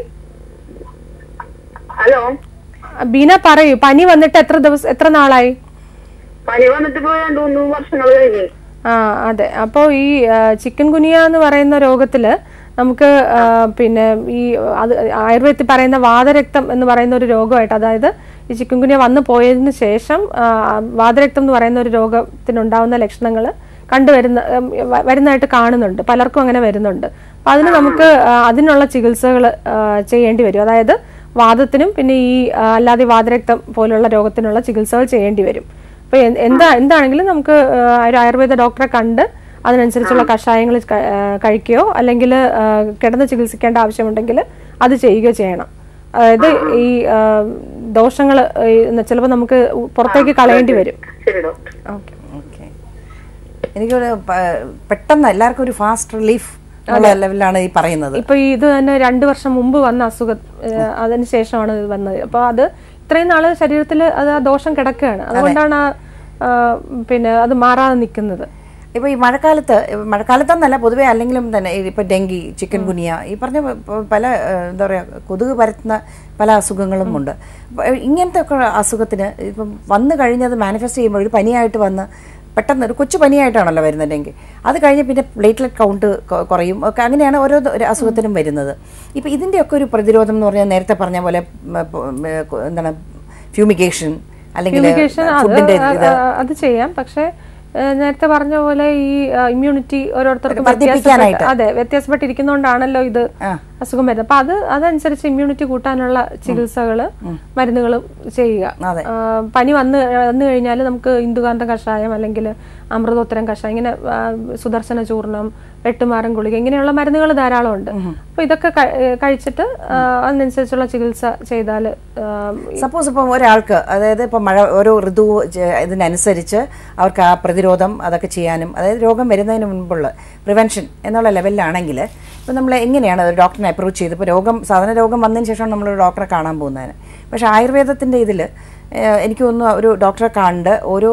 ഹലോ ബീന പറയൂ പനി വന്നിട്ട് എത്ര ദിവസം എത്ര നാളായി പനി വന്നിട്ട് ഇപ്പൊ രണ്ടു മൂന്ന് വർഷങ്ങൾ കഴിഞ്ഞു ആ അതെ അപ്പോൾ ഈ ആ, ചിക്കൻ ഗുനിയ എന്ന് പറയുന്ന രോഗത്തില് നമുക്ക് ആ, പിന്നെ ഈ അത് ആയുർവേദത്തിൽ പറയുന്ന വാതരക്തം എന്ന് പറയുന്ന ഒരു രോഗമായിട്ട് അതായത് ഈ ചിക്കൻ ഗുനിയ വന്നു പോയതിന് ശേഷം ആ, വാതരക്തം എന്ന് പറയുന്ന ഒരു രോഗത്തിനുണ്ടാവുന്ന ലക്ഷണങ്ങൾ കണ്ടുവരുന്ന ഉം, വ- വരുന്നതായിട്ട് കാണുന്നുണ്ട് പലർക്കും അങ്ങനെ വരുന്നുണ്ട് അപ്പം അതിന് നമുക്ക് ആ, അതിനുള്ള ചികിത്സകൾ ചെയ്യേണ്ടി വരും അതായത് വാദത്തിനും പിന്നെ ഈ ആ, അല്ലാതെ വാതരക്തം പോലുള്ള രോഗത്തിനുള്ള ചികിത്സകൾ ചെയ്യേണ്ടി വരും അപ്പൊ എ- എന്താ എന്താണെങ്കിലും നമുക്ക് ആ, ഒരു ആയുർവേദ ഡോക്ടറെ കണ്ട് അതിനനുസരിച്ചുള്ള കഷായങ്ങൾ ക- ആ, കഴിക്കുകയോ അല്ലെങ്കിൽ കിടന്ന് ചികിത്സിക്കേണ്ട ആവശ്യമുണ്ടെങ്കിൽ അത് ചെയ്യുകയോ ചെയ്യണം അതായത് ഈ ദോഷങ്ങൾ ചിലപ്പോൾ നമുക്ക് പുറത്തേക്ക് കളയേണ്ടി വരും ശരി ഡോക്ടർ ഓക്കെ ഓക്കെ എനിക്കൊരു പ- പെട്ടെന്ന് എല്ലാവർക്കും ഒരു ഫാസ്റ്റ് റിലീഫ് ഉള്ള ലെവലിലാണ് ഈ പറയുന്നത് ഇപ്പൊ ഈ ഇത് തന്നെ രണ്ടു വർഷം മുമ്പ് വന്ന അസുഖം ഏഹ്, അതിന് ശേഷമാണ് ഇത് വന്നത് അപ്പൊ അത് ഇത്രയും നാള് ശരീരത്തിൽ അത് ആ ദോഷം കിടക്കുകയാണ് അതുകൊണ്ടാണ് ആ, ആ, പിന്നെ അത് മാറാതെ നിൽക്കുന്നത് ഇപ്പോൾ ഈ മഴക്കാലത്ത് മഴക്കാലത്തെന്നല്ല പൊതുവേ അല്ലെങ്കിലും തന്നെ ഇപ്പോൾ ഡെങ്കി ചിക്കൻ ഗുനിയ ഈ പറഞ്ഞ പ- പല ഏഹ്, എന്താ പറയുക കൊതുക് പരത്തുന്ന പല അസുഖങ്ങളും ഉണ്ട് അപ്പൊ ഇങ്ങനത്തെ ഒക്കെ അസുഖത്തിന് ഇപ്പം വന്നു കഴിഞ്ഞത് മാനിഫെസ്റ്റ് ചെയ്യുമ്പോൾ ഒരു പനിയായിട്ട് വന്ന് പെട്ടെന്ന് ഒരു കൊച്ചു പനിയായിട്ടാണല്ലോ വരുന്നത് ഡെങ്കി അത് കഴിഞ്ഞ് പിന്നെ പ്ലേറ്റ്ലെറ്റ് കൗണ്ട് കൊ- കുറയും ഒക്കെ അങ്ങനെയാണ് ഓരോ ദ- ഒരു അസുഖത്തിനും വരുന്നത് ഇപ്പം ഇതിൻ്റെയൊക്കെ ഒരു പ്രതിരോധം എന്ന് പറഞ്ഞാൽ നേരത്തെ പറഞ്ഞ പോലെ ഉം, ഉം, ഉം, എന്താണ് ഫ്യൂമിഗേഷൻ അല്ലെങ്കിൽ Fumigation അത് ഫുഡിൻ്റെ ഇത് ആ, അത് ചെയ്യാം പക്ഷെ ഏഹ്, നേരത്തെ പറഞ്ഞ പോലെ ഈ ഇമ്മ്യൂണിറ്റി ഓരോരുത്തർക്കും വർദ്ധിപ്പിക്കാനായിട്ട്. വ്യത്യാസപ്പെട്ട് അതെ വ്യത്യാസപ്പെട്ടിരിക്കുന്നതുകൊണ്ടാണല്ലോ ഇത് ആ. അസുഖം വരുന്നത് അപ്പൊ അത് അതനുസരിച്ച് ഇമ്മ്യൂണിറ്റി കൂട്ടാനുള്ള ചികിത്സകള് മരുന്നുകളും ചെയ്യുക അതെ. ആ, പനി വന്ന് വന്നു കഴിഞ്ഞാൽ നമുക്ക് ഇന്ദുകാന്ത കഷായം അല്ലെങ്കിൽ അമൃതോത്തരം കഷായം ഇങ്ങനെ ആ, സുദർശന ചൂർണം വെട്ടുമാറൻ ഗുളിക ഇങ്ങനെയുള്ള മരുന്നുകൾ ധാരാളം ഉണ്ട് അപ്പൊ ഇതൊക്കെ ക- ഏഹ് കഴിച്ചിട്ട് ആ, അതിനനുസരിച്ചുള്ള ചികിത്സ ചെയ്താൽ സപ്പോസ് ഇപ്പം ഒരാൾക്ക് അതായത് ഇപ്പം മഴ ഓരോ ഋതു ജ- ഇതിനനുസരിച്ച് അവർക്ക് ആ പ്രതിരോധം അതൊക്കെ ചെയ്യാനും അതായത് രോഗം വരുന്നതിന് മുൻപുള്ള പ്രിവെൻഷൻ എന്നുള്ള ലെവലിലാണെങ്കിൽ ഇപ്പം നമ്മൾ എങ്ങനെയാണ് ഒരു ഡോക്ടറിനെ അപ്രോച്ച് ചെയ്ത് ഇപ്പോൾ രോഗം സാധാരണ രോഗം വന്നതിന് ശേഷം നമ്മൾ ഒരു ഡോക്ടറെ കാണാൻ പോകുന്നതിന് പക്ഷേ ആയുർവേദത്തിൻ്റെ ഇതിൽ എനിക്ക് തോന്നുന്നു ഒരു ഡോക്ടറെ കണ്ട് ഓരോ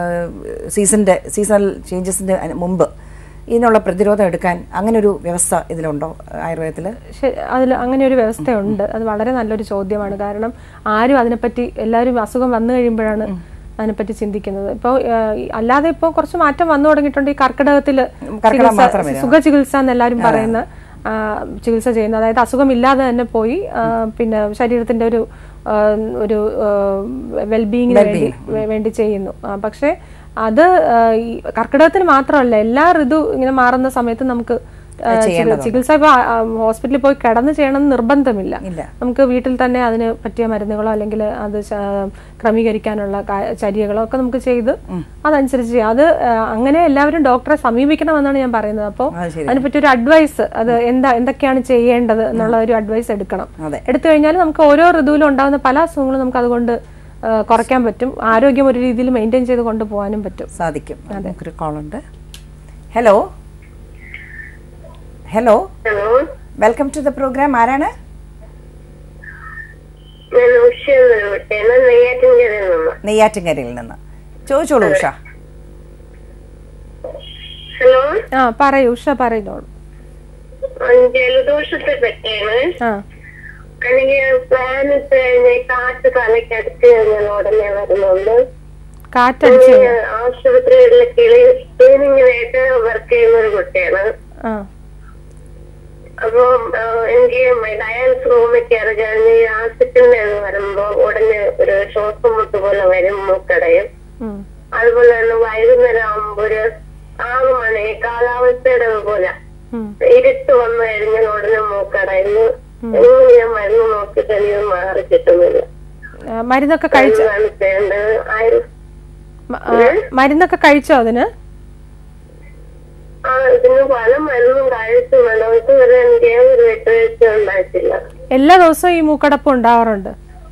സീസണിൻ്റെ സീസണൽ ചേഞ്ചസിൻ്റെ മുമ്പ് ഇതിനുള്ള പ്രതിരോധം എടുക്കാൻ അങ്ങനെ ഒരു വ്യവസ്ഥ ഇതിലുണ്ടോ ആയുർവേദത്തിൽ അതിൽ അങ്ങനെ ഒരു വ്യവസ്ഥയുണ്ട് അത് വളരെ നല്ലൊരു ചോദ്യമാണ് കാരണം ആരും അതിനെപ്പറ്റി എല്ലാവരും അസുഖം വന്നു കഴിയുമ്പോഴാണ് അതിനെപ്പറ്റി ചിന്തിക്കുന്നത് ഇപ്പോൾ അല്ലാതെ ഇപ്പോൾ കുറച്ച് മാറ്റം വന്നു തുടങ്ങിയിട്ടുണ്ട് ഈ കർക്കിടകത്തിൽ കർക്കിടകം മാത്രം വരിക. സുഖ ചികിത്സ എന്ന് എല്ലാവരും പറയുന്ന ആ, ചികിത്സ ചെയ്യുന്നത് അതായത് അസുഖമില്ലാതെ തന്നെ പോയി ആ, പിന്നെ ശരീരത്തിന്റെ ഒരു ആ, ഒരു വെൽബീയിങ്ങിന് വേണ്ടി വേ- വേണ്ടി ചെയ്യുന്നു ആ, പക്ഷേ അത് ആ, ഈ കർക്കിടകത്തിന് മാത്രമല്ല എല്ലാ ഋതു ഇങ്ങനെ മാറുന്ന സമയത്ത് നമുക്ക് ആ, ചികി- ചികിത്സ ഇപ്പൊ ഹോസ്പിറ്റലിൽ പോയി കിടന്ന് ചെയ്യണമെന്ന് നിർബന്ധമില്ല ഇല്ല. നമുക്ക് വീട്ടിൽ തന്നെ അതിന് പറ്റിയ മരുന്നുകളോ അല്ലെങ്കിൽ അത് ശ- ക്രമീകരിക്കാനുള്ള കാ- ചര്യകളോ ഒക്കെ നമുക്ക് ചെയ്ത് അതനുസരിച്ച് ചെയ്യാം അത് ആ, അങ്ങനെ എല്ലാവരും ഡോക്ടറെ സമീപിക്കണമെന്നാണ് ഞാൻ പറയുന്നത് അപ്പോൾ അത് ശരി. അതിനെപ്പറ്റി ഒരു അഡ്വൈസ് അത് എന്താ എന്തൊക്കെയാണ് ചെയ്യേണ്ടത് എന്നുള്ള ഒരു അഡ്വൈസ് എടുക്കണം അതെ. എടുത്തു കഴിഞ്ഞാൽ നമുക്ക് ഓരോ ഋതുവിലും ഉണ്ടാകുന്ന പല അസുഖങ്ങളും നമുക്ക് അതുകൊണ്ട് ആ, കുറയ്ക്കാൻ പറ്റും ആരോഗ്യം ഒരു രീതിയിൽ മെയിൻറ്റെയിൻ ചെയ്ത് കൊണ്ടുപോകാനും പറ്റും സാധിക്കും നമുക്കൊരു കോളുണ്ട് hello hello hello welcome to the programme ആരാണ് ഞാൻ ഉഷ വിട്ടേന്ന് നെയ്യാറ്റിൻകരയിൽ നിന്ന് നെയ്യാറ്റിൻകരയിൽ നിന്ന് ചോദിച്ചോളൂ ഉഷ ഹലോ ആ പറയൂ ഉഷ പറയുന്നോളൂ ജലദോഷത്തെ പറ്റിയാണ് ആ എനിക്ക് പ്ലാനിട്ട് കഴിഞ്ഞ കാറ്റ് തലക്കടിച്ച് കഴിഞ്ഞാൽ ഉടനെ വരുന്നുണ്ട് കാറ്റടിച്ച് ഞാൻ ആശുപത്രികളിലെ കിളി ക്ലീനിങ്ങിനായിട്ട് വർക്ക് ചെയ്യുന്ന ഒരു കുട്ടിയാണ് ആ അപ്പൊ എനിക്ക് ഡയാലിസ് റൂമിൽ കയറി കഴിഞ്ഞ് ഈ ആസിഡിന്റെ ഇത് വരുമ്പോ ഉടനെ ഒരു ശ്വാസം മുട്ട് പോലെ വരും മൂക്കടയും ഉം. അതുപോലെ തന്നെ വൈകുന്നേരം ആകുമ്പോ ഒരു ആറ് മണി കാലാവസ്ഥയുടെ പോലെ ഉം. ഇരുട്ട് വന്നു കഴിഞ്ഞാൽ ഉടനെ മൂക്കടയുന്നു എങ്ങനെ ഞാൻ മരുന്ന് നോക്കിയിട്ട് എനിക്ക് മാറി കിട്ടുന്നില്ല ആ, മരുന്നൊക്കെ കഴിച്ച എന്താണ് ചെയ്യേണ്ടത് ആയിരം മ- ആ, മരുന്നൊക്കെ കഴിച്ചോ അതിന് ആ ഇതിന് പല മരുന്നും കഴിച്ചു വേണം ഇതുവരെ എനിക്ക് ഒരു വിട്ടുവീഴ്ച ഉണ്ടായിട്ടില്ല എല്ലാ ദിവസവും ഈ മൂക്കടപ്പ് ഉണ്ടാവാറുണ്ട്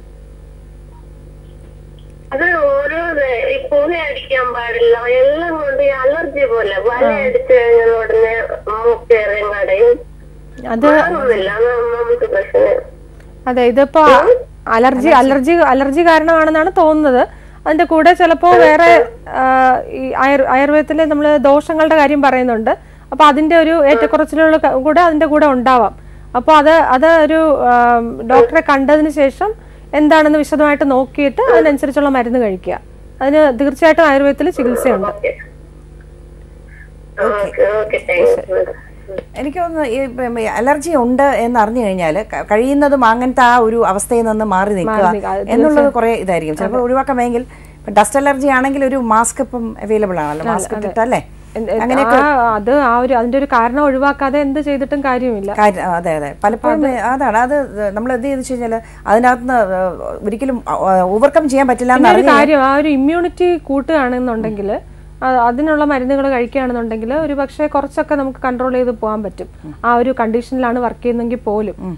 അത് ഓരോ ദേ- ഈ പൂനെ അടിക്കാൻ പാടില്ല എല്ലാം കൊണ്ട് ഈ അലർജി പോലെ വല അടിച്ചു കഴിഞ്ഞാൽ ഉടനെ മൂക്കേറിയും കടയും അത് മാറുന്നില്ല അതാണ് നമുക്ക് പ്രശ്നം അതെ ഇതിപ്പോ അലർജി അലർജി അലർജി കാരണമാണെന്നാണ് തോന്നുന്നത് അതിന്റെ കൂടെ ചിലപ്പോ വേറെ ആ, ഈ ആയുർ- ആയുർവേദത്തില് നമ്മൾ ദോഷങ്ങളുടെ കാര്യം പറയുന്നുണ്ട് അപ്പൊ അതിന്റെ ഒരു ഏറ്റക്കുറച്ചിലുകൾ ക- കൂടെ അതിന്റെ കൂടെ ഉണ്ടാവാം അപ്പോൾ അത് അത് ഒരു ആം, ഡോക്ടറെ കണ്ടതിന് ശേഷം എന്താണെന്ന് വിശദമായിട്ട് നോക്കിയിട്ട് അതിനനുസരിച്ചുള്ള മരുന്ന് കഴിക്കുക അതിന് തീർച്ചയായിട്ടും ആയുർവേദത്തിൽ ചികിത്സയുണ്ട് okay okay okay thank you എനിക്ക് തോന്നുന്നു ഈ ഇപ്പം ഈ അലർജി ഉണ്ട് എന്ന് അറിഞ്ഞു കഴിഞ്ഞാൽ കഴിയുന്നതും അങ്ങനത്തെ ആ ഒരു അവസ്ഥയിൽ നിന്ന് മാറി നിൽക്കുക നിൽക്കുക. അത് എന്നുള്ളത് കുറെ ഇതായിരിക്കും ചിലപ്പോൾ ഒഴിവാക്കാൻ വേണമെങ്കിൽ ഡസ്റ്റ് അലർജി ആണെങ്കിൽ ഒരു മാസ്ക് ഇപ്പം അവൈലബിൾ ആണല്ലോ മാസ്ക് ഇട്ടിട്ടല്ലേ എന്ത്- ആ, അത് ആ ഒരു അതിന്റെ ഒരു കാരണം ഒഴിവാക്കാതെ എന്ത് ചെയ്തിട്ടും കാര്യമില്ല കാര്യം ആ, അതെ അതെ പലപ്പോഴും അതാണ് അത് നമ്മൾ എന്ത് ചെയ്തു കഴിഞ്ഞാൽ അതിനകത്ത് ഒരിക്കലും ഓവർകം ചെയ്യാൻ പറ്റില്ല എന്ന് പിന്നെ ഒരു അറിഞ്ഞു കാര്യം ആ ഒരു ഇമ്മ്യൂണിറ്റി കൂട്ടുകയാണെന്നുണ്ടെങ്കിൽ അതിനുള്ള മരുന്നുകൾ കഴിക്കുകയാണെന്നുണ്ടെങ്കിൽ ഒരു പക്ഷേ കുറച്ചൊക്കെ നമുക്ക് കൺട്രോൾ ചെയ്ത് പോകാൻ പറ്റും ആ ഒരു കണ്ടീഷനിലാണ് വർക്ക് ചെയ്യുന്നെങ്കിൽ പോലും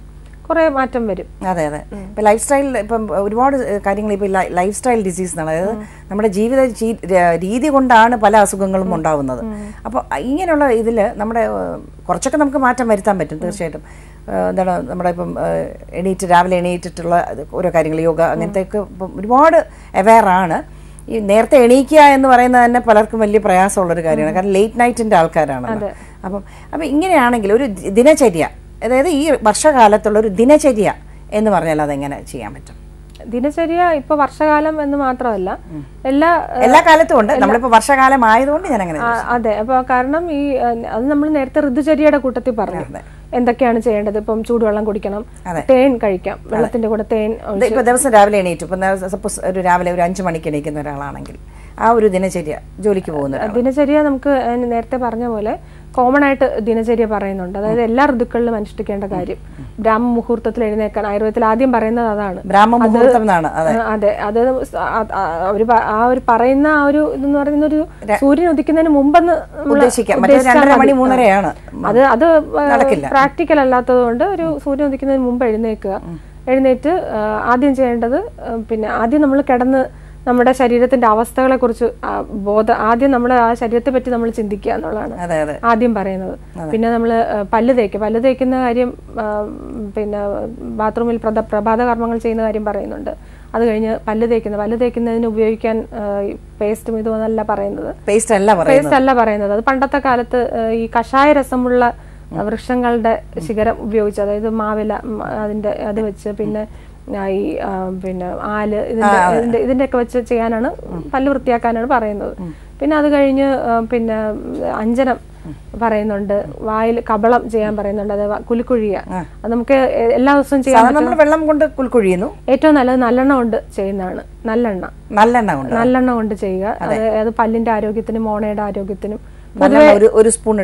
കുറെ മാറ്റം വരും അതെ അതെ ഇപ്പൊ ലൈഫ് സ്റ്റൈൽ ഇപ്പം ഒരുപാട് കാര്യങ്ങൾ ഇപ്പൊ ലൈഫ് സ്റ്റൈൽ ഡിസീസ് എന്നാണ് അതായത് നമ്മുടെ ജീവിത ജീ- ര- രീതി കൊണ്ടാണ് പല അസുഖങ്ങളും ഉണ്ടാവുന്നത് അപ്പോൾ ഇങ്ങനെയുള്ള ഇതിൽ നമ്മുടെ ഏഹ്, കുറച്ചൊക്കെ നമുക്ക് മാറ്റം വരുത്താൻ പറ്റും തീർച്ചയായിട്ടും ഏഹ്, എന്താണ് നമ്മുടെ ഇപ്പം ഏഹ്, എണീറ്റ് രാവിലെ എണീറ്റിട്ടുള്ള ഇത് ഓരോ കാര്യങ്ങൾ യോഗ അങ്ങനത്തെയൊക്കെ ഇപ്പം ഒരുപാട് അവെയർ ആണ് ഈ നേരത്തെ എണീക്കുക എന്ന് പറയുന്നത് തന്നെ പലർക്കും വലിയ പ്രയാസമുള്ളൊരു കാര്യമാണ് കാരണം ലേറ്റ് നൈറ്റിന്റെ ആൾക്കാരാണ് അപ്പം അപ്പം ഇങ്ങനെയാണെങ്കിൽ ഒരു ദി- ദിനചര്യ അതായത് ഈ വർഷകാലത്തുള്ള ഒരു ദിനചര്യ എന്ന് പറഞ്ഞാൽ അതെങ്ങനെ ചെയ്യാൻ പറ്റും ദിനചര്യ ഇപ്പൊ വർഷകാലം എന്ന് മാത്രമല്ല എല്ലാ എല്ലാ കാലത്തും ഉണ്ട് നമ്മളിപ്പോ വർഷകാലം ആയതുകൊണ്ട് ഞാൻ അങ്ങനെ ആ, അതെ അപ്പൊ കാരണം ഈ ആ, അത് നമ്മൾ നേരത്തെ ഋതുചര്യയുടെ കൂട്ടത്തിൽ പറഞ്ഞു എന്തൊക്കെയാണ് ചെയ്യേണ്ടത് ഇപ്പം ചൂടുവെള്ളം കുടിക്കണം തേൻ കഴിക്കാം വെള്ളത്തിന്റെ കൂടെ തേൻ ഇത് ഇപ്പൊ ദിവസം രാവിലെ എണീറ്റു ഇപ്പൊ സപ്പോസ് ഒരു രാവിലെ ഒരു അഞ്ചു മണിക്ക് എണീക്കുന്ന ഒരാളാണെങ്കിൽ ആ ഒരു ദിനചര്യ ജോലിക്ക് പോകുന്ന ഒരാൾ ദിനചര്യ നമുക്ക് ഞാൻ നേരത്തെ പറഞ്ഞ പോലെ കോമൺ ആയിട്ട് ദിനചര്യ പറയുന്നുണ്ട് അതായത് എല്ലാ ഋതുക്കളിലും അനുഷ്ഠിക്കേണ്ട കാര്യം ബ്രാഹ്മ മുഹൂർത്തത്തിൽ എഴുന്നേക്കാൻ ആയുർവേദത്തിൽ ആദ്യം പറയുന്നത് അതാണ് ബ്രാഹ്മ മുഹൂർത്തം എന്നാണ് അതെ ആ, അതെ അത് ആ- ആ- അവര് പ- ആ ഒരു പറയുന്ന ആ ഒരു ഇതെന്ന് പറയുന്ന ഒരു സൂര്യൻ ഉദിക്കുന്നതിന് മുമ്പെന്ന് നമ്മള് ഉദ്ദേശിക്കാം മറ്റേ ഉദ്ദേശിച്ചാൽ രണ്ടര മതി. മണി മൂന്നരയാണ് അത് അത് നടക്കില്ല. പ്രാക്ടിക്കൽ അല്ലാത്തത് കൊണ്ട് ഒരു സൂര്യൻ ഉദിക്കുന്നതിന് മുമ്പ് എഴുന്നേൽക്കുക എഴുന്നേറ്റ് ആ, ആദ്യം ചെയ്യേണ്ടത് ആ, പിന്നെ ആദ്യം നമ്മൾ കിടന്ന് നമ്മുടെ ശരീരത്തിന്റെ അവസ്ഥകളെ കുറിച്ച് ബോധ ആദ്യം നമ്മുടെ ആ ശരീരത്തെ പറ്റി നമ്മൾ ചിന്തിക്കുക എന്നുള്ളതാണ് അതെ അതെ ആദ്യം പറയുന്നത് പിന്നെ നമ്മൾ പല്ല് തേക്കുക പല്ല് തേക്കുന്ന കാര്യം ആ, പിന്നെ ബാത്റൂമിൽ പ്രത പ്രഭാത കർമ്മങ്ങൾ ചെയ്യുന്ന കാര്യം പറയുന്നുണ്ട് അത് കഴിഞ്ഞ് പല്ല് തേക്കുന്നത് പല്ല് തേക്കുന്നതിന് ഉപയോഗിക്കാൻ പേസ്റ്റും ഇതും എന്നല്ല പറയുന്നത് പേസ്റ്റ് അല്ല പറയുന്നത് പേസ്റ്റ് അല്ല പറയുന്നത് അത് പണ്ടത്തെ കാലത്ത് ആ, ഈ കഷായ രസമുള്ള ആ, വൃക്ഷങ്ങളുടെ ശിഖരം ഉപയോഗിച്ച് അതായത് മാവില ഉം, അതിന്റെ അത് വെച്ച് പിന്നെ ആ, ഈ ആ, പിന്നെ ആല് ഇതിന്റെ ഇതിന്റെ ഇതിന്റെയൊക്കെ വെച്ച് ചെയ്യാനാണ് പല്ല് വൃത്തിയാക്കാനാണ് പറയുന്നത് പിന്നെ അത് കഴിഞ്ഞ് ആ, പിന്നെ അഞ്ജനം പറയുന്നുണ്ട് വായിൽ കബളം ചെയ്യാൻ പറയുന്നുണ്ട് അത് കുലുക്കുഴിയ അത് നമുക്ക് എ- എല്ലാ ദിവസവും ചെയ്യാൻ സാധാരണ നമ്മൾ വെള്ളം കൊണ്ട് കുൽക്കുഴിയുന്നു ഏറ്റവും നല്ലത് നല്ലെണ്ണ കൊണ്ട് ചെയ്യുന്നതാണ് നല്ലെണ്ണ നല്ലെണ്ണ കൊണ്ട് നല്ലെണ്ണ കൊണ്ട് ചെയ്യുക അത് അത് പല്ലിന്റെ ആരോഗ്യത്തിനും മോണയുടെ ആരോഗ്യത്തിനും നല്ലെണ്ണ ഒരു ഒരു സ്പൂൺ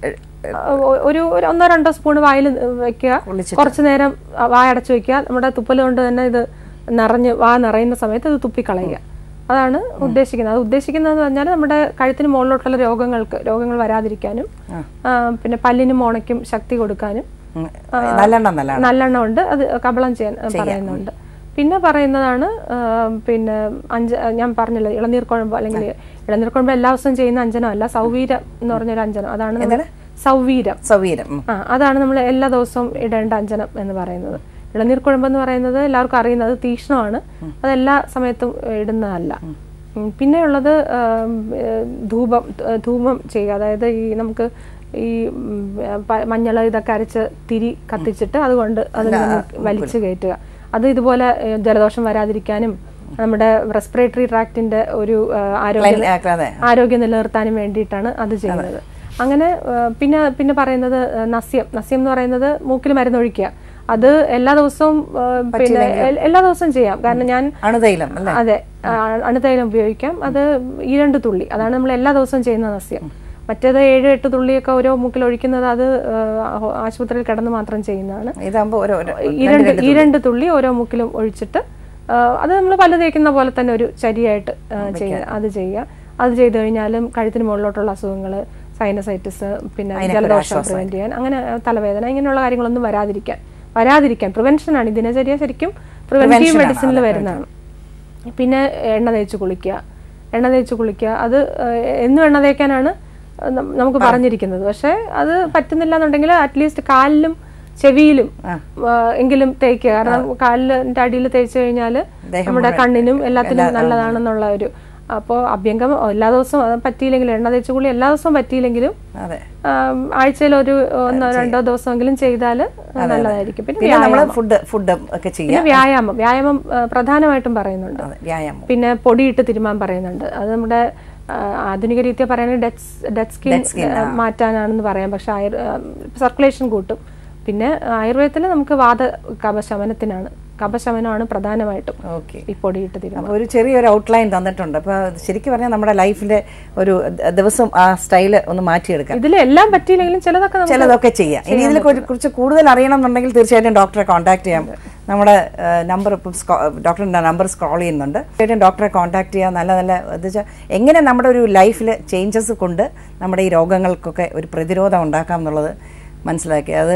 ഒ- ഒരു ഒരു ഒന്നോ രണ്ടോ സ്പൂൺ വായിൽ വെക്കുക കുറച്ചു നേരം വായ അടച്ചു വെക്കുക നമ്മുടെ തുപ്പൽ കൊണ്ട് തന്നെ ഇത് നിറഞ്ഞ് വാ നിറയുന്ന സമയത്ത് ഇത് തുപ്പിക്കളയുക അതാണ് ഉദ്ദേശിക്കുന്നത് അത് ഉദ്ദേശിക്കുന്നതെന്ന് പറഞ്ഞാൽ നമ്മുടെ കഴുത്തിന് മുകളിലോട്ടുള്ള രോഗങ്ങൾക്ക് രോഗങ്ങൾ വരാതിരിക്കാനും ആ, പിന്നെ പല്ലിനും മോണയ്ക്കും ശക്തി കൊടുക്കാനും നല്ലെണ്ണ നല്ല നല്ലെണ്ണ ഉണ്ട് അത് കബളം ചെയ്യാൻ ആ, പറയുന്നുണ്ട് പിന്നെ പറയുന്നതാണ് ആ, പിന്നെ അഞ്ച ഞാൻ പറഞ്ഞല്ലോ ഇളനീർ കുഴമ്പ് അല്ലെങ്കിൽ ഇളനീർ കുഴമ്പ് എല്ലാ ദിവസവും ചെയ്യുന്ന അഞ്ജനം അല്ല സൗവീരം എന്ന് പറഞ്ഞൊരു അഞ്ജനം അതാണ് നമ്മള് സൗവീരം സൗകര്യം ഉം. ആ അതാണ് നമ്മൾ എല്ലാ ദിവസവും ഇടേണ്ട അഞ്ജനം എന്ന് പറയുന്നത് ഇളനീർ കുഴമ്പ് എന്ന് പറയുന്നത് എല്ലാവർക്കും അറിയുന്നത് തീക്ഷ്ണമാണ് അത് എല്ലാ സമയത്തും ഇടുന്നതല്ല ഉം, പിന്നെയുള്ളത് ആം, ഏ, ധൂപം ഏ, ധൂപം ചെയ്യുക അതായത് ഈ നമുക്ക് ഈ ഉം, പ- മഞ്ഞൾ ഇതൊക്കെ അരച്ച് തിരി കത്തിച്ചിട്ട് അതുകൊണ്ട് അത് വലിച്ചു കയറ്റുക അത് ഇതുപോലെ ഏ, ജലദോഷം വരാതിരിക്കാനും നമ്മുടെ റെസ്പിറേറ്ററി ട്രാക്റ്റിന്റെ ഒരു ആ, ആരോഗ്യം ആ, അതെ ആരോഗ്യം നിലനിർത്താനും വേണ്ടിയിട്ടാണ് അത് ചെയ്യുന്നത് അങ്ങനെ ആ, പിന്നെ പിന്നെ പറയുന്നത് ആ, നസ്യം നസ്യം എന്ന് പറയുന്നത് മൂക്കിൽ മരുന്നൊഴിക്കുക അത് എല്ലാ ദിവസവും ആ, പിന്നെ എ- എല്ലാ ദിവസവും ചെയ്യാം കാരണം ഞാൻ അണുതൈലം അല്ലേ അതെ ആ, അണുതൈലം ഉപയോഗിക്കാം അത് ഈ രണ്ട് തുള്ളി അതാണ് നമ്മൾ എല്ലാ ദിവസവും ചെയ്യുന്ന നസ്യം മറ്റേത് ഏഴ് എട്ട് തുള്ളിയൊക്കെ ഓരോ മൂക്കിൽ ഒഴിക്കുന്നത് അത് ആ, ആശുപത്രിയിൽ കിടന്ന് മാത്രം ചെയ്യുന്നതാണ് ഇതാകുമ്പോ ഓരോ ഓരോ- ഈ രണ്ട് ഈ രണ്ട് തുള്ളി ഓരോ മുക്കിലും ഒഴിച്ചിട്ട് ആ, അത് നമ്മൾ പല്ല് തേക്കുന്ന പോലെ തന്നെ ഒരു ചരിയായിട്ട് ആ, ചെയ്യുക അത് ചെയ്യുക അത് ചെയ്തു കഴിഞ്ഞാലും കഴുത്തിന് മുകളിലോട്ടുള്ള അസുഖങ്ങൾ സൈനസൈറ്റിസ് പിന്നെ ജലദോഷം പ്രിവെന്റ് ചെയ്യാൻ അങ്ങനെ ആ, തലവേദന ഇങ്ങനെയുള്ള കാര്യങ്ങളൊന്നും വരാതിരിക്കാൻ വരാതിരിക്കാൻ പ്രിവെൻഷനാണ് ഈ ദിനചര്യ ശരിക്കും പ്രിവെന്റീവ് മെഡിസിനിൽ വരുന്നതാണ് പിന്നെ എണ്ണ തേച്ച് കുളിക്കുക എണ്ണ തേച്ച് കുളിക്കുക അത് ആ, എന്നും എണ്ണ തേക്കാനാണ് നം- നമുക്ക് പറഞ്ഞിരിക്കുന്നത് പക്ഷെ അത് പറ്റുന്നില്ല എന്നുണ്ടെങ്കിൽ അറ്റ്ലീസ്റ്റ് കാലിലും ചെവിയിലും ആ, എങ്കിലും തേക്കുക കാരണം കാലിന്റെ അടിയിൽ തേച്ച് കഴിഞ്ഞാൽ നമ്മുടെ കണ്ണിനും എല്ലാത്തിനും നല്ലതാണെന്നുള്ള ഒരു അപ്പോൾ അഭ്യംഗം എല്ലാ ദിവസവും അത് പറ്റിയില്ലെങ്കിലും എണ്ണ തേച്ച് കുളി എല്ലാ ദിവസവും പറ്റിയില്ലെങ്കിലും അതെ ആഴ്ചയിൽ ഒരു ഒന്നോ രണ്ടോ ദിവസമെങ്കിലും ചെയ്താൽ നല്ലതായിരിക്കും പിന്നെ പിന്നെ നമ്മൾ ഫുഡ് ഫുഡ് ഒക്കെ ചെയ്യാം പിന്നെ വ്യായാമം വ്യായാമം ആ, പ്രധാനമായിട്ടും പറയുന്നുണ്ട് അതെ വ്യായാമം പിന്നെ പൊടിയിട്ട് തിരുമാൻ പറയുന്നുണ്ട് അത് നമ്മുടെ ആ, ആധുനിക രീതിയിൽ പറയുന്നത് ഡെത്ത് ഡെത്ത് സ്കിൻ മാറ്റാനാണെന്ന് പറയാം പക്ഷെ സർക്കുലേഷൻ കൂട്ടും പിന്നെ ആയുർവേദത്തിൽ നമുക്ക് വാദ കപശമനത്തിനാണ് കപശമനമാണ് പ്രധാനമായിട്ടും ഓക്കെ ഈ പൊടിയിട്ട് തിരുമാൻ അപ്പോൾ ഒരു ചെറിയൊരു ഔട്ട്ലൈൻ തന്നിട്ടുണ്ട് അപ്പോൾ ശരിക്കും പറഞ്ഞാൽ നമ്മുടെ ലൈഫിന്റെ ഒരു ദ- ദിവസം ആ സ്റ്റൈല് ഒന്ന് മാറ്റിയെടുക്കാം ഇതിൽ എല്ലാം പറ്റിയില്ലെങ്കിലും ചിലതൊക്കെ നമുക്ക് ചിലതൊക്കെ ചെയ്യാം ഇനി ഇതിനെ കുറിച്ച് കൂടുതൽ അറിയണം എന്നുണ്ടെങ്കിൽ തീർച്ചയായിട്ടും ഡോക്ടറെ കോൺടാക്ട് ചെയ്യാം നമ്മുടെ നമ്പർ ഇപ്പം ഡോക്ടറിൻ്റെ നമ്പർ സ്ക്രോൾ ചെയ്യുന്നുണ്ട് തീർച്ചയായിട്ടും ഡോക്ടറെ കോൺടാക്ട് ചെയ്യാം നല്ല നല്ല എന്ന് വെച്ചാൽ എങ്ങനെ നമ്മുടെ ഒരു ലൈഫിൽ ചേഞ്ചസ് കൊണ്ട് നമ്മുടെ ഈ രോഗങ്ങൾക്കൊക്കെ ഒരു പ്രതിരോധം ഉണ്ടാക്കാം എന്നുള്ളത് മനസ്സിലാക്കി അത്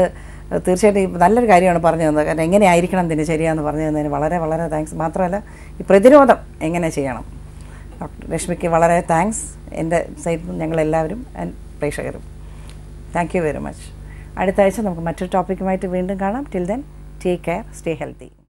അത് തീർച്ചയായിട്ടും ഈ നല്ലൊരു കാര്യമാണ് പറഞ്ഞു തന്നത് കാരണം എങ്ങനെയായിരിക്കണം ദിനചര്യ എന്ന് പറഞ്ഞു തന്നതിന് വളരെ വളരെ താങ്ക്സ് മാത്രമല്ല ഈ പ്രതിരോധം എങ്ങനെ ചെയ്യണം ഡോക്ടർ രശ്മിക്ക് വളരെ താങ്ക്സ് എൻ്റെ സൈഡിൽ നിന്ന് ഞങ്ങളെല്ലാവരും and പ്രേക്ഷകരും താങ്ക് യു വെരി മച്ച് അടുത്ത ആഴ്ച നമുക്ക് മറ്റൊരു ടോപ്പിക്കുമായിട്ട് വീണ്ടും കാണാം till then take care stay healthy